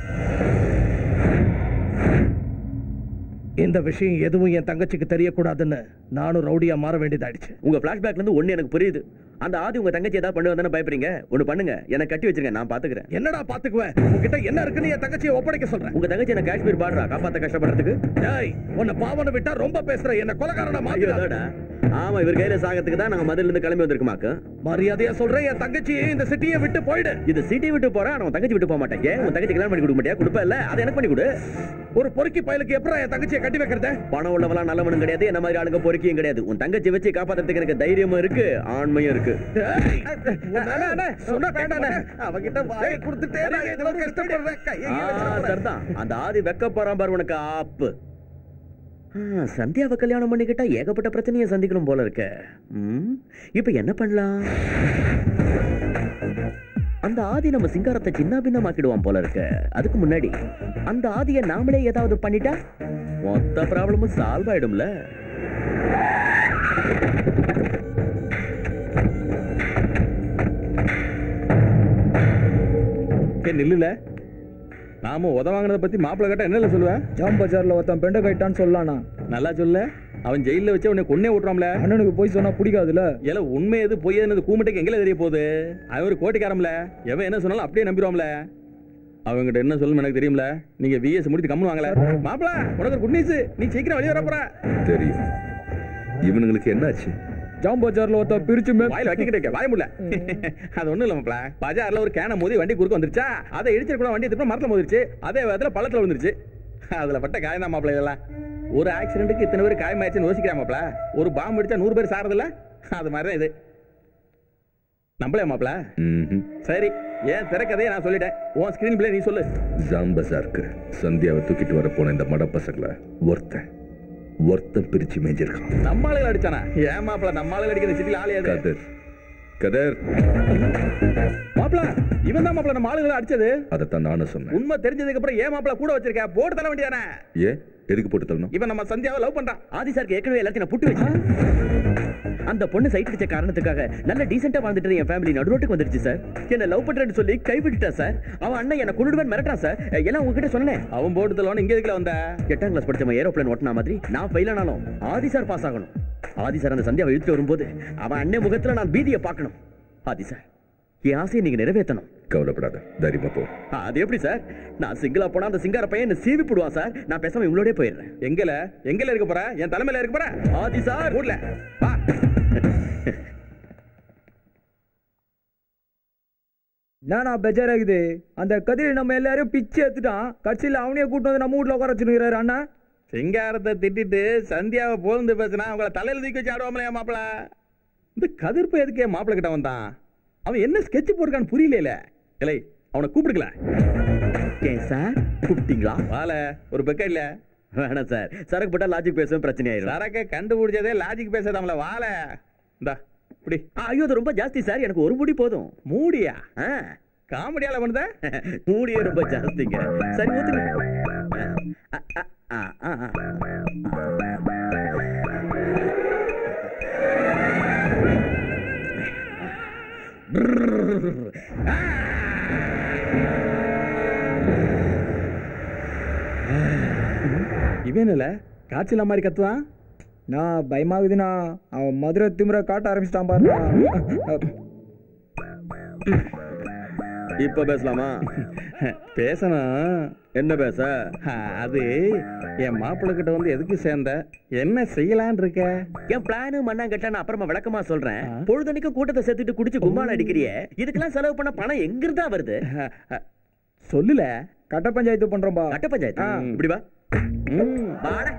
இந்த விஷயம் எதுவும் என் தங்கச்சிக்கு தெரியக்கூடாதுன்னு நானும் ரவுடியா மாற வேண்டியதாயிடுச்சு உங்க பிளாஷ்பேக்ல இருந்து ஒண்ணு எனக்கு புரியுது அந்த ஆதி உங்க தங்கச்சி ஏதாவது பண்ணு வந்தானே பயப்படுறீங்க ஒண்ணு பண்ணுங்க எனக்கு கட்டி வச்சிருங்க நான் பாத்துக்கிறேன் என்னடா பாத்துக்குவேன் உன்கிட்ட என்ன இருக்குன்னு என் தங்கச்சியை ஒப்படைக்க சொல்றேன் உங்க தங்கச்சி என்ன காஷ்மீர் பாடுறா காப்பாத்த கஷ்டப்படுறதுக்கு டேய் உன்னை பாவனை விட்டா ரொம்ப பேசுற என்ன கொலகாரன ஐயோ, மாத்திடாத அதோட. ஆமா இவர் கையில சாகத்துக்கு தான் நாங்க மதுல இருந்து கிளம்பி வந்திருக்குமாக்கு மரியாதையா சொல்றேன் என் தங்கச்சி இந்த சிட்டியை விட்டு போயிடு இது சிட்டி விட்டு போறா நான் உன் தங்கச்சி விட்டு போக மாட்டேன் ஏன் உன் தங்கச்சி கல்யாணம் பண்ணி கொடுக்க மாட்டியா கொடுப்ப இல்ல அதை எனக்கு பண்ணி கொடு ஒரு பொறுக்கி பயலுக்கு எப்பறம் என் தங்கச்சியை கட்டி வைக்கிறத பணம் உள்ளவெல்லாம் நல்லவனும் கிடையாது என்ன மாதிரி ஆளுங்க பொறுக்கியும் கிடையாது உன் தங்கச்சி வச்சு காப்பாத்துறதுக்கு எனக்கு தைரியமும் இருக்கு ஆண்மையும் இருக்கு சொன்ன வேண்டாண்ணே அவகிட்ட வாயை கொடுத்துட்டே நான் எவ்வளவு கஷ்டப்படுறேன் கையை ஆ, கீழே வச்சுட்டு சரிதான் அந்த ஆதி வெக்க போறான் பாரு உனக்கு ஆப்பு ஆ, சந்தியாவை கல்யாணம் பண்ணிக்கிட்டா ஏகப்பட்ட பிரச்சனையை சந்திக்கணும் போல இருக்க ம், இப்ப என்ன பண்ணலாம் அந்த ஆதி நம்ம சிங்காரத்தை சின்ன பின்னமாக்கிடுவான் போல இருக்க அதுக்கு முன்னாடி அந்த ஆதியை நாமளே ஏதாவது பண்ணிட்டா மொத்த ப்ராப்ளமும் சால்வ் ஆயிடும்ல ஏ நில்லுல நாம உத வாங்கினத பத்தி மாப்பிள்ளை கேட்டா என்னல சொல்லுவேன் ஜாம் பஜார்ல ஒருத்தன் பெண்டை கைட்டான்னு சொல்லலானா நல்லா சொல்ல அவன் ஜெயில வச்சு அவனை கொன்னே விட்டுறாம்ல அண்ணனுக்கு போய் சொன்னா பிடிக்காதுல ஏல உண்மை எது பொய் எதுனது கூமட்டைக்கு எங்கல தெரிய போகுது அவன் ஒரு கோட்டிக்காரம்ல எவன் என்ன சொன்னாலும் அப்படியே நம்பிடுவாம்ல அவங்ககிட்ட என்ன சொல்லணும் எனக்கு தெரியும்ல நீங்க விஎஸ் முடித்து கம்மு வாங்கல மாப்பிள உனக்கு ஒரு குட் நியூஸ் நீ சீக்கிரம் வெளியே வர போற தெரியும் இவனுங்களுக்கு என்னாச்சு ஜாம் பஜார்ல ஒருத்தன் பிரிச்சு மே வாயில வைக்க வாய முடியல அது ஒண்ணும் இல்ல மாப்பிள பஜார்ல ஒரு கேன மோதி வண்டி குறுக்க வந்துருச்சா அதை இடிச்சிட கூட வண்டி திரும்ப மரத்துல மோதிருச்சு அதே வேகத்துல பள்ளத்துல விழுந்துருச்சு அதுல பட்ட காயம் தான் மாப்பிள இதெல்லாம் ஒரு ஆக்சிடென்ட்டுக்கு இத்தனை பேர் காயமாயிடுச்சுன்னு யோசிக்கிறா மாப்பிள ஒரு பாம்பு அடிச்சா நூறு பேர் சாரதில்ல அது மாதிரி தான் இது நம்பலையா மாப்பிள சரி ஏன் திறக்கதையே நான் சொல்லிட்டேன் உன் ஸ்கிரீன் பிளே நீ சொல்லு ஜாம்பசாருக்கு சந்தியாவை தூக்கிட்டு வர போன இந்த மட பசங்களை ஒருத்தன் ஒருத்தன் பிரிச்சு மேய்ஞ்சிருக்கான் நம்ம ஆளுகள் அடிச்சானா ஏன் மாப்பிள நம்ம ஆளுகள் அடிக்கிற சிட்டில ஆளு ஏது கதர் கதர் மாப்பிள இவன் தான் மாப்பிள நம்ம ஆளுகளை அடிச்சது அதைத்தான் நானும் சொன்னேன் உண்மை தெரிஞ்சதுக்கு அப்புறம் ஏன் மாப்பிள கூட வச்சிருக்க போட்டு தர வேண்டியதானே ஏ எதுக்கு போட்டு தள்ளணும் இவன் நம்ம சந்தியாவை லவ் பண்றான் ஆதி சாருக்கு ஏற்கனவே எல்லாத்தையும் நான் புட்டு வச்சேன் அந்த பொண்ணு சைட் அடிச்ச காரணத்துக்காக நல்ல டீசெண்டா வாழ்ந்துட்டு இருந்த என் ஃபேமிலி நடுரோட்டுக்கு வந்துருச்சு சார் என்ன லவ் பண்றேன்னு சொல்லி கைவிட்டுட்டா சார் அவன் அண்ணன் என்ன கொண்டுடுவேன் மிரட்டான் சார் எல்லாம் உங்ககிட்ட சொன்னேன் அவன் போட்டு தள்ளவன இங்க எதுக்குல வந்த எட்டாம் கிளாஸ் படிச்சவன் ஏரோப்ளேன் ஓட்டினா மாதிரி நான் ஃபெயில் ஆனாலும் ஆதி சார் பாஸ் ஆகணும் ஆதி சார் அந்த சந்தியாவை இழுத்துட்டு வரும்போது அவன் அண்ணன் முகத்துல நான் பீதியை பார்க்கணும் ஆதி சார் என் ஆசையை நீங்க நிறைவேற்றணும் கவலைப்படாத தைரியமா போ அது எப்படி சார் நான் சிங்கிளா போனா அந்த சிங்கார பையன் என்ன சீவி போடுவான் சார் நான் பேசாம இவங்களோடய போயிடுறேன் எங்கல எங்கல இருக்க போற என் தலைமையில இருக்க போற ஆதி சார் ஊர்ல வா என்னண்ணா பெஜாராகுது அந்த கதிரை நம்ம எல்லாரையும் பிச்சு எடுத்துட்டான் கடைசியில் அவனையே கூட்டு வந்து நம்ம வீட்ல உட்கார வச்சுருக்கிறாரு அண்ணா சிங்காரத்தை திட்டிட்டு சந்தியாவை போந்து பேசினா அவங்கள தலையில தூக்கி வச்சு ஆடுவாங்களே மாப்பிள இந்த கதிர்ப்பு எதுக்கே மாப்பிள கிட்ட வந்தான் அவன் என்ன ஸ்கெட்ச் போட்டிருக்கான்னு புரியல இல்லை அவனை கூப்பிடுக்கல ஏன் சார் கூப்பிட்டீங்களா வால ஒரு பெக்க இல்ல வேணாம் சார் சரக்கு போட்டா லாஜிக் பேசுவேன் பிரச்சனை ஆயிரும் சரக்க கண்டுபிடிச்சதே லாஜிக் பேசாதாமல வால இந்தா இப்படி ஐயோ அது ரொம்ப ஜாஸ்தி சார் எனக்கு ஒரு முடி போதும் மூடியா ஆ, காமெடியால பண்ணுத மூடியே ரொம்ப ஜாஸ்திங்க சரி ஊத்துங்க ஆ, ஆ, ஆ, ஆ, ஆ. இவன் இல்ல காய்ச்சல மாதிரி கத்துவான் நான் பயமாகுதுண்ணா அவன் மதுரை திமிர காட்ட ஆரம்பிச்சிட்டான் பாருண்ணா இப்ப பேசலாமா பேசணும் என்ன பேச அது என் மாப்பிள்ளை கிட்ட வந்து எதுக்கு சேர்ந்த என்ன செய்யலான் இருக்க என் பிளானு மண்ணாங்கட்ட நான் அப்புறமா விளக்கமா சொல்றேன் பொழுதனைக்கும் கூட்டத்தை சேர்த்துட்டு குடிச்சு கும்மாள் அடிக்கிறியே இதுக்கெல்லாம் செலவு பண்ண பணம் எங்க இருந்தா வருது சொல்லுல கட்ட பஞ்சாயத்து பண்றோம்பா கட்ட பஞ்சாயத்து இப்படி வா ம், வாடா.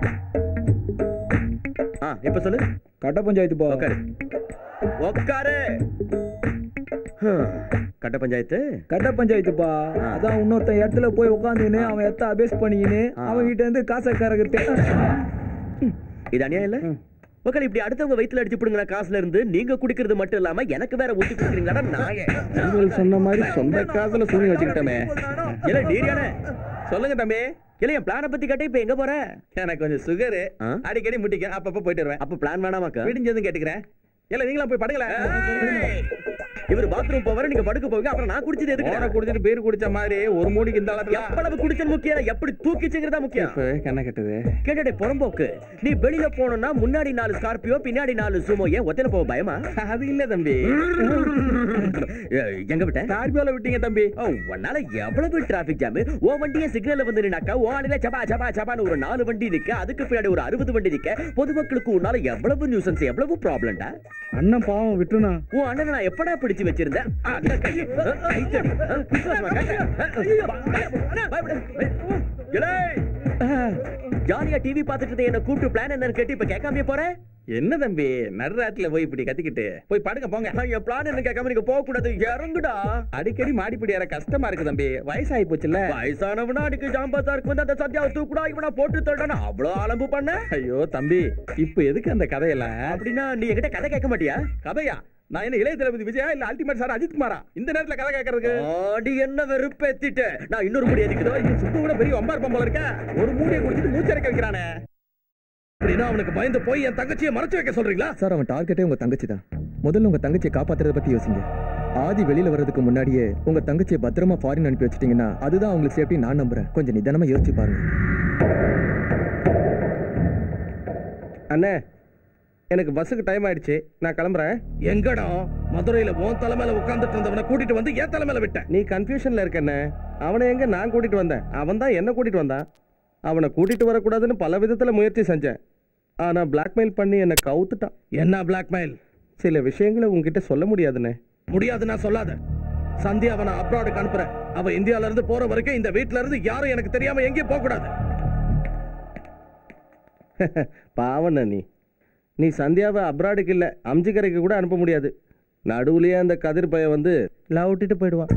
ஆ இப்ப சொல்லு கட்ட பஞ்சாயத்து பா உட்காரு உட்காரு ஹம், கட்ட பஞ்சாயத்து கட்ட பஞ்சாயத்துப்பா அதான் இன்னொருத்தன் இடத்துல போய் உட்காந்துன்னு அவன் எத்த அபேஸ் பண்ணிக்கின்னு அவன் கிட்ட இருந்து காசை கறக்கிட்டு இது அநியாயம் இல்ல உட்காரு இப்படி அடுத்தவங்க வயித்துல அடிச்சு பிடுங்கிற காசுல இருந்து நீங்க குடிக்கிறது மட்டும் இல்லாம எனக்கு வேற ஊத்தி குடுக்குறீங்களா நாயே நீங்கள் சொன்ன மாதிரி சொந்த காசுல சூனி வச்சுக்கிட்டோமே இல்ல நீரியானே சொல்லுங்க தம்பி இல்ல என் பிளான பத்தி கேட்ட இப்ப எங்க போற எனக்கு கொஞ்சம் சுகரு அடிக்கடி முட்டிக்க அப்பப்ப போயிட்டு வருவேன் அப்ப பிளான் வேணாமாக்கா விடிஞ்சதும் கேட்டுக்கிறேன் இல்ல நீங்களா போய் படுங்களேன் இவர் பாத்ரூம் போவாரு நீங்க படுக்க போவீங்க அப்புறம் நான் குடிச்சது எதுக்கு ஓர குடிச்சிட்டு பீர் குடிச்ச மாதிரி ஒரு மூடிக்கு இந்த அளவுல எவ்வளவு குடிச்சது முக்கியம் இல்ல, எப்படி தூக்கிச்சுங்கிறதா முக்கியம் இப்ப கண்ண கட்டுது கேட்டடே புறம்போக்கு நீ வெளியில போகணும்னா முன்னாடி நாலு ஸ்கார்பியோ பின்னாடி நாலு சுமோ ஏன் ஒத்தையில போக பயமா அது இல்ல தம்பி ஏ, எங்க விட்ட ஸ்கார்பியோல விட்டீங்க தம்பி ஓ, உன்னால எவ்வளவு டிராபிக் ஜாம் ஓ வண்டியே சிக்னல்ல வந்து நின்னாக்கா ஓ ஆளுல சபா சபா சபான்னு ஒரு நாலு வண்டி நிக்க அதுக்கு பின்னாடி ஒரு அறுபது வண்டி நிக்க பொதுமக்களுக்கு உன்னால எவ்வளவு நியூசன்ஸ் எவ்வளவு ப்ராப்ளம்டா அண்ணன் பாவம் விட்டுனா உன் அண்ணனை நான் எப்படா பிடிச்சு வச்சிருந்தேன் அந்த கையை, அஹ், கை தடி, அஹ், விசுவாசமா கேட்ட, அஹ், ஐயோ, பயப்படு, பயப்படு, இலே, அஹ், ஜாலியா டிவி பார்த்துட்டு இருந்த என்ன கூப்பிட்டு பிளான் என்னன்னு கேட்டு இப்ப கேட்காமயே போற என்ன தம்பி நடுராத்திரில போய் இப்படி கத்திக்கிட்டு போய் படுங்க போங்க என் பிளான் என்ன கேட்காம நீங்க போக கூடாது இறங்குடா அடிக்கடி மாடிப்படி ஏற கஷ்டமா இருக்கு தம்பி வயசாகி போச்சுல்ல வயசானவனா அடிக்க ஜாம்பத்தாருக்கு வந்து அந்த சத்யாவை தூக்குடா இவனா போட்டு தள்ளனா அவ்வளவு அலம்பு பண்ண ஐயோ தம்பி இப்ப எதுக்கு அந்த கதையெல்லாம் அப்படின்னா நீ என்கிட்ட கதை கேட்க மாட்டியா கதையா நான் என்ன இளைய தளபதி விஜயா இல்ல அல்டிமேட் சார் அஜித் குமாரா இந்த நேரத்துல கதை கேட்கறதுக்கு ஆடி என்ன வெறுப்பேத்திட்டு நான் இன்னொரு முடி எதுக்குதோ இது சுத்து கூட பெரிய ஒம்பா இருப்பான் போல இருக்க ஒரு மூடியை குடிச்சிட்டு மூச்சரைக்க வைக்கிறானே அப்படின்னா அவனுக்கு பயந்து போய் என் தங்கச்சியை மறைச்சு வைக்க சொல்றீங்களா சார் அவன் டார்கெட்டே உங்க தங்கச்சி தான் முதல்ல உங்க தங்கச்சியை காப்பாத்துறத பத்தி யோசிங்க ஆதி வெளியில வர்றதுக்கு முன்னாடியே உங்க தங்கச்சியை பத்திரமா ஃபாரின் அனுப்பி வச்சிட்டீங்கன்னா அதுதான் உங்களுக்கு சேஃப்டி நான் நம்புறேன் கொஞ்சம் நிதானமா யோசிச்சு பாருங்க அண்ணே எனக்கு பஸ்ஸுக்கு டைம் ஆயிடுச்சு நான் கிளம்புறேன் எங்கடா மதுரையில உன் தலைமையில உட்கார்ந்துட்டு இருந்தவனை கூட்டிட்டு வந்து ஏன் தலைமையில விட்ட நீ கன்ஃபியூஷன்ல இருக்கண்ணே அவனை எங்க நான் கூட்டிட்டு வந்தேன் அவன் தான் என்ன கூட்டிட்டு வந்தான் அவனை கூட்டிட்டு வரக்கூடாதுன்னு பல விதத்துல முயற்சி செஞ்சேன் ஆனா பிளாக்மெயில் பண்ணி என்னை கவுத்துட்டான் என்ன பிளாக்மெயில் சில விஷயங்களை உங்ககிட்ட சொல்ல முடியாதுண்ணே முடியாதுன்னா சொல்லாத சந்தியா அவனை அப்ராடுக்கு அனுப்புறேன் அவ இந்தியால இருந்து போற வரைக்கும் இந்த வீட்ல இருந்து யாரும் எனக்கு தெரியாம எங்கேயும் போக கூடாது பாவண்ண நீ நீ சந்தியாவை அப்ராடுக்கு இல்ல அம்ஜிக்கரைக்கு கூட அனுப்ப முடியாது நடுவுலயே அந்த கதிர் பையன் வந்து லவுட்டிட்டு போயிடுவான்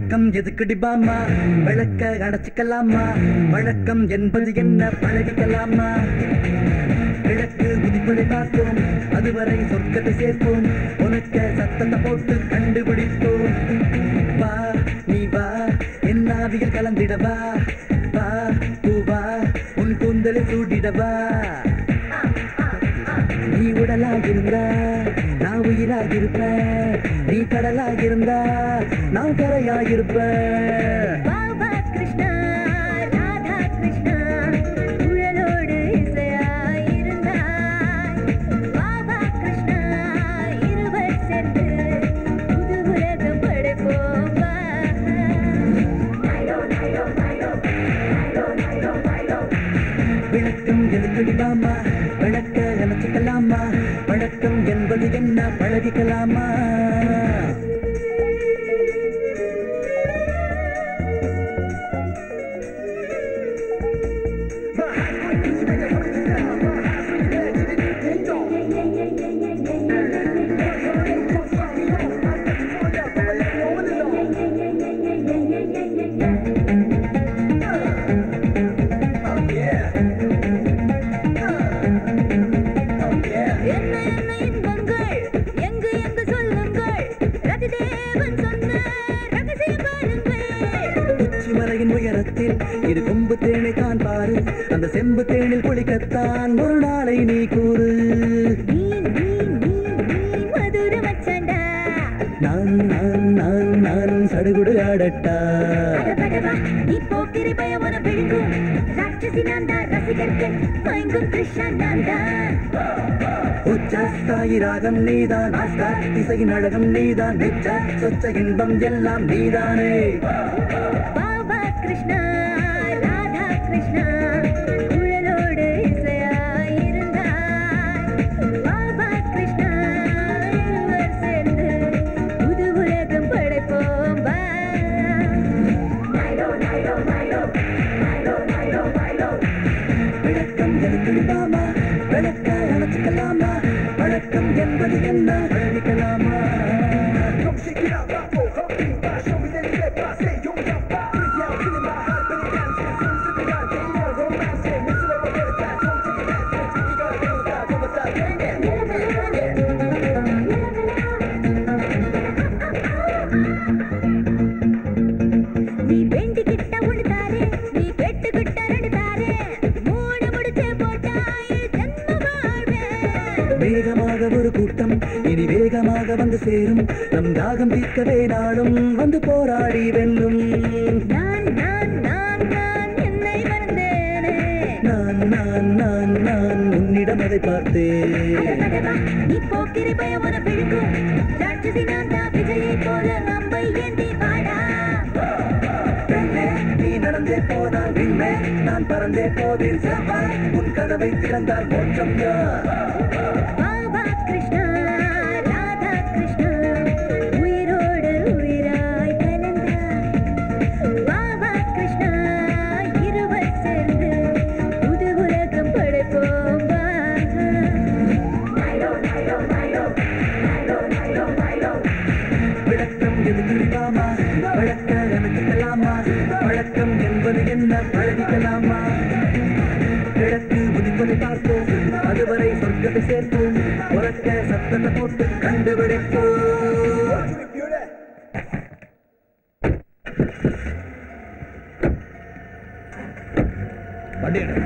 வழக்கம் எதுக்குடி பாமா விளக்க அடைச்சிக்கலாமா வழக்கம் என்பது என்ன பழகிக்கலாமா கிழக்கு குதிப்பதை பார்ப்போம் அதுவரை சொர்க்கத்தை சேர்ப்போம் உனக்க சத்தத்தை போட்டு கண்டுபிடிப்போம் வா நீ வா என் ஆவியில் கலந்திடவா வா பூவா உன் கூந்தலை சூடிடவா நீ உடலாகிருந்தா நான் உயிராகிருப்பேன் நீ கடலாகிருந்தா நான் கரையாகிருப்பேன் பாபா கிருஷ்ணா ராதா கிருஷ்ணா குழலோடு இசையாயிருந்தாய் பாபா கிருஷ்ணா இருவர் சேர்ந்து புது உலகம் படைப்போம் வா. விளக்கம் எதுக்கடி பாமா விளக்க நினைச்சுக்கலாமா வழக்கம் என்பது என்ன பழகிக்கலாமா என்ன என்ன இன்பங்கள் எங்கு எங்கு சொல்லுங்கள் ரதிதேவன் சொன்ன ரகசியம் பாருங்கள் உச்சிமலையின் உயரத்தில் இது கொம்பு தேனை தான் பாரு அந்த செம்பு தேனில் குளிக்கத்தான் ஒரு நாளை நீ கூறு மதுர மச்சாண்டா நான் நான் நான் நான் சடுகுடு ஆடட்டா படபடவா நீ போக்கிரி பயவன விழுங்கும் ராட்சசி நான் தான் ரசிகர்கள் மயங்கும் கிருஷ்ணா நான் தான் உச்சாஸ்தாயி ராகம் நீதான் ஆஸ்தா இசையின் அழகம் நீதான் நிச்ச சொச்ச இன்பம் எல்லாம் நீதானே பாபா கிருஷ்ணா ராதா கிருஷ்ணா குழலோடு இசையாயிருந்தாய் பாபா கிருஷ்ணா இருவர் சேர்ந்து புது உலகம் படைப்போம் வா. விளக்கம் எதுக்கடி பாமா விளக்க அணைச்சுக்கலாமா வழக்கம் என்பது என்ன பழகிக்கலாமா நீ வேண்டிக்கிட்ட ஒண்ணு தாரே நீ கேட்டுக்கிட்ட ரெண்டு தாரே மூணு முடிச்சு போட்டாய் ஜன்ம வாழ்வே வேகமாக ஒரு கூட்டம் இனி வேகமாக வந்து சேரும் நம் தாகம் தீர்க்கவே நாளும் வந்து போராடி வெல்லும் நான் நான் நான் நான் என்னை மறந்தேனே நான் நான் நான் நான் உன்னிடம் அதை பார்த்தேன் அடடடா, நீ போக்கிரி பயவன விழுங்கும் ராட்சசி நான் தான் விஜயை போல அம்பை ஏந்தி வாடா பெண்ணே நீ நடந்தே போனால் விண்ணே நான் பறந்தே போவேன் செவ்வாய் உன் கதவை திறந்தால் மோட்சம் பாபா கிருஷ்ணா ராதா கிருஷ்ணா உயிரோடு உயிராய் கலந்தாய் பாபா கிருஷ்ணா இருவர் சேர்ந்து புது உலகம் படைப்போம் வா. விளக்கம் எது குறிப்பாமா வழக்க நினைக்கலாமா வழக்கம் என்பது என்ன பழகிக்கலாமா கிழக்கு உதிப்பதை பார்ப்போம் அதுவரை சொர்க்கத்தை சேர்ப்போம் உறக்க சத்தத்தை போட்டு கண்டுபிடிப்போம் வண்டி எடு.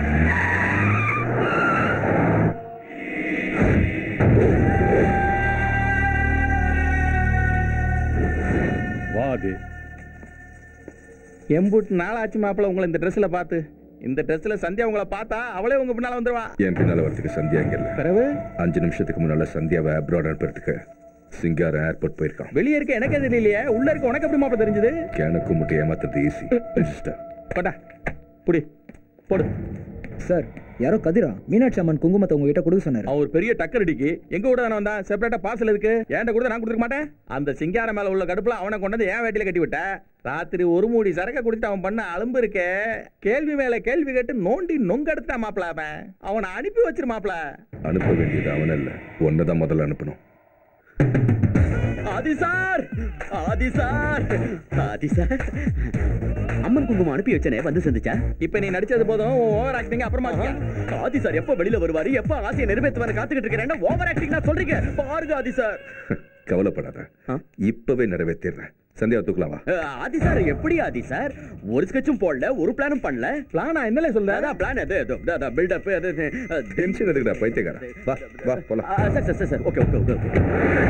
வா அது எம்புட்டு நாளாச்சு மாப்பிள உங்களை இந்த ட்ரெஸ்ல பார்த்து இந்த ட்ரெஸ்ல சந்தியா உங்களை பார்த்தா அவளே உங்க பின்னால வந்துருவா என் பின்னால வரதுக்கு சந்தியா இங்க இல்ல பிறகு அஞ்சு நிமிஷத்துக்கு முன்னால சந்தியாவை அப்ராட் அனுப்புறதுக்கு சிங்கார ஏர்போர்ட் போயிருக்கான் வெளியே இருக்க எனக்கே தெரியலையே உள்ள இருக்க உனக்கு எப்படி மாப்பிள தெரிஞ்சது கேனுக்கு முட்டை ஏமாத்துறது ஈஸி ரெஜிஸ்டர் போடா புடி போடு சார் யாரோ கதிரா மீனாட்சி அம்மன் குங்குமத்தை உங்ககிட்ட கொடுக்க சொன்னாரு அவன் ஒரு பெரிய டக்கர் அடிக்கு எங்க கூட தானே வந்தான் செப்பரேட்டா பார்சல் இருக்கு ஏன்ட கூட நான் கொடுத்துக்க மாட்டேன் அந்த சிங்கார மேல உள்ள கடுப்புல அவனை கொண்டு வந்து என் வேட்டில கட்டி விட்ட ராத்திரி ஒரு மூடி சரக்க குடிச்சிட்டு அவன் பண்ண அலும்பு இருக்கே கேள்வி மேல கேள்வி கேட்டு நோண்டி நொங்க எடுத்தான் மாப்பிள அவன் அவனை அனுப்பி வச்சிரு மாப்பிள அனுப்ப வேண்டியது அவன் இல்ல ஒன்னதான் முதல்ல அனுப்பணும் Adhi sir Adhi sir Adhi sir Amman குங்குமம் அனுப்பி வச்சனே வந்து சந்திச்சா இப்ப நீ நடிச்சது போதும் ஓவர் ஆக்டிங் அப்புறமா ஆதி சார் எப்ப வெளியில வருவாரு எப்ப ஆசையை நிறைவேற்றுவாரு காத்துக்கிட்டு இருக்கிறேன் ஓவர் ஆக்டிங் நான் சொல்றீங்க பாருங்க ஆதி சார் கவலைப்படாத இப்பவே நிறைவேற்றிடுறேன் சந்தியா தூக்கலாமா அஹ், ஆதி சார் எப்படி ஆதி சார் ஒரு ஸ்கெட்சும் போடல ஒரு பிளானும் பண்ணல பிளானா என்னல சொல்ற அதான் பிளான் அது பில்டப் அது அது, டென்ஷன் எதுக்குடா பைத்தியக்கார வா வா போலாம் ஆ, sir sir sir sir okay okay okay okay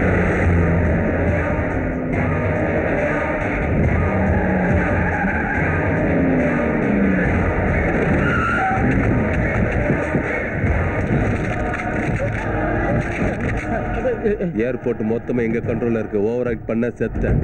airport மொத்தமா எங்க கண்ட்ரோல்ல இருக்கு ஓவர் ஆக்ட் பண்ண செத்த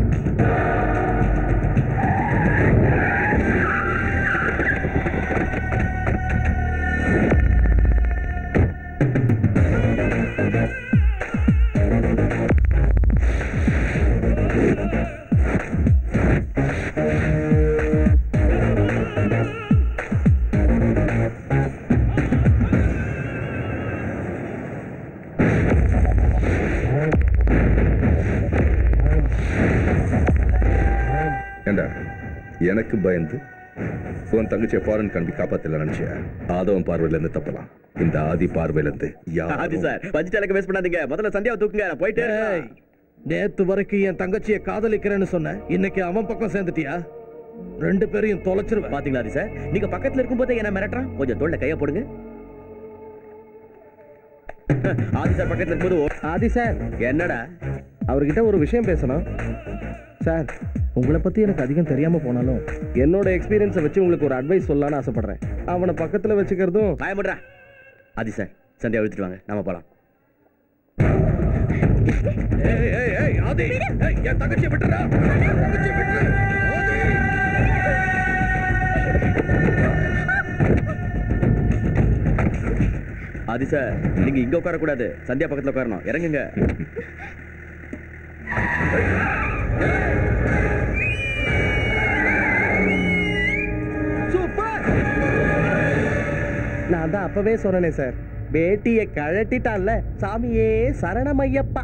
ஏண்டா எனக்கு பயந்து உன் தங்கச்சியை ஃபாரின் கண்பி காப்பாத்தல நினைச்சியா ஆதவன் பார்வையில இருந்து தப்பலாம் இந்த ஆதி பார்வையில இருந்து ஆதி சார் பட்ஜெட் எனக்கு வேஸ்ட் பண்ணாதீங்க முதல்ல சந்தியாவை தூக்குங்க நான் போயிட்டு ஏய், நேத்து வரைக்கும் என் தங்கச்சியை காதலிக்கிறேன்னு சொன்னேன் இன்னைக்கு அவன் பக்கம் சேர்ந்துட்டியா ரெண்டு பேரையும் தொலைச்சிருவேன் பாத்தீங்களா ஆதி சார் நீங்க பக்கத்துல இருக்கும்போதே என்ன மிரட்டுறான் கொஞ்சம் தோல்ல கைய போடுங்க ஆதி சார் பக்கத்துல இருக்கும்போது ஓ- ஆதி சார் என்னடா அவர்கிட்ட ஒரு விஷயம் பேசணும் சார் உங்களை பத்தி எனக்கு அதிகம் தெரியாம போனாலும் என்னோட எக்ஸ்பீரியன்ஸை வச்சு உங்களுக்கு ஒரு அட்வைஸ் சொல்லலாம்னு ஆசைப்படுறேன் அவனை பக்கத்துல வச்சுக்கிறதும் பயமுடுறா ஆதி சார் சந்தியா எடுத்துட்டு வாங்க நாம போலாம் ஏய் ஏய் ஏய் ஆதி ஏய் என் தங்கச்சியை விட்டுறா தங்கச்சியை விட்டுரு ஆதி சார் நீங்க இங்க உட்கார கூடாது சந்தியா பக்கத்துல உட்காரணும் இறங்குங்க சூப்பர் நான் தான் அப்பவே சொன்னேனே சார் பேட்டியை கழட்டிட்டான்ல சாமியே சரணமையப்பா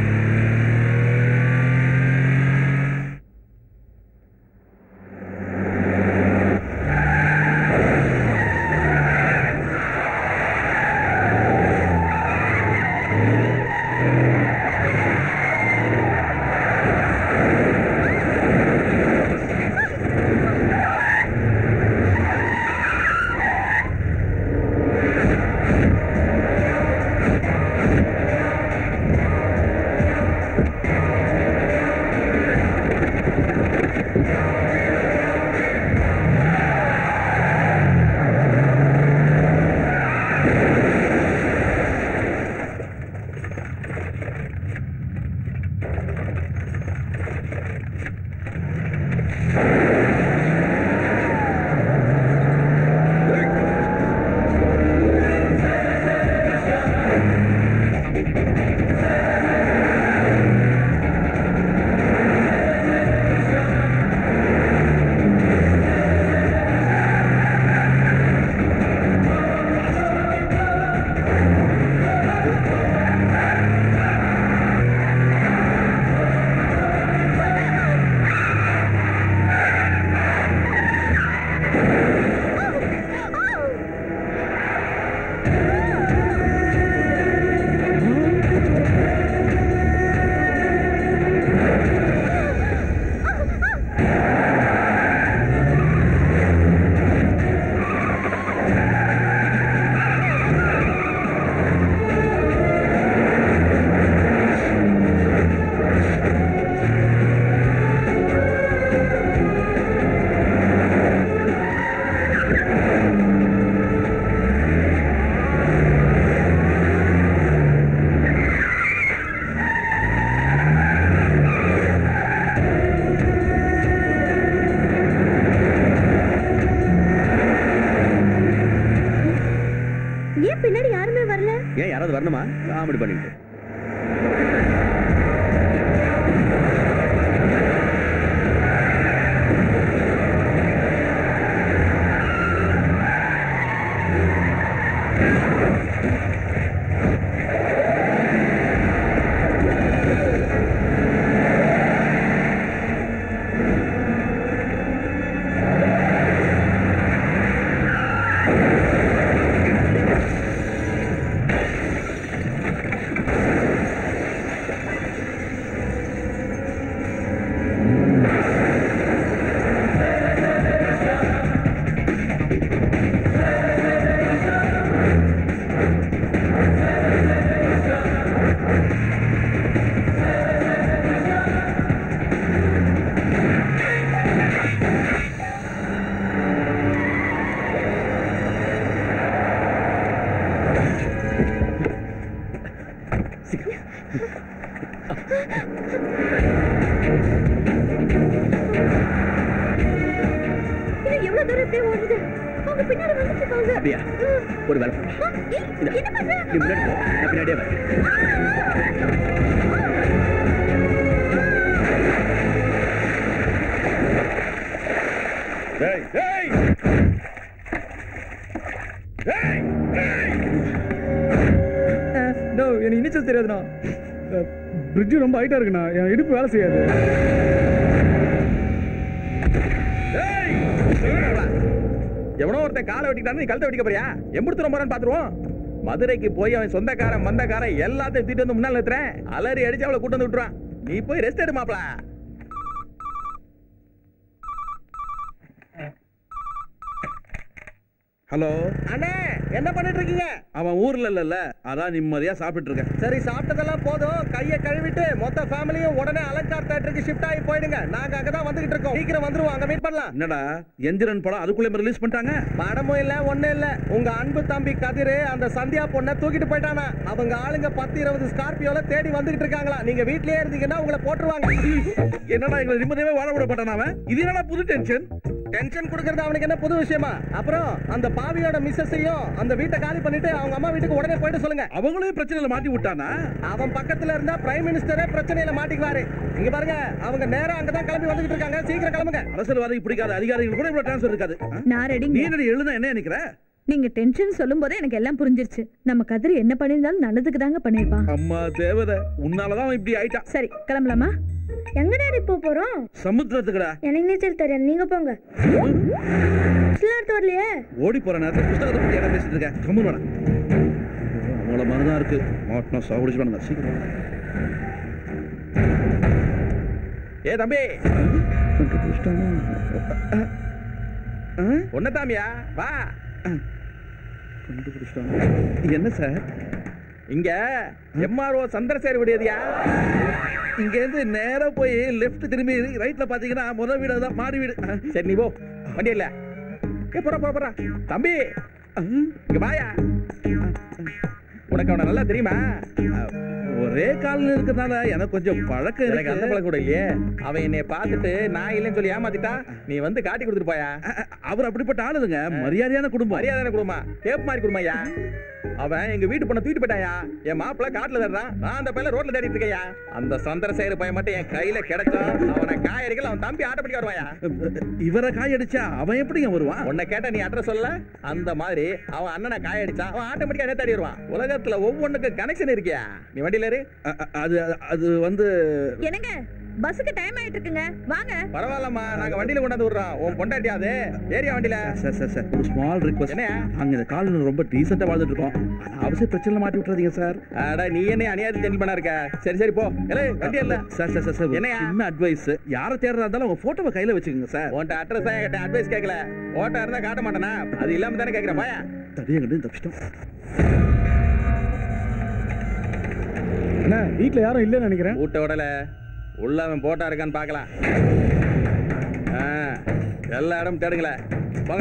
ஏன் பின்னாடி யாருமே வரல ஏன் யாராவது வரணுமா காமெடி பண்ணிட்டு இது எவ்வளவு தூரம் இப்படியே ஓடுது அவங்க பின்னாடி வந்துட்டு இருக்காங்க அப்படியா ஒரு வேலை பண்ணு. ஆ, ஏய், இதா, என்ன பண்ற நீ முன்னாடி போ நான் பின்னாடியே வரேன் டேய் டேய் டேய் நோ எனக்கு இனிச்சல் தெரியாதுண்ணா பிரிட்ஜ் ரொம்ப ஹைட்டா இருக்குண்ணா என் இடுப்பு வேலை செய்யாது எவனோ ஒருத்தன் காலை வெட்டிட்டான்னு நீ கழுத்தை வெட்டிக்க போறியா எம்புடு தூரம் போறான்னு பாத்துருவோம் மதுரைக்கு போய் அவன் சொந்தக்காரன் மந்தக்காரன் எல்லாத்தையும் தூக்கிட்டு வந்து முன்னால நிறுத்துறேன் அலறி அடிச்சு அவளை கூட்டு வந்து விட்டுறான் நீ போய் ரெஸ்ட் எடு மாப்ள ஹலோ அண்ணே என்ன பண்ணிட்டு இருக்கீங்க அவன் ஊர்ல இல்லல்ல அதான் நிம்மதியா சாப்பிட்டு இருக்கேன் சரி சாப்பிட்டதெல்லாம் போதும் கையை கழுவிட்டு மொத்த ஃபேமிலியும் உடனே அலங்கார் தேட்டருக்கு ஷிஃப்ட் ஆகி போயிடுங்க நாங்க அங்கதான் வந்துகிட்டு இருக்கோம் சீக்கிரம் வந்துருவோம் அங்க மீட் பண்ணலாம் என்னடா எந்திரன் படம் அதுக்குள்ளே ரிலீஸ் பண்ணிட்டாங்க படமும் இல்ல ஒண்ணும் இல்ல உங்க அன்பு தம்பி கதிரு அந்த சந்தியா பொண்ணை தூக்கிட்டு போயிட்டானா அவங்க ஆளுங்க பத்து இருபது ஸ்கார்பியோல தேடி வந்துகிட்டு இருக்காங்களா நீங்க வீட்லயே இருந்தீங்கன்னா உங்களை போட்டுருவாங்க என்னடா எங்களை நிம்மதியாவே வாழ விட மாட்டான் அவன் இது என்னடா புது டென்ஷன் டென்ஷன் கொடுக்கறது அவனுக்கு என்ன புது விஷயமா அப்புறம் அந்த பாவியோட மிஸ்ஸஸையும் அந்த வீட்டை காலி பண்ணிட்டு அவங்க அம்மா வீட்டுக்கு உடனே போயிட்டு சொல்லுங்க அவங்களையும் பிரச்சனையில மாட்டி விட்டானா அவன் பக்கத்துல இருந்தா பிரைம் மினிஸ்டரே பிரச்சனையில மாட்டிக்குவாரு இங்க பாருங்க அவங்க நேரா அங்கதான் கிளம்பி வந்துகிட்டு இருக்காங்க சீக்கிரம் கிளம்புங்க அரசியல்வாதிக்கு பிடிக்காத அதிகாரிகள் கூட இவ்வளவு ட்ரான்ஸ்ஃபர் இருக்காது ஆ? நான் ரெடி நீ என்னடி எழுத என்ன நினைக்கிற நீங்க டென்ஷன் சொல்லும் போதே எனக்கு எல்லாம் புரிஞ்சிருச்சு நம்ம கதிர் என்ன பண்ணிருந்தாலும் நல்லதுக்கு தாங்க பண்ணிருப்பான் அம்மா தேவதை உன்னாலதான் அவன் இப்படி ஆயிட்டான் சரி கிளம்பலாமா எங்கடா இப்போ போறோம் சமுத்திரத்துக்குடா எனக்கு நீச்சல் தெரியும் நீங்க போங்க சிலர் வரலையே ஓடி போற நேரத்துல புஸ்தகத்தை பத்தி என்ன பேசிட்டு இருக்க கம்முனு வாடா அவங்கள மாதிரிதான் இருக்கு மாட்டினா சாவடிச்சுடுவானுங்க சீக்கிரம் வாடா. ஏ தம்பி ஒன்ன தாமியா வா என்ன சார் இங்க எம்ஆர்ஓ சந்திரசேகர் விடியதியா இங்க இருந்து நேரா போய் லெஃப்ட் திரும்பி ரைட்ல பாத்தீங்கன்னா முதல் வீடு தான் மாடி வீடு சரி நீ போ வண்டி இல்ல ஏ போற போற போற தம்பி இங்க வாயா உனக்கு அவனை நல்லா தெரியுமா ஒரே காலில் இருக்கிறதுனால எனக்கு கொஞ்சம் பழக்கம் எனக்கு அந்த இருக்கு பழக்கம் கூட இல்லையே அவன் என்னை பார்த்துட்டு நான் இல்லைன்னு சொல்லி ஏமாத்திட்டா நீ வந்து காட்டி கொடுத்துட்டு போயா அவர் அப்படிப்பட்ட ஆளுதுங்க மரியாதையான குடும்பம் மரியாதை குடும்பமா டேப் மாதிரி குடும்பம்யா அவன் எங்க வீட்டு பொண்ணை தூக்கிட்டு போயிட்டாயா என் மாப்பிள்ள காட்டுல தேடுறான் நான் அந்த பையல ரோட்ல தேடிட்டு இருக்கையா அந்த சந்திரசேகர் பையன் மட்டும் என் கையில கிடைச்சா அவனை காயடிக்கல அவன் தம்பி ஆட்டோமேட்டிக்கா வருவாயா இவரை காயடிச்சா அவன் எப்படிங்க வருவான் உன்னை கேட்ட நீ அட்ரஸ் சொல்ல அந்த மாதிரி அவன் அண்ணனை காயடிச்சா அவன் ஆட்டோமேட்டிக்கா என்ன தேடி வருவான் உலகத்துல ஒவ்வொன்றுக்கு கனெக்ஷன் இருக்கியா நீ வண்டியில இரு அது அது வந்து என்னங்க பஸ்ஸுக்கு டைம் ஆயிட்டு இருக்குங்க வாங்க பரவாயில்லம்மா நாங்க வண்டியில கொண்டாந்து விடுறோம் உன் பொண்டாட்டியாது ஏரியா வண்டியில சார் சார் சார் ஒரு ஸ்மால் ரிக்வஸ்ட் என்னையா? நாங்க இந்த காலனில ரொம்ப டீசெண்டா வாழ்ந்துட்டு இருக்கோம் ஆனா அவசிய பிரச்சனை மாட்டி விட்டுறாதீங்க சார் அட நீ என்ன அநியாயத்தை ஜென்டி பண்ணா இருக்க சரி சரி போ ஏலே வண்டி இல்ல சார் சார் சார் சார் ஒரு என்னையா? சின்ன அட்வைஸ் யாரை தேடுறதா இருந்தாலும் உங்க போட்டோவை கையில வச்சுக்கோங்க சார் உன்ட்ட அட்ரஸ் தான் என்கிட்ட அட்வைஸ் கேட்கல ஓட்டா இருந்தா காட்ட மாட்டேனா அது இல்லாம தானே கேட்கிறேன் பாயா தடியங்கிட்டு தப்பிச்சிட்டோம் அண்ணா வீட்ல யாரும் இல்லைன்னு நினைக்கிறேன் ஊட்ட விடல உள்ள அவன் போட்டா இருக்கான்னு பார்க்கலாம் ஆ, எல்லா இடமும் தேடுங்களே போங்க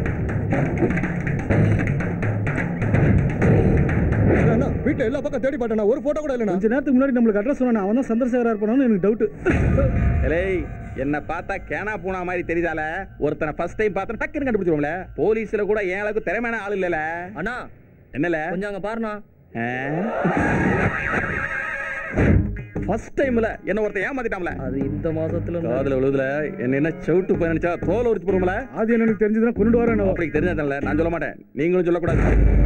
அண்ணா, வீட்டுல எல்லா பக்கம் தேடி பார்த்தேன் ஒரு போட்டோ கூட இல்லைண்ணா கொஞ்ச நேரத்துக்கு முன்னாடி நம்மளுக்கு அட்ரஸ் சொன்னா அவன் தான் சந்திரசேகரா இருப்பானு எனக்கு டவுட் ஏலேய் என்ன பார்த்தா கேனா பூனா மாதிரி தெரியுதால ஒருத்தனை ஃபர்ஸ்ட் டைம் பார்த்தா டக்குன்னு கண்டுபிடிச்சிருவோம்ல போலீஸ்ல கூட ஏன் அளவுக்கு திறமையான ஆள் இல்லல அண்ணா என்னல கொஞ்சம் அங்க பாருண்ணா ஃபர்ஸ்ட் டைம்ல என்ன ஒருத்தன் ஏமாத்திட்டாம்ல அது இந்த மாசத்துல காதுல விழுதுல என்ன என்ன சவுட்டு போய் நினைச்சா தோலை உரிச்சு போடுவோம்ல அது எனக்கு தெரிஞ்சதுன்னா கொண்டு வரேன் அப்படி தெரிஞ்சதில்ல நான் சொல்ல மாட்டேன் நீங்களும் சொல்லக்கூடாது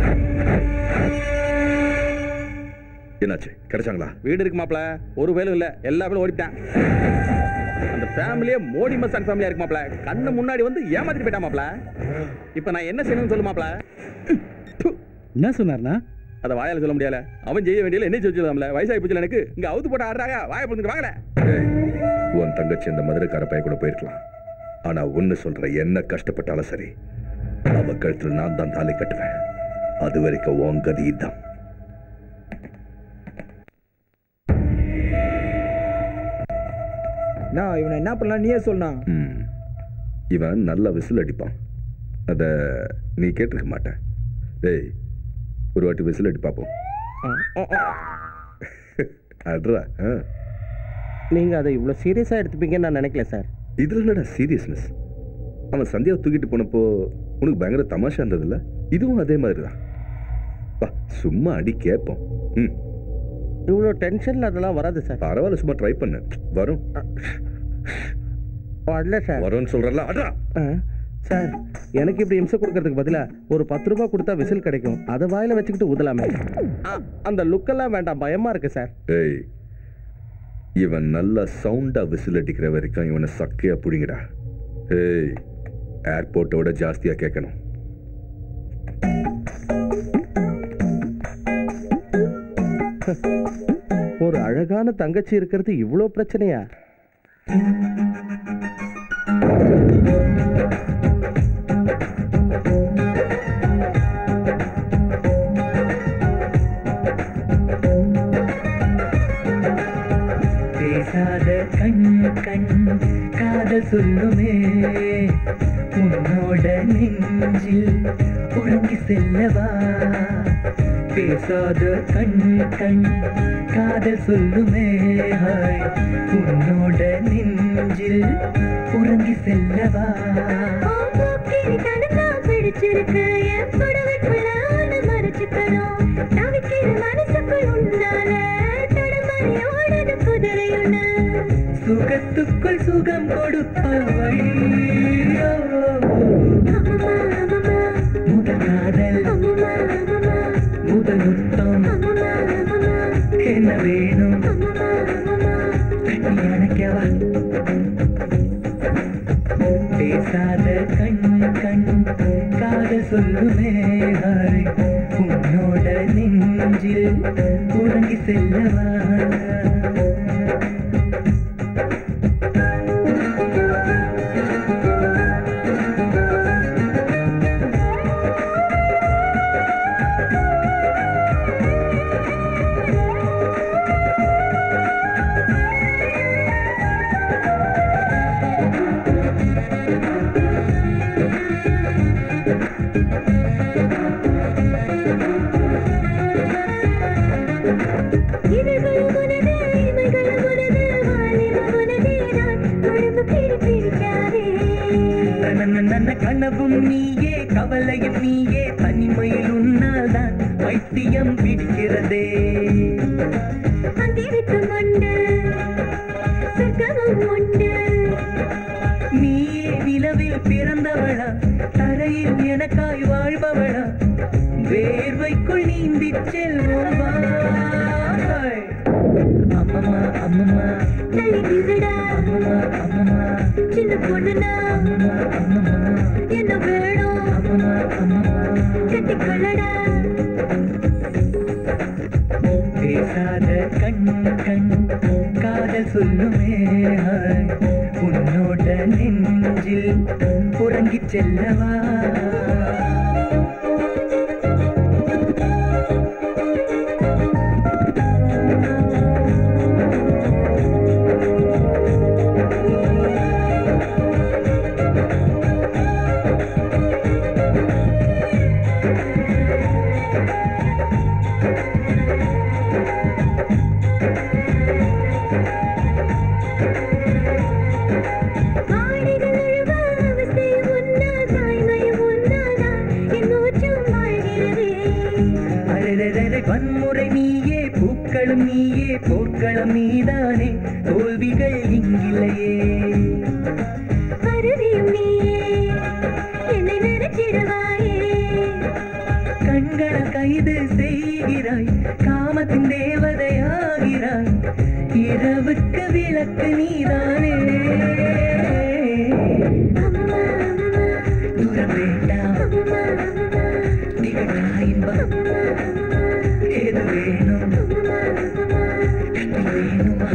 என்னாச்சு கிடைச்சாங்களா வீடு இருக்கு மாப்ள ஒரு வேலும் இல்ல எல்லா பேரும் ஓடிட்டான் அந்த ஃபேமிலியே மோடி மசான் ஃபேமிலியா இருக்கு மாப்ள கண்ணு முன்னாடி வந்து ஏமாத்திட்டு போயிட்டான் மாப்ள இப்ப நான் என்ன செய்யணும்னு சொல்லு மாப்ள என்ன சொன்னார்னா அத வாயால சொல்ல முடியல அவன் செய்ய வேண்டியல என்ன செஞ்சுலாம்ல வயசாகி போச்சுல எனக்கு இங்க அவுத்து போட்டு ஆடுறாங்க வாய போட்டு வாங்கல உன் தங்கச்சி அந்த மதுரைக்கார பையன் கூட போயிருக்கலாம் ஆனா ஒண்ணு சொல்ற என்ன கஷ்டப்பட்டாலும் சரி அவ கழுத்துல நான் தான் தாலி கட்டுவேன் அது வரைக்கும் உன் கதி தான் நான் இவனை என்ன பண்ணலாம் நீயே சொல்லலாம் இவன் நல்ல விசில் அடிப்பான் அத நீ கேட்டிருக்க மாட்ட டேய் ஒரு வாட்டி விசில் அடி பார்ப்போம் அட்ரா ஆ. நீங்க அதை இவ்வளவு சீரியஸா எடுத்துப்பீங்கன்னு நான் நினைக்கல சார் இதுல என்னடா சீரியஸ்னஸ் அவன் சந்தியாவை தூக்கிட்டு போனப்போ உனக்கு பயங்கர தமாஷா இருந்ததுல்ல இதுவும் அதே மாதிரி தான் வா சும்மா அடி கேட்போம் ம் இவ்வளோ டென்ஷன்ல அதெல்லாம் வராது சார் பரவாயில்ல சும்மா ட்ரை பண்ணு வரும் வரல சார் வரும்னு சொல்றல அட்ரா ஆ, சார் எனக்கு இப்படி இம்சை கொடுக்கறதுக்கு பதிலா ஒரு பத்து ரூபாய் கொடுத்தா விசில் கிடைக்கும் அதை வாயில வச்சுக்கிட்டு ஊதலாமே ஆ, அந்த லுக்கெல்லாம் வேண்டாம் பயமா இருக்கு சார் ஏய் இவன் நல்லா சவுண்டா விசில் அடிக்கிற வரைக்கும் இவனை சக்கையா புடிங்கடா ஏய் ஏர்போர்ட்டோட ஜாஸ்தியா கேட்கணும் ஒரு அழகான தங்கச்சி இருக்கிறது இவ்வளோ பிரச்சனையா பேசாத கண் கண் காதல் சொல்லுமே உன்னோட நெஞ்சில் உறங்கி செல்லவா பேசாத கண் கண் காதல் சொல்லுமே ஹாய் உன்னோட நெஞ்சில் உறங்கி செல்லவா பிடிச்சிருக்கு என் புடவைக்குள்ள உன்னை மறைச்சுக்கணும் தவிக்கிற மனசுக்குள் உன்னால தடமாறி ஓடுது குதிரை ஒண்ணு சுகத்துக்குள் சுகம் கொடுப்பவள் முதல் காதல் முதல் முத்தம் என்ன வேணும் கட்டி அணைக்கவா பேசாத கண் கண் காதல் சொல்லுமே ஹாய் உன்னோட நெஞ்சில் உறங்கி செல்லவா இதழ்கள் உனது இமைகள் உனது வாலிபம் உனதே நான் உடம்பு பிடி பிடிக்காதே நன்ன நன்ன கனவும் நீயே கவலையும் நீயே தனிமையில் உன்னால் தான் வைத்தியம் பிடிக்கிறதே அங்கிருக்கும் உண்டு சொர்க்கமும் உண்டு நீயே நிலவில் பிறந்தவளா தரையில் எனக்காய் வாழ்பவளா வேர்வைக்குள் நீந்தி செல்வோம் வாய். அம்மம்மா அம்மம்மா தள்ளி நில்லுடா அம்மம்மா அம்மம்மா சின்ன பொண்ணுனா அம்மம்மா அம்மம்மா என்ன வேணும் அம்மம்மா அம்மம்மா கட்டிக்கொள்ளடா பேசாத கண் கண் காதல் சொல்லுமே ஹாய். உன்னோட நெஞ்சில் உறங்கிச் செல்லவா ஆடைகள் அழுவ அவஸ்தை உன்னால் தாய்மையும் உன்னால் தான் என் மூச்சும் வாழ்கிறதே அடடடடை, வன்முறை நீயே பூக்களும் நீயே போர்க்களம் நீதானே தோல்விகள் இங்கில்லையே அருவியும் நீயே என்னை நினைச்சிடுவாயே கண்களை கைது செய்கிறாய் காமத்தின் தேவதையாகிறாய் இரவுக்கு விளக்கு நீதானே தூரம் வேண்டாம் திகட்டா இன்பம் ஏது வேணும் கட்டி வேணுமா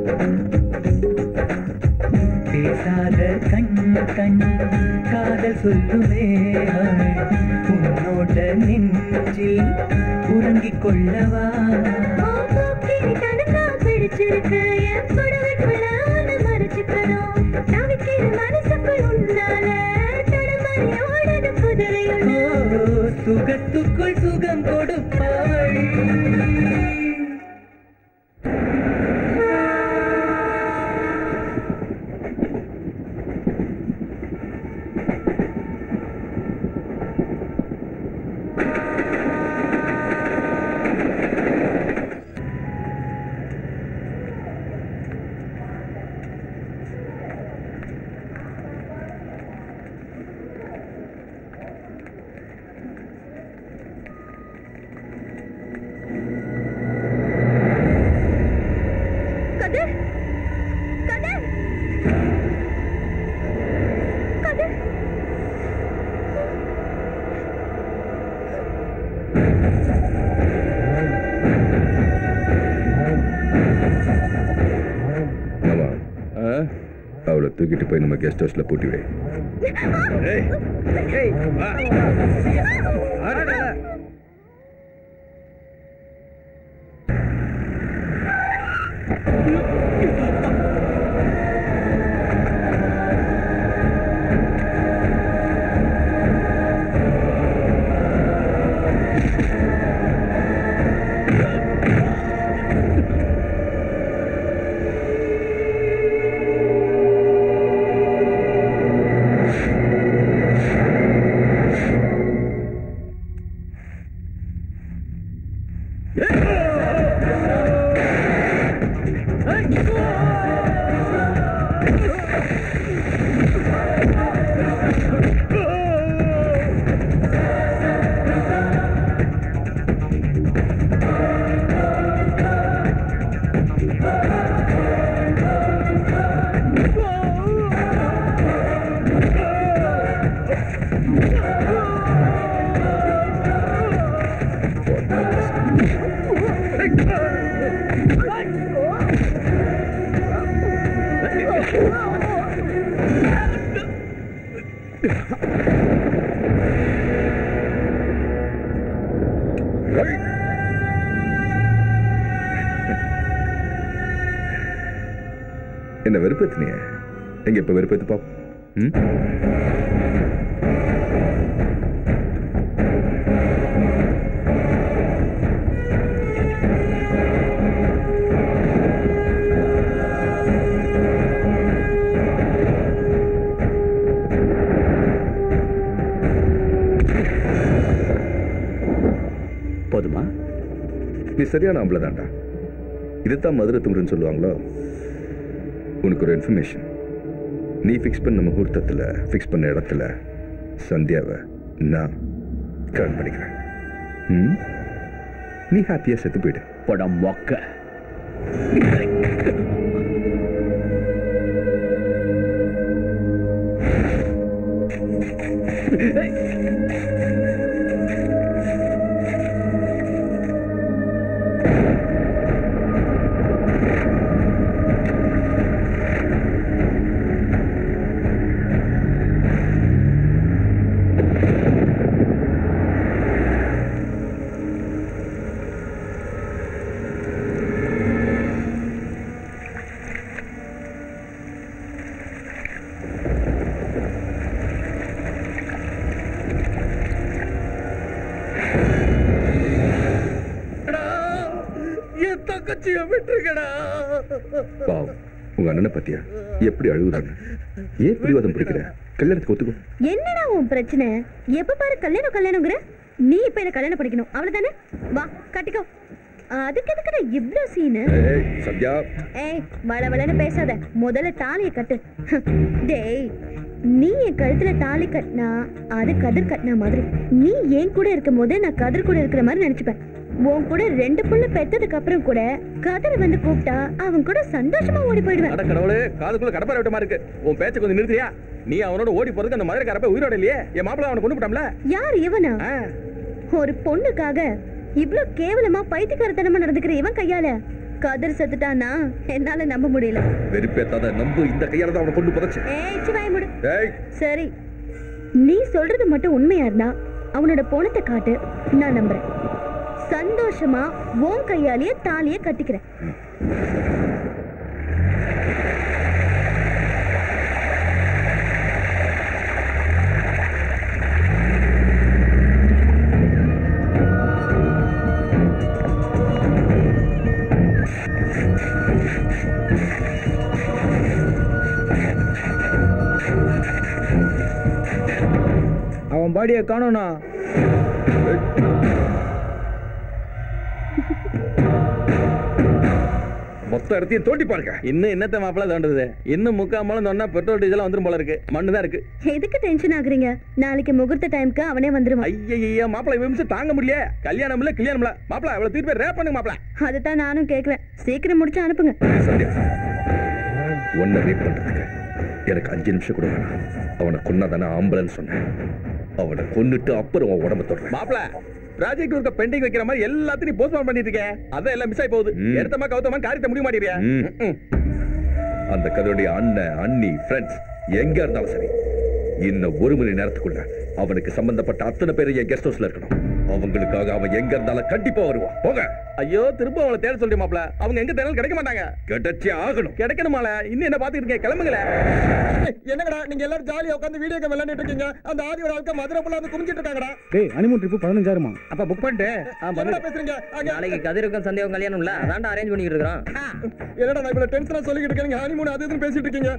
பேசாத கண் கண் காதல் சொல்லுமே உன்னோட நெஞ்சில் உறங்கிக் கொள்ளவா தனக்கா பிடிச்சிருக்கு என் புடவைக்குள்ள உன்னை மறைச்சுக்கணும் தவிக்கிற மனசுக்குள் உன்னால தடமாறி ஓடுது குதிரை ஒண்ணு ஓ, சுகத்துக்குள் சுகம் கொடுப்பவள் தூக்கிட்டு போய் நம்ம கெஸ்ட் ஹவுஸ்ல பூட்டி வை என்ன வெறுப்பேத்தினிய எங்க இப்ப வெறுப்பேத்து பாப்போம் ம்? போதுமா நீ சரியான ஆம்பளை தான்டா இதுதான் மதுரை திமிருன்னு சொல்லுவாங்களோ உனக்கு ஒரு இன்ஃபர்மேஷன் நீ ஃபிக்ஸ் பண்ண முகூர்த்தத்தில் ஃபிக்ஸ் பண்ண இடத்துல சந்தியாவை நான் கல்யாணம் பண்ணிக்கிறேன் ம்? நீ ஹாப்பியாக செத்து போயிடு படம் மொக்க என் தங்கச்சிய விட்டுருக்கடா பாவம் உங்க அண்ணனை பத்தியா எப்படி அழுகுறாங்க ஏன் பிடிவாதம் பிடிக்கிற கல்யாணத்துக்கு ஒத்துக்கோ என்னடா உன் பிரச்சனை எப்ப பாரு கல்யாணம் கல்யாணம்ங்கிற நீ இப்ப என்ன கல்யாணம் பண்ணிக்கணும் அவ்வளவுதானே வா கட்டிக்கோ அதுக்கு எதுக்குடா இவ்ளோ சீனு ஏய் சத்யா ஏய் வள வளன்னு பேசாத முதல்ல தாலியை கட்டு டேய் நீ என் கழுத்துல தாலி கட்டினா அது கதிர் கட்டின மாதிரி நீ என் கூட இருக்கும் போது நான் கதிர் கூட இருக்கிற மாதிரி நினைச்சுப்பேன் உன் கூட ரெண்டு புள்ள பெத்ததுக்கு அப்புறம் கூட கதிர் வந்து கூப்பிட்டா அவன் கூட சந்தோஷமா ஓடி போயிடுவேன் அட கடவுளே காதுக்குள்ள கடப்பார விட்ட மாதிரி இருக்கு உன் பேச்ச கொஞ்சம் நிறுத்தியா நீ அவனோட ஓடி போறதுக்கு அந்த மதுரைக்காரப்ப உயிரோட இல்லையே என் மாப்பிள்ள அவனை கொண்டு போட்டாம்ல யார் இவனா ஒரு பொண்ணுக்காக இவ்ளோ கேவலமா பைத்தியக்காரத்தனமா நடந்துக்கிற இவன் கையால கதிர் செத்துட்டானா என்னால நம்ப முடியல வெறுப்பேத்தாத நம்பு இந்த கையால தான் அவனை கொண்டு புதைச்சு ஏய் சி வாய மூடு ஏய் சரி நீ சொல்றது மட்டும் உண்மையா இருந்தா அவனோட பொணத்தை காட்டு நான் நம்புறேன் சந்தோஷமா உன் கையாலேயே தாலிய கட்டிக்கிறேன் அவன் பாடியை காணோண்ணா மொத்த இடத்தையும் தோண்டி பாருங்க இன்னும் என்னத்த மாப்பிள்ள தோன்றது இன்னும் முக்காமலும் தோண்டா பெட்ரோல் டீசல் வந்துரும் போல இருக்கு மண்ணு தான் இருக்கு எதுக்கு டென்ஷன் ஆகுறீங்க நாளைக்கு முகூர்த்த டைம்க்கு அவனே வந்துருவான் ஐயா மாப்பிள்ள விமிச்சு தாங்க முடியல கல்யாணம் இல்ல கல்யாணம் இல்ல மாப்பிள்ள அவளை திருப்பி ரேப் பண்ணுங்க மாப்பிள்ள அதுதான் நானும் கேக்குறேன் சீக்கிரம் முடிச்சு அனுப்புங்க சத்யா ஒன்ன ரேப் பண்றதுக்கு எனக்கு அஞ்சு நிமிஷம் கூட வேணாம் அவனை கொன்னாதானே ஆம்புலன்ஸ் சொன்னேன் அவனை கொன்னுட்டு அப்புறம் உன் உடம்ப தொடுறேன் மாப்பிள்ள ப்ராஜெக்ட் ஒர்க்க பெண்டிங் வைக்கிற மாதிரி எல்லாத்தையும் போஸ்ட்போன் பண்ணிட்டு இருக்கேன் அதான் எல்லாம் மிஸ் ஆகி போகுது ம். எடுத்தமா கவுத்தமா காரியத்தை முடிய மாட்டேறியா ம். அந்த கதையுடைய அண்ணன் அண்ணி ஃப்ரெண்ட்ஸ் எங்க இருந்தாலும் சரி இன்னும் ஒரு மணி நேரத்துக்குள்ள அவனுக்கு சம்பந்தப்பட்ட அத்தனை பேரும் என் கெஸ்ட் ஹவுஸ்ல இருக்கணும் அவங்களுக்காக அவன் எங்க இருந்தாலும் கண்டிப்பா வருவான் போங்க ஐயோ திரும்ப அவளை தேட சொல்லி மாப்ள அவங்க எங்க தேடலும் கிடைக்க மாட்டாங்க கிடைச்சே ஆகணும் கிடைக்கணுமால இன்னும் என்ன பாத்துக்கிட்டு இருக்கேன் கிளம்புங்களே என்னங்கடா நீங்க எல்லாரும் ஜாலியா உட்காந்து வீடியோ கேம் விளையாண்டுட்டு இருக்கீங்க அந்த ஆதியோட ஆளுக்க மதுரை புள்ள வந்து குமிஞ்சிட்டு இருக்காங்கடா டேய் ஹனிமூன் ட்ரிப் பதினஞ்சாயிரமா அப்ப புக் பண்ணிட்டு என்னடா பேசுறீங்க அங்க நாளைக்கு கதிருக்கும் சந்தேகம் கல்யாணம் இல்ல அதான்டா அரேஞ்ச் பண்ணிட்டு இருக்கிறோம் என்னடா நான் இவ்வளவு டென்ஷனா சொல்லிக்கிட்டு இருக்கீங்க ஹனிமூன் அது இதுன்னு பேசிட்டு இருக்கீங்க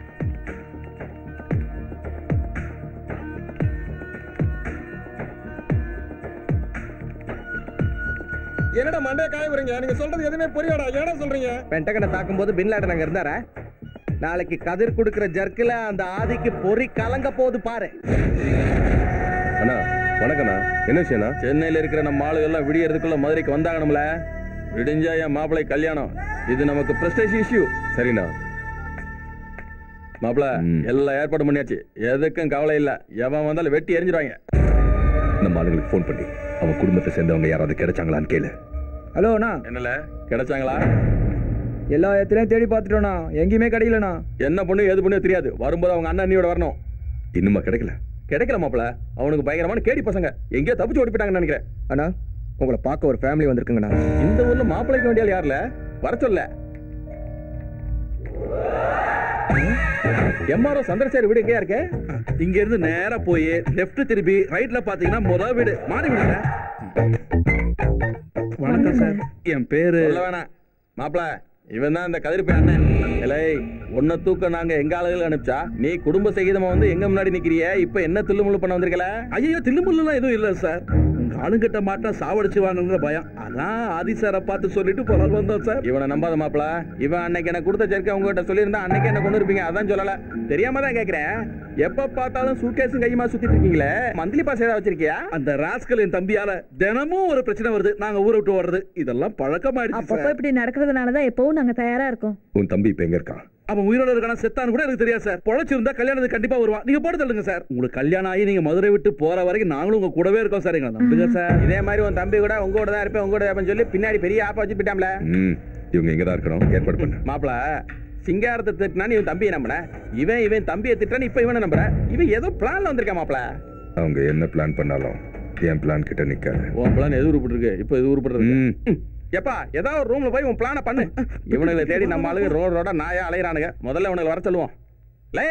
என்னடா மண்டைய காய வரீங்க நீங்க சொல்றது எதுவுமே புரியாடா ஏடா சொல்றீங்க பென்டகனை தாக்கும்போது பின் லாடன் அங்க இருந்தாரா நாளைக்கு கதிர் கொடுக்கிற ஜர்க்கில் அந்த ஆதிக்கு பொறி கலங்க போகுது பாரு அண்ணா வணக்கண்ணா என்ன விஷயம்ண்ணா சென்னையில இருக்கிற நம்ம ஆளுங்க எல்லாம் விடியறதுக்குள்ள மதுரைக்கு வந்தாகணும்ல விடிஞ்சா என் மாப்பிளை கல்யாணம் இது நமக்கு பிரஸ்டேஜ் இஷ்யூ சரிண்ணா மாப்பிள எல்லாம் ஏற்பாடு பண்ணியாச்சு எதுக்கும் கவலை இல்ல எவன் வந்தாலும் வெட்டி எரிஞ்சிருவாங்க நம்ம ஆளுங்களுக்கு ஃபோன் பண்ணி அவன் குடும்பத்தை சேர்ந்தவங்க யாராவது கிடைச்சாங்களான்னு கேளு ஹலோ அண்ணா என்னல கிடைச்சாங்களா எல்லா இடத்துலயும் தேடி பார்த்துட்டோண்ணா எங்கேயுமே கிடைக்கலண்ணா என்ன பொண்ணு எது பொண்ணு தெரியாது வரும்போது அவங்க அண்ணன் அண்ணியோட வரணும் இன்னுமா கிடைக்கல கிடைக்கல மாப்பிள அவனுக்கு பயங்கரமான கேடி பசங்க எங்கேயோ தப்பிச்சு ஓடி போயிட்டாங்கன்னு நினைக்கிறேன் அண்ணா உங்களை பார்க்க ஒரு ஃபேமிலி வந்திருக்குங்கண்ணா இந்த ஊர்ல மாப்பிளைக்கு வேண்டிய ஆள் யாருல வர சொல்ல எம்ஆர்ஓ சந்திரசேகர் வீடு எங்கேயா இருக்கு இங்க இருந்து நேரா போய் லெஃப்ட் திருப்பி ரைட்ல பாத்தீங்கன்னா முதல் வீடு மாறி வீடுங்க வணக்கம் சார் என் பேரு சொல்ல வேணாம் மாப்பிள இவன் தான் இந்த கதிர்ப்பு அண்ணன் இலை உன்னை தூக்க நாங்க எங்க ஆளுகள் அனுப்பிச்சா நீ குடும்ப சகிதமா வந்து எங்க முன்னாடி நிக்கிறிய இப்ப என்ன தில்லுமுள்ளு பண்ண வந்திருக்கல ஐயோ தில்லுமுல்லாம் எதுவும் இல்ல சார் உங்க ஆளுங்கிட்ட மாட்டா சாவடிச்சுவானுங்கிற பயம் அதான் ஆதி சாரை பார்த்து சொல்லிட்டு போறாரு வந்தோம் சார் இவனை நம்பாத மாப்பிள இவன் அன்னைக்கு எனக்கு கொடுத்த செருக்க உங்ககிட்ட சொல்லியிருந்தா அன்னைக்கு என்ன கொண்டு இருப்பீங்க அதான் சொல்லல தெரியாம தான் கேக்குறேன் எப்ப பார்த்தாலும் சூட்கேஸும் கையுமா சுத்திட்டு இருக்கீங்களே மந்த்லி பாஸ் ஏதாவது வச்சிருக்கியா அந்த ராஸ்கல் என் தம்பியால தினமும் ஒரு பிரச்சனை வருது நாங்க ஊரை விட்டு வர்றது இதெல்லாம் பழக்கமாயிடுச்சு அப்பப்போ சார். இப்படி நடக்கிறதுனாலதான் எப்பவும் நாங்க தயாரா இருக்கோம் உன் தம்பி இப்ப எங்க இருக்கான் அவன் உயிரோட இருக்கான செத்தான்னு கூட எனக்கு தெரியாது சார் பொழைச்சிருந்தா கல்யாணத்துக்கு கண்டிப்பா வருவான் நீங்க போட்டு தள்ளுங்க சார் உங்களுக்கு கல்யாணம் ஆகி நீங்க மதுரை விட்டு போற வரைக்கும் நாங்களும் உங்க கூடவே இருக்கோம் சார் எங்களை நம்புங்க சார் இதே மாதிரி உன் தம்பி கூட உங்க கூட தான் இருப்பேன் உங்க கூட இருப்பேன்னு சொல்லி பின்னாடி பெரிய ஆப்பா வச்சு போயிட்டாம்ல ம் இவங்க எங்க தான் இருக்கணும் ஏற்பாடு பண்ணு மாப்பிள சிங்காரத்தை திட்டினா இவன் தம்பியை நம்பின இவன் இவன் தம்பியை திட்டான்னு இப்ப இவனை நம்புற இவன் ஏதோ பிளான்ல வந்திருக்கான் மாப்பிள அவங்க என்ன பிளான் பண்ணாலும் என் பிளான் கிட்ட நிக்காது உன் பிளான் எது உருப்பட்டு இருக்கு இப்ப இது உருப்பட்டு இருக்கு எப்பா ஏதாவது ஒரு ரூம்ல போய் உன் பிளான பண்ணு இவனுங்களை தேடி நம்ம ஆளுங்க ரோடு ரோட நாயா அலையறானுங்க முதல்ல இவனுக்கு வர சொல்லுவோம் லே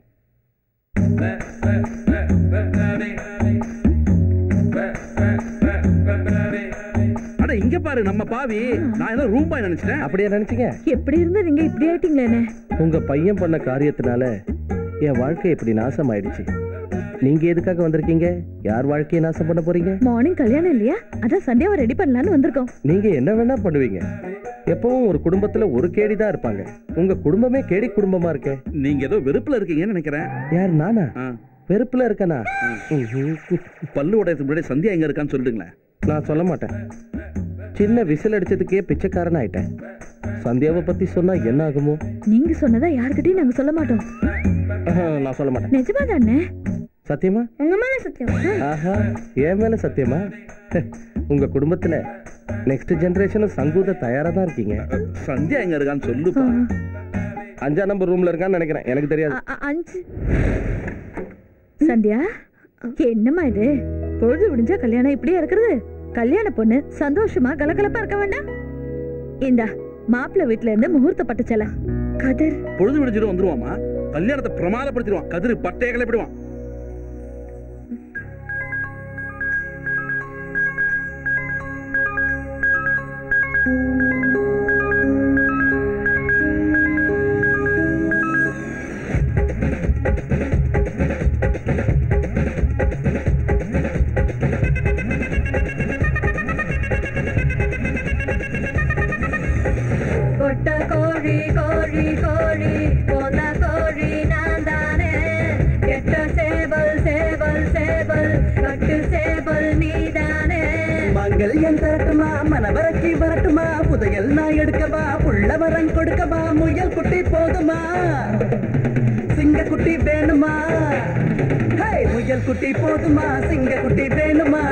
அட இங்க பாரு நம்ம பாவி நான் ஏதோ ரூம் பாய் நினைச்சிட்டேன் அப்படியே நினைச்சீங்க எப்படி இருந்தது நீங்க இப்படி ஆயிட்டீங்களே உங்க பையன் பண்ண காரியத்தினால என் வாழ்க்கை இப்படி நாசம் ஆயிடுச்சு நீங்க எதுக்காக வந்திருக்கீங்க யார் வாழ்க்கையை நாசம் பண்ண போறீங்க மார்னிங் கல்யாணம் இல்லையா அதான் சண்டேவை ரெடி பண்ணலாம்னு வந்திருக்கோம் நீங்க என்ன வேணா பண்ணுவீங்க எப்பவும் ஒரு குடும்பத்துல ஒரு கேடி தான் இருப்பாங்க உங்க குடும்பமே கேடி குடும்பமா இருக்கே நீங்க ஏதோ வெறுப்புல இருக்கீங்கன்னு நினைக்கிறேன் யார் நானா வெறுப்புல இருக்கனா பல்லு உடையதுக்கு முன்னாடி சந்தியா எங்க இருக்கான்னு சொல்லிடுங்களேன் நான் சொல்ல மாட்டேன் சின்ன விசில் அடிச்சதுக்கே பிச்சைக்காரன் ஆயிட்டேன் சந்தியாவை பத்தி சொன்னா என்ன ஆகுமோ நீங்க சொன்னதா யாருக்கிட்டையும் நாங்க சொல்ல மாட்டோம் ஆஹா, நான் சொல்ல மாட்டேன் நிஜமா தானே சத்தியமா உங்க மேல சத்தியம் ஆஹா என் மேல சத்தியமா உங்க குடும்பத்துல நெக்ஸ்ட் ஜெனரேஷனும் சங்கூத தயாரா தான் இருக்கீங்க சந்தியா எங்க இருக்கான்னு சொல்லுப்பா அஞ்சா நம்பர் ரூம்ல இருக்கான்னு நினைக்கிறேன் எனக்கு தெரியாது அ- அ- அஞ்சு சந்தியா என்னம்மா இது பொழுது விடிஞ்சா கல்யாணம் இப்படியே இருக்கிறது கல்யாண பொண்ணு சந்தோஷமா கலகலப்பா இருக்க வேண்டாம் இந்தா மாப்பிள்ளை வீட்ல இருந்து முகூர்த்த பட்டு செல கதிர் பொழுது விடிஞ்சிட்டு வந்துருவாமா கல்யாணத்தை பிரமாதப்படுத்திடுவான் கதிரு பட்டைய கிளப்பிடுவான் கொட்ட கோழி கோழி கோழி போன கோழி நான் தானே கெட்ட சேவல் சேவல் சேவல் கட்டு சேவல் நீதானே மங்கல்யம் தரட்டுமா மனவரக்கி வரட்டுமா புதையல் நான் எடுக்கவா புள்ள வரம் கொடுக்கவா முயல் குட்டி போதுமா சிங்க குட்டி வேணுமா ஹே, முயல் குட்டி போதுமா சிங்க குட்டி வேணுமா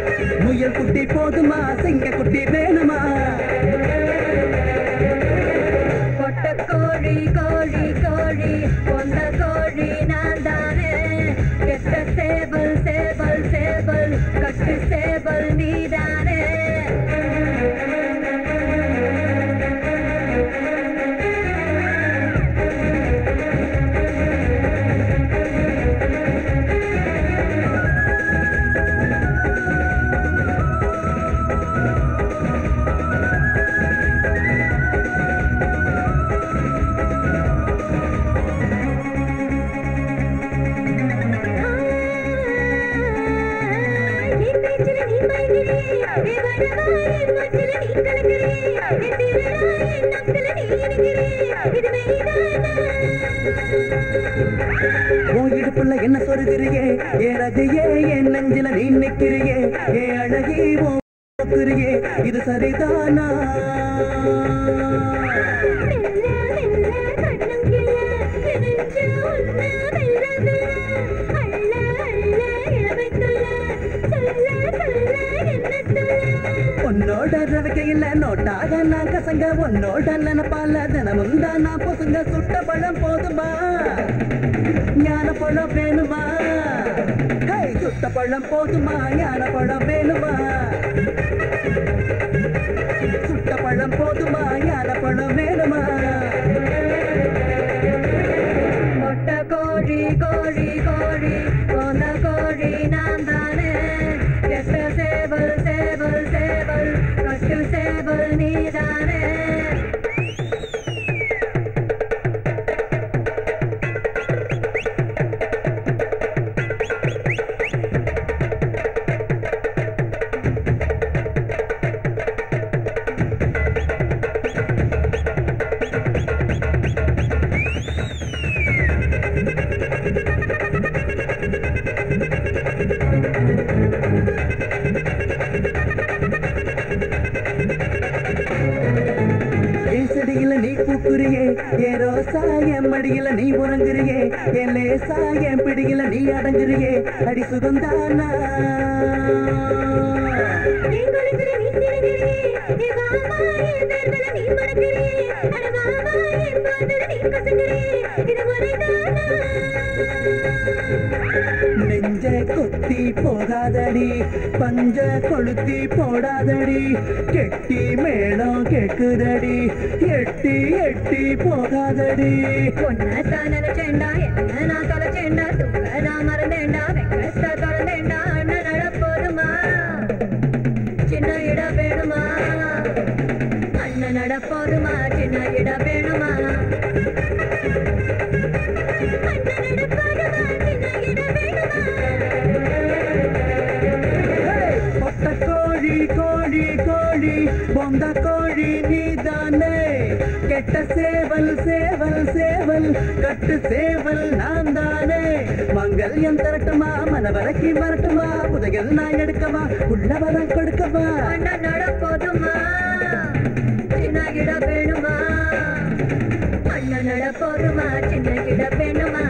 முயல் குட்டி போதுமா சிங்க குட்டி வேணுமா உன் இடுப்புல என்ன சொருகிறியே ஏ ரதியே என் நெஞ்சில நீ நிக்கிறியே ஏ அழகி உன் போக்குறியே இது சரிதானா உன்னோட ரவிக்கையில் நோட்டாக நான் கசங்க உன்னோட நினப்பால தினமும் தான் நான் பொசுங்க சுட்ட பழம் போதுமா ஞான பழம் வேணுமா ஹை, சுட்ட பழம் போதுமா ஞான பழம் வேணுமா சுட்ட பழம் போதுமா ஞான பழம் வேணுமா மொட்டை கோழி கோழி கோழி போன கோழி நான் தானே கெட்ட சேவல் சேவல் சேவல் கட்டு சேவல் நீதானே என் செடியில நீ பூக்குறியே என் ரோசா என் மடியில நீ உறங்குறியே என் லேசா என் பிடியில நீ அடங்குறியே அடி சுகந்தானா நெஞ்ச கொத்தி போகாதடி பஞ்ச கொளுத்தி போடாதடி கெட்டி மேளம் கேக்குதடி எட்டி எட்டி போகாதடி பொண்ணத்தான் நினைச்சேன்டா என்ன நான் தொலைச்சேன்டா தூக்கதான் மறந்தேன்டா வெக்கத்த திறந்தேன்டா அண்ணன் நடப்போதுமா சின்ன இடம் வேணுமா அண்ணன் நடப்போதுமா சின்ன இடம் வேணுமா பொட்ட கோழி கோழி கோழி பொந்த கோழி நீதானே கெட்ட சேவல் சேவல் சேவல் கட்டு சேவல் நான் தானே மங்கல்யம் தரட்டுமா மனவரக்கி வரட்டுமா புதையல் நான் எடுக்கவா உள்ளவரம் கொடுக்கவா அண்ணன் நடப்போதுமா சின்ன இடம் வேணுமா அண்ணன் நடப்போதுமா சின்ன இடம் வேணுமா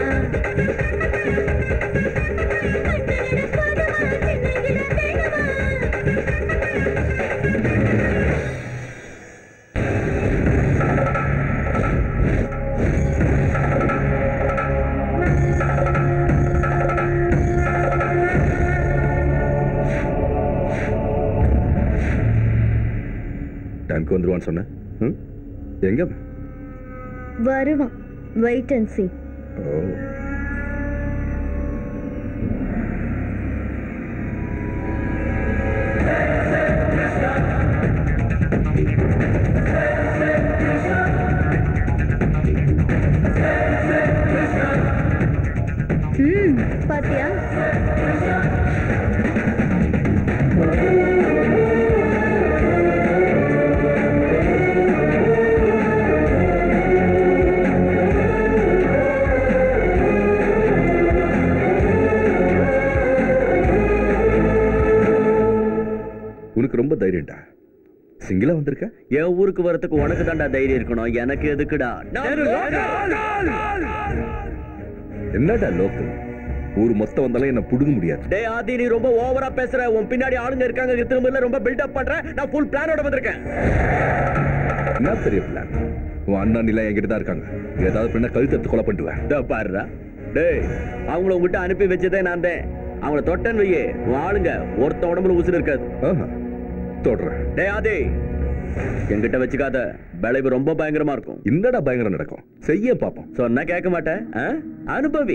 டைம்க்கு வந்துருவான்னு சொன்னேன் ம்? எங்க அவன்? வருவான் வெயிட் அண்ட் see ஓ ம் பாத்தியா உனக்கு ரொம்ப தைரியம்டா சிங்கிளா வந்திருக்க என் ஊருக்கு வரதுக்கு உனக்கு தான்டா தைரியம் இருக்கணும் எனக்கு எதுக்குடா என்னடா லோக்கல் ஊர் மொத்தம் வந்தாலும் என்ன புடுங்க முடியாது டேய் ஆதி நீ ரொம்ப ஓவரா பேசுற உன் பின்னாடி ஆளுங்க இருக்காங்க திரும்ப இல்ல ரொம்ப பில்டப் பண்ற நான் ஃபுல் பிளானோட வந்திருக்கேன் என்ன பெரிய பிளான் உன் அண்ணா நிலா என்கிட்ட தான் இருக்காங்க ஏதாவது பண்ண கழுத்து எடுத்து கொலை பண்ணிடுவேன் இதோ பாருடா டேய் அவங்கள உங்ககிட்ட அனுப்பி வச்சதே நான் தான் அவங்கள தொட்டன் வையே உன் ஆளுங்க ஒருத்த உடம்புல உசுறு இருக்காது தொடுறேன் டேய் ஆதி என்கிட்ட வச்சுக்காத விளைவு ரொம்ப பயங்கரமா இருக்கும் என்னடா பயங்கரம் நடக்கும் செய்ய பாப்போம் சொன்னா கேட்க மாட்டேன் ஆ? அனுபவி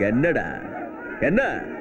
என்னடா என்ன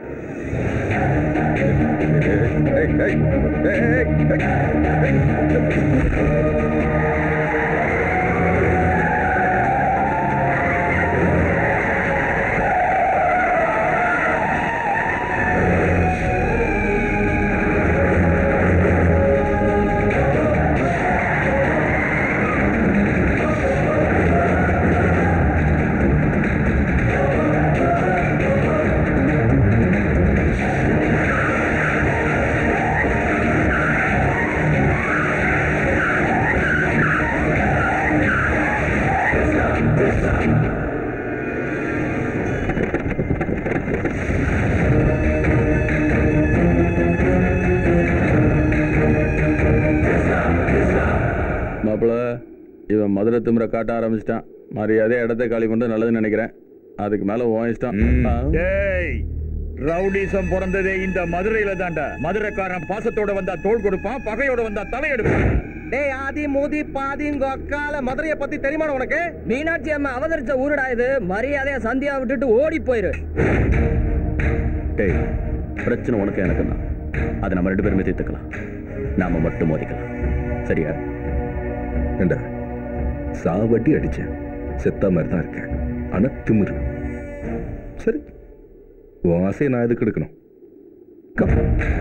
மாப்பிள இவன் மதுரை திமிர காட்ட ஆரம்பிச்சிட்டான் மரியாதை இடத்த காலி பண்ண நல்லதுன்னு நினைக்கிறேன் அதுக்கு மேல உன் இஷ்டம் ஆ. டேய் ரவுடிசம் பிறந்ததே இந்த மதுரையில தாண்டா மதுரைக்காரன் பாசத்தோட வந்தா தோள் கொடுப்பான் பகையோட வந்தா தலையெடுப்பான் டேய் ஆதி மூதி பாதி உங்க அக்கால மதுரைய பத்தி தெரியுமா உனக்கு மீனாட்சி அம்மா அவதரிச்ச ஊருடா இது மரியாதையா சந்தியா விட்டுட்டு ஓடி போயிரு டேய் பிரச்சனை உனக்கு எனக்கு தான் அதை நம்ம ரெண்டு பேருமே தீர்த்துக்கலாம் நாம மட்டும் மோதிக்கலாம் சரியா ஏண்டா சாவட்டி அடிச்சேன் செத்த மாதிரி தான் இருக்கேன் ஆனா திமிரு சரி உன் ஆசையை நான் எதுக்கு எடுக்கணும் Come.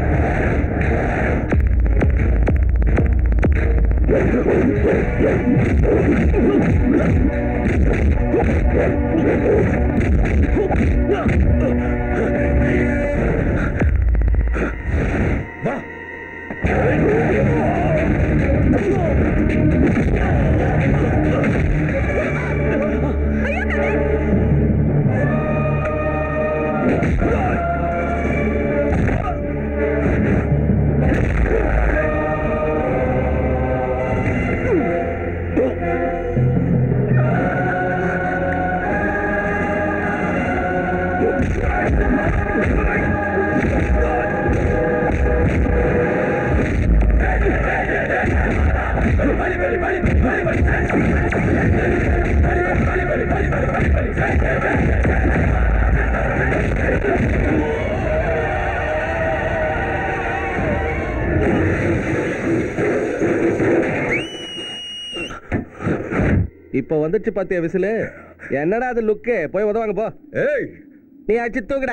இப்ப வந்துச்சு பாத்தியா விசிலு என்னடா அது லுக்கு போய் உதவாங்க போ ஏய் நீ அடிச்சு தூக்குடா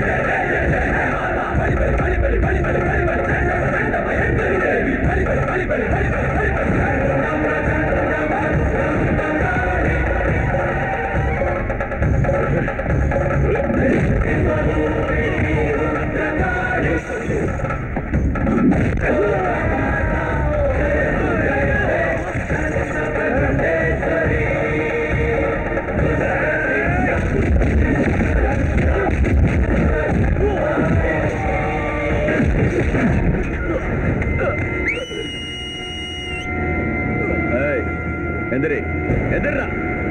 ஏய் எந்திரி எந்திரா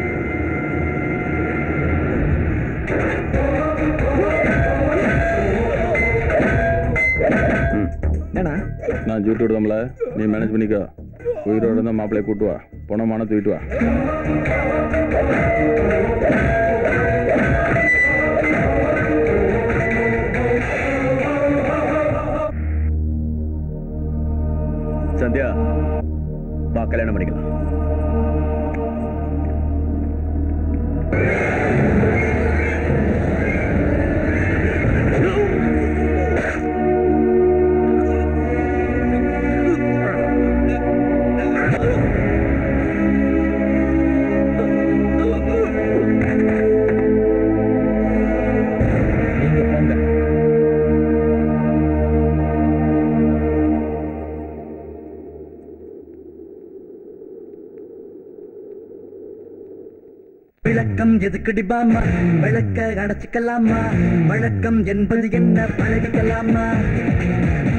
ஏன்னா நான் ஜூட்டு விடுதோம்ல நீ மேனேஜ் பண்ணிக்கோ உயிரோட இருந்தா மாப்பிள்ளைய கூட்டு வா பணமான தூக்கிட்டு வா சந்தியா வா கல்யாணம் பண்ணிக்கலாம் நீங்க போங்க விளக்கம் எதுக்குடி பாமா விளக்க அடைச்சிக்கலாமா வழக்கம் என்பது என்ன பழகிக்கலாமா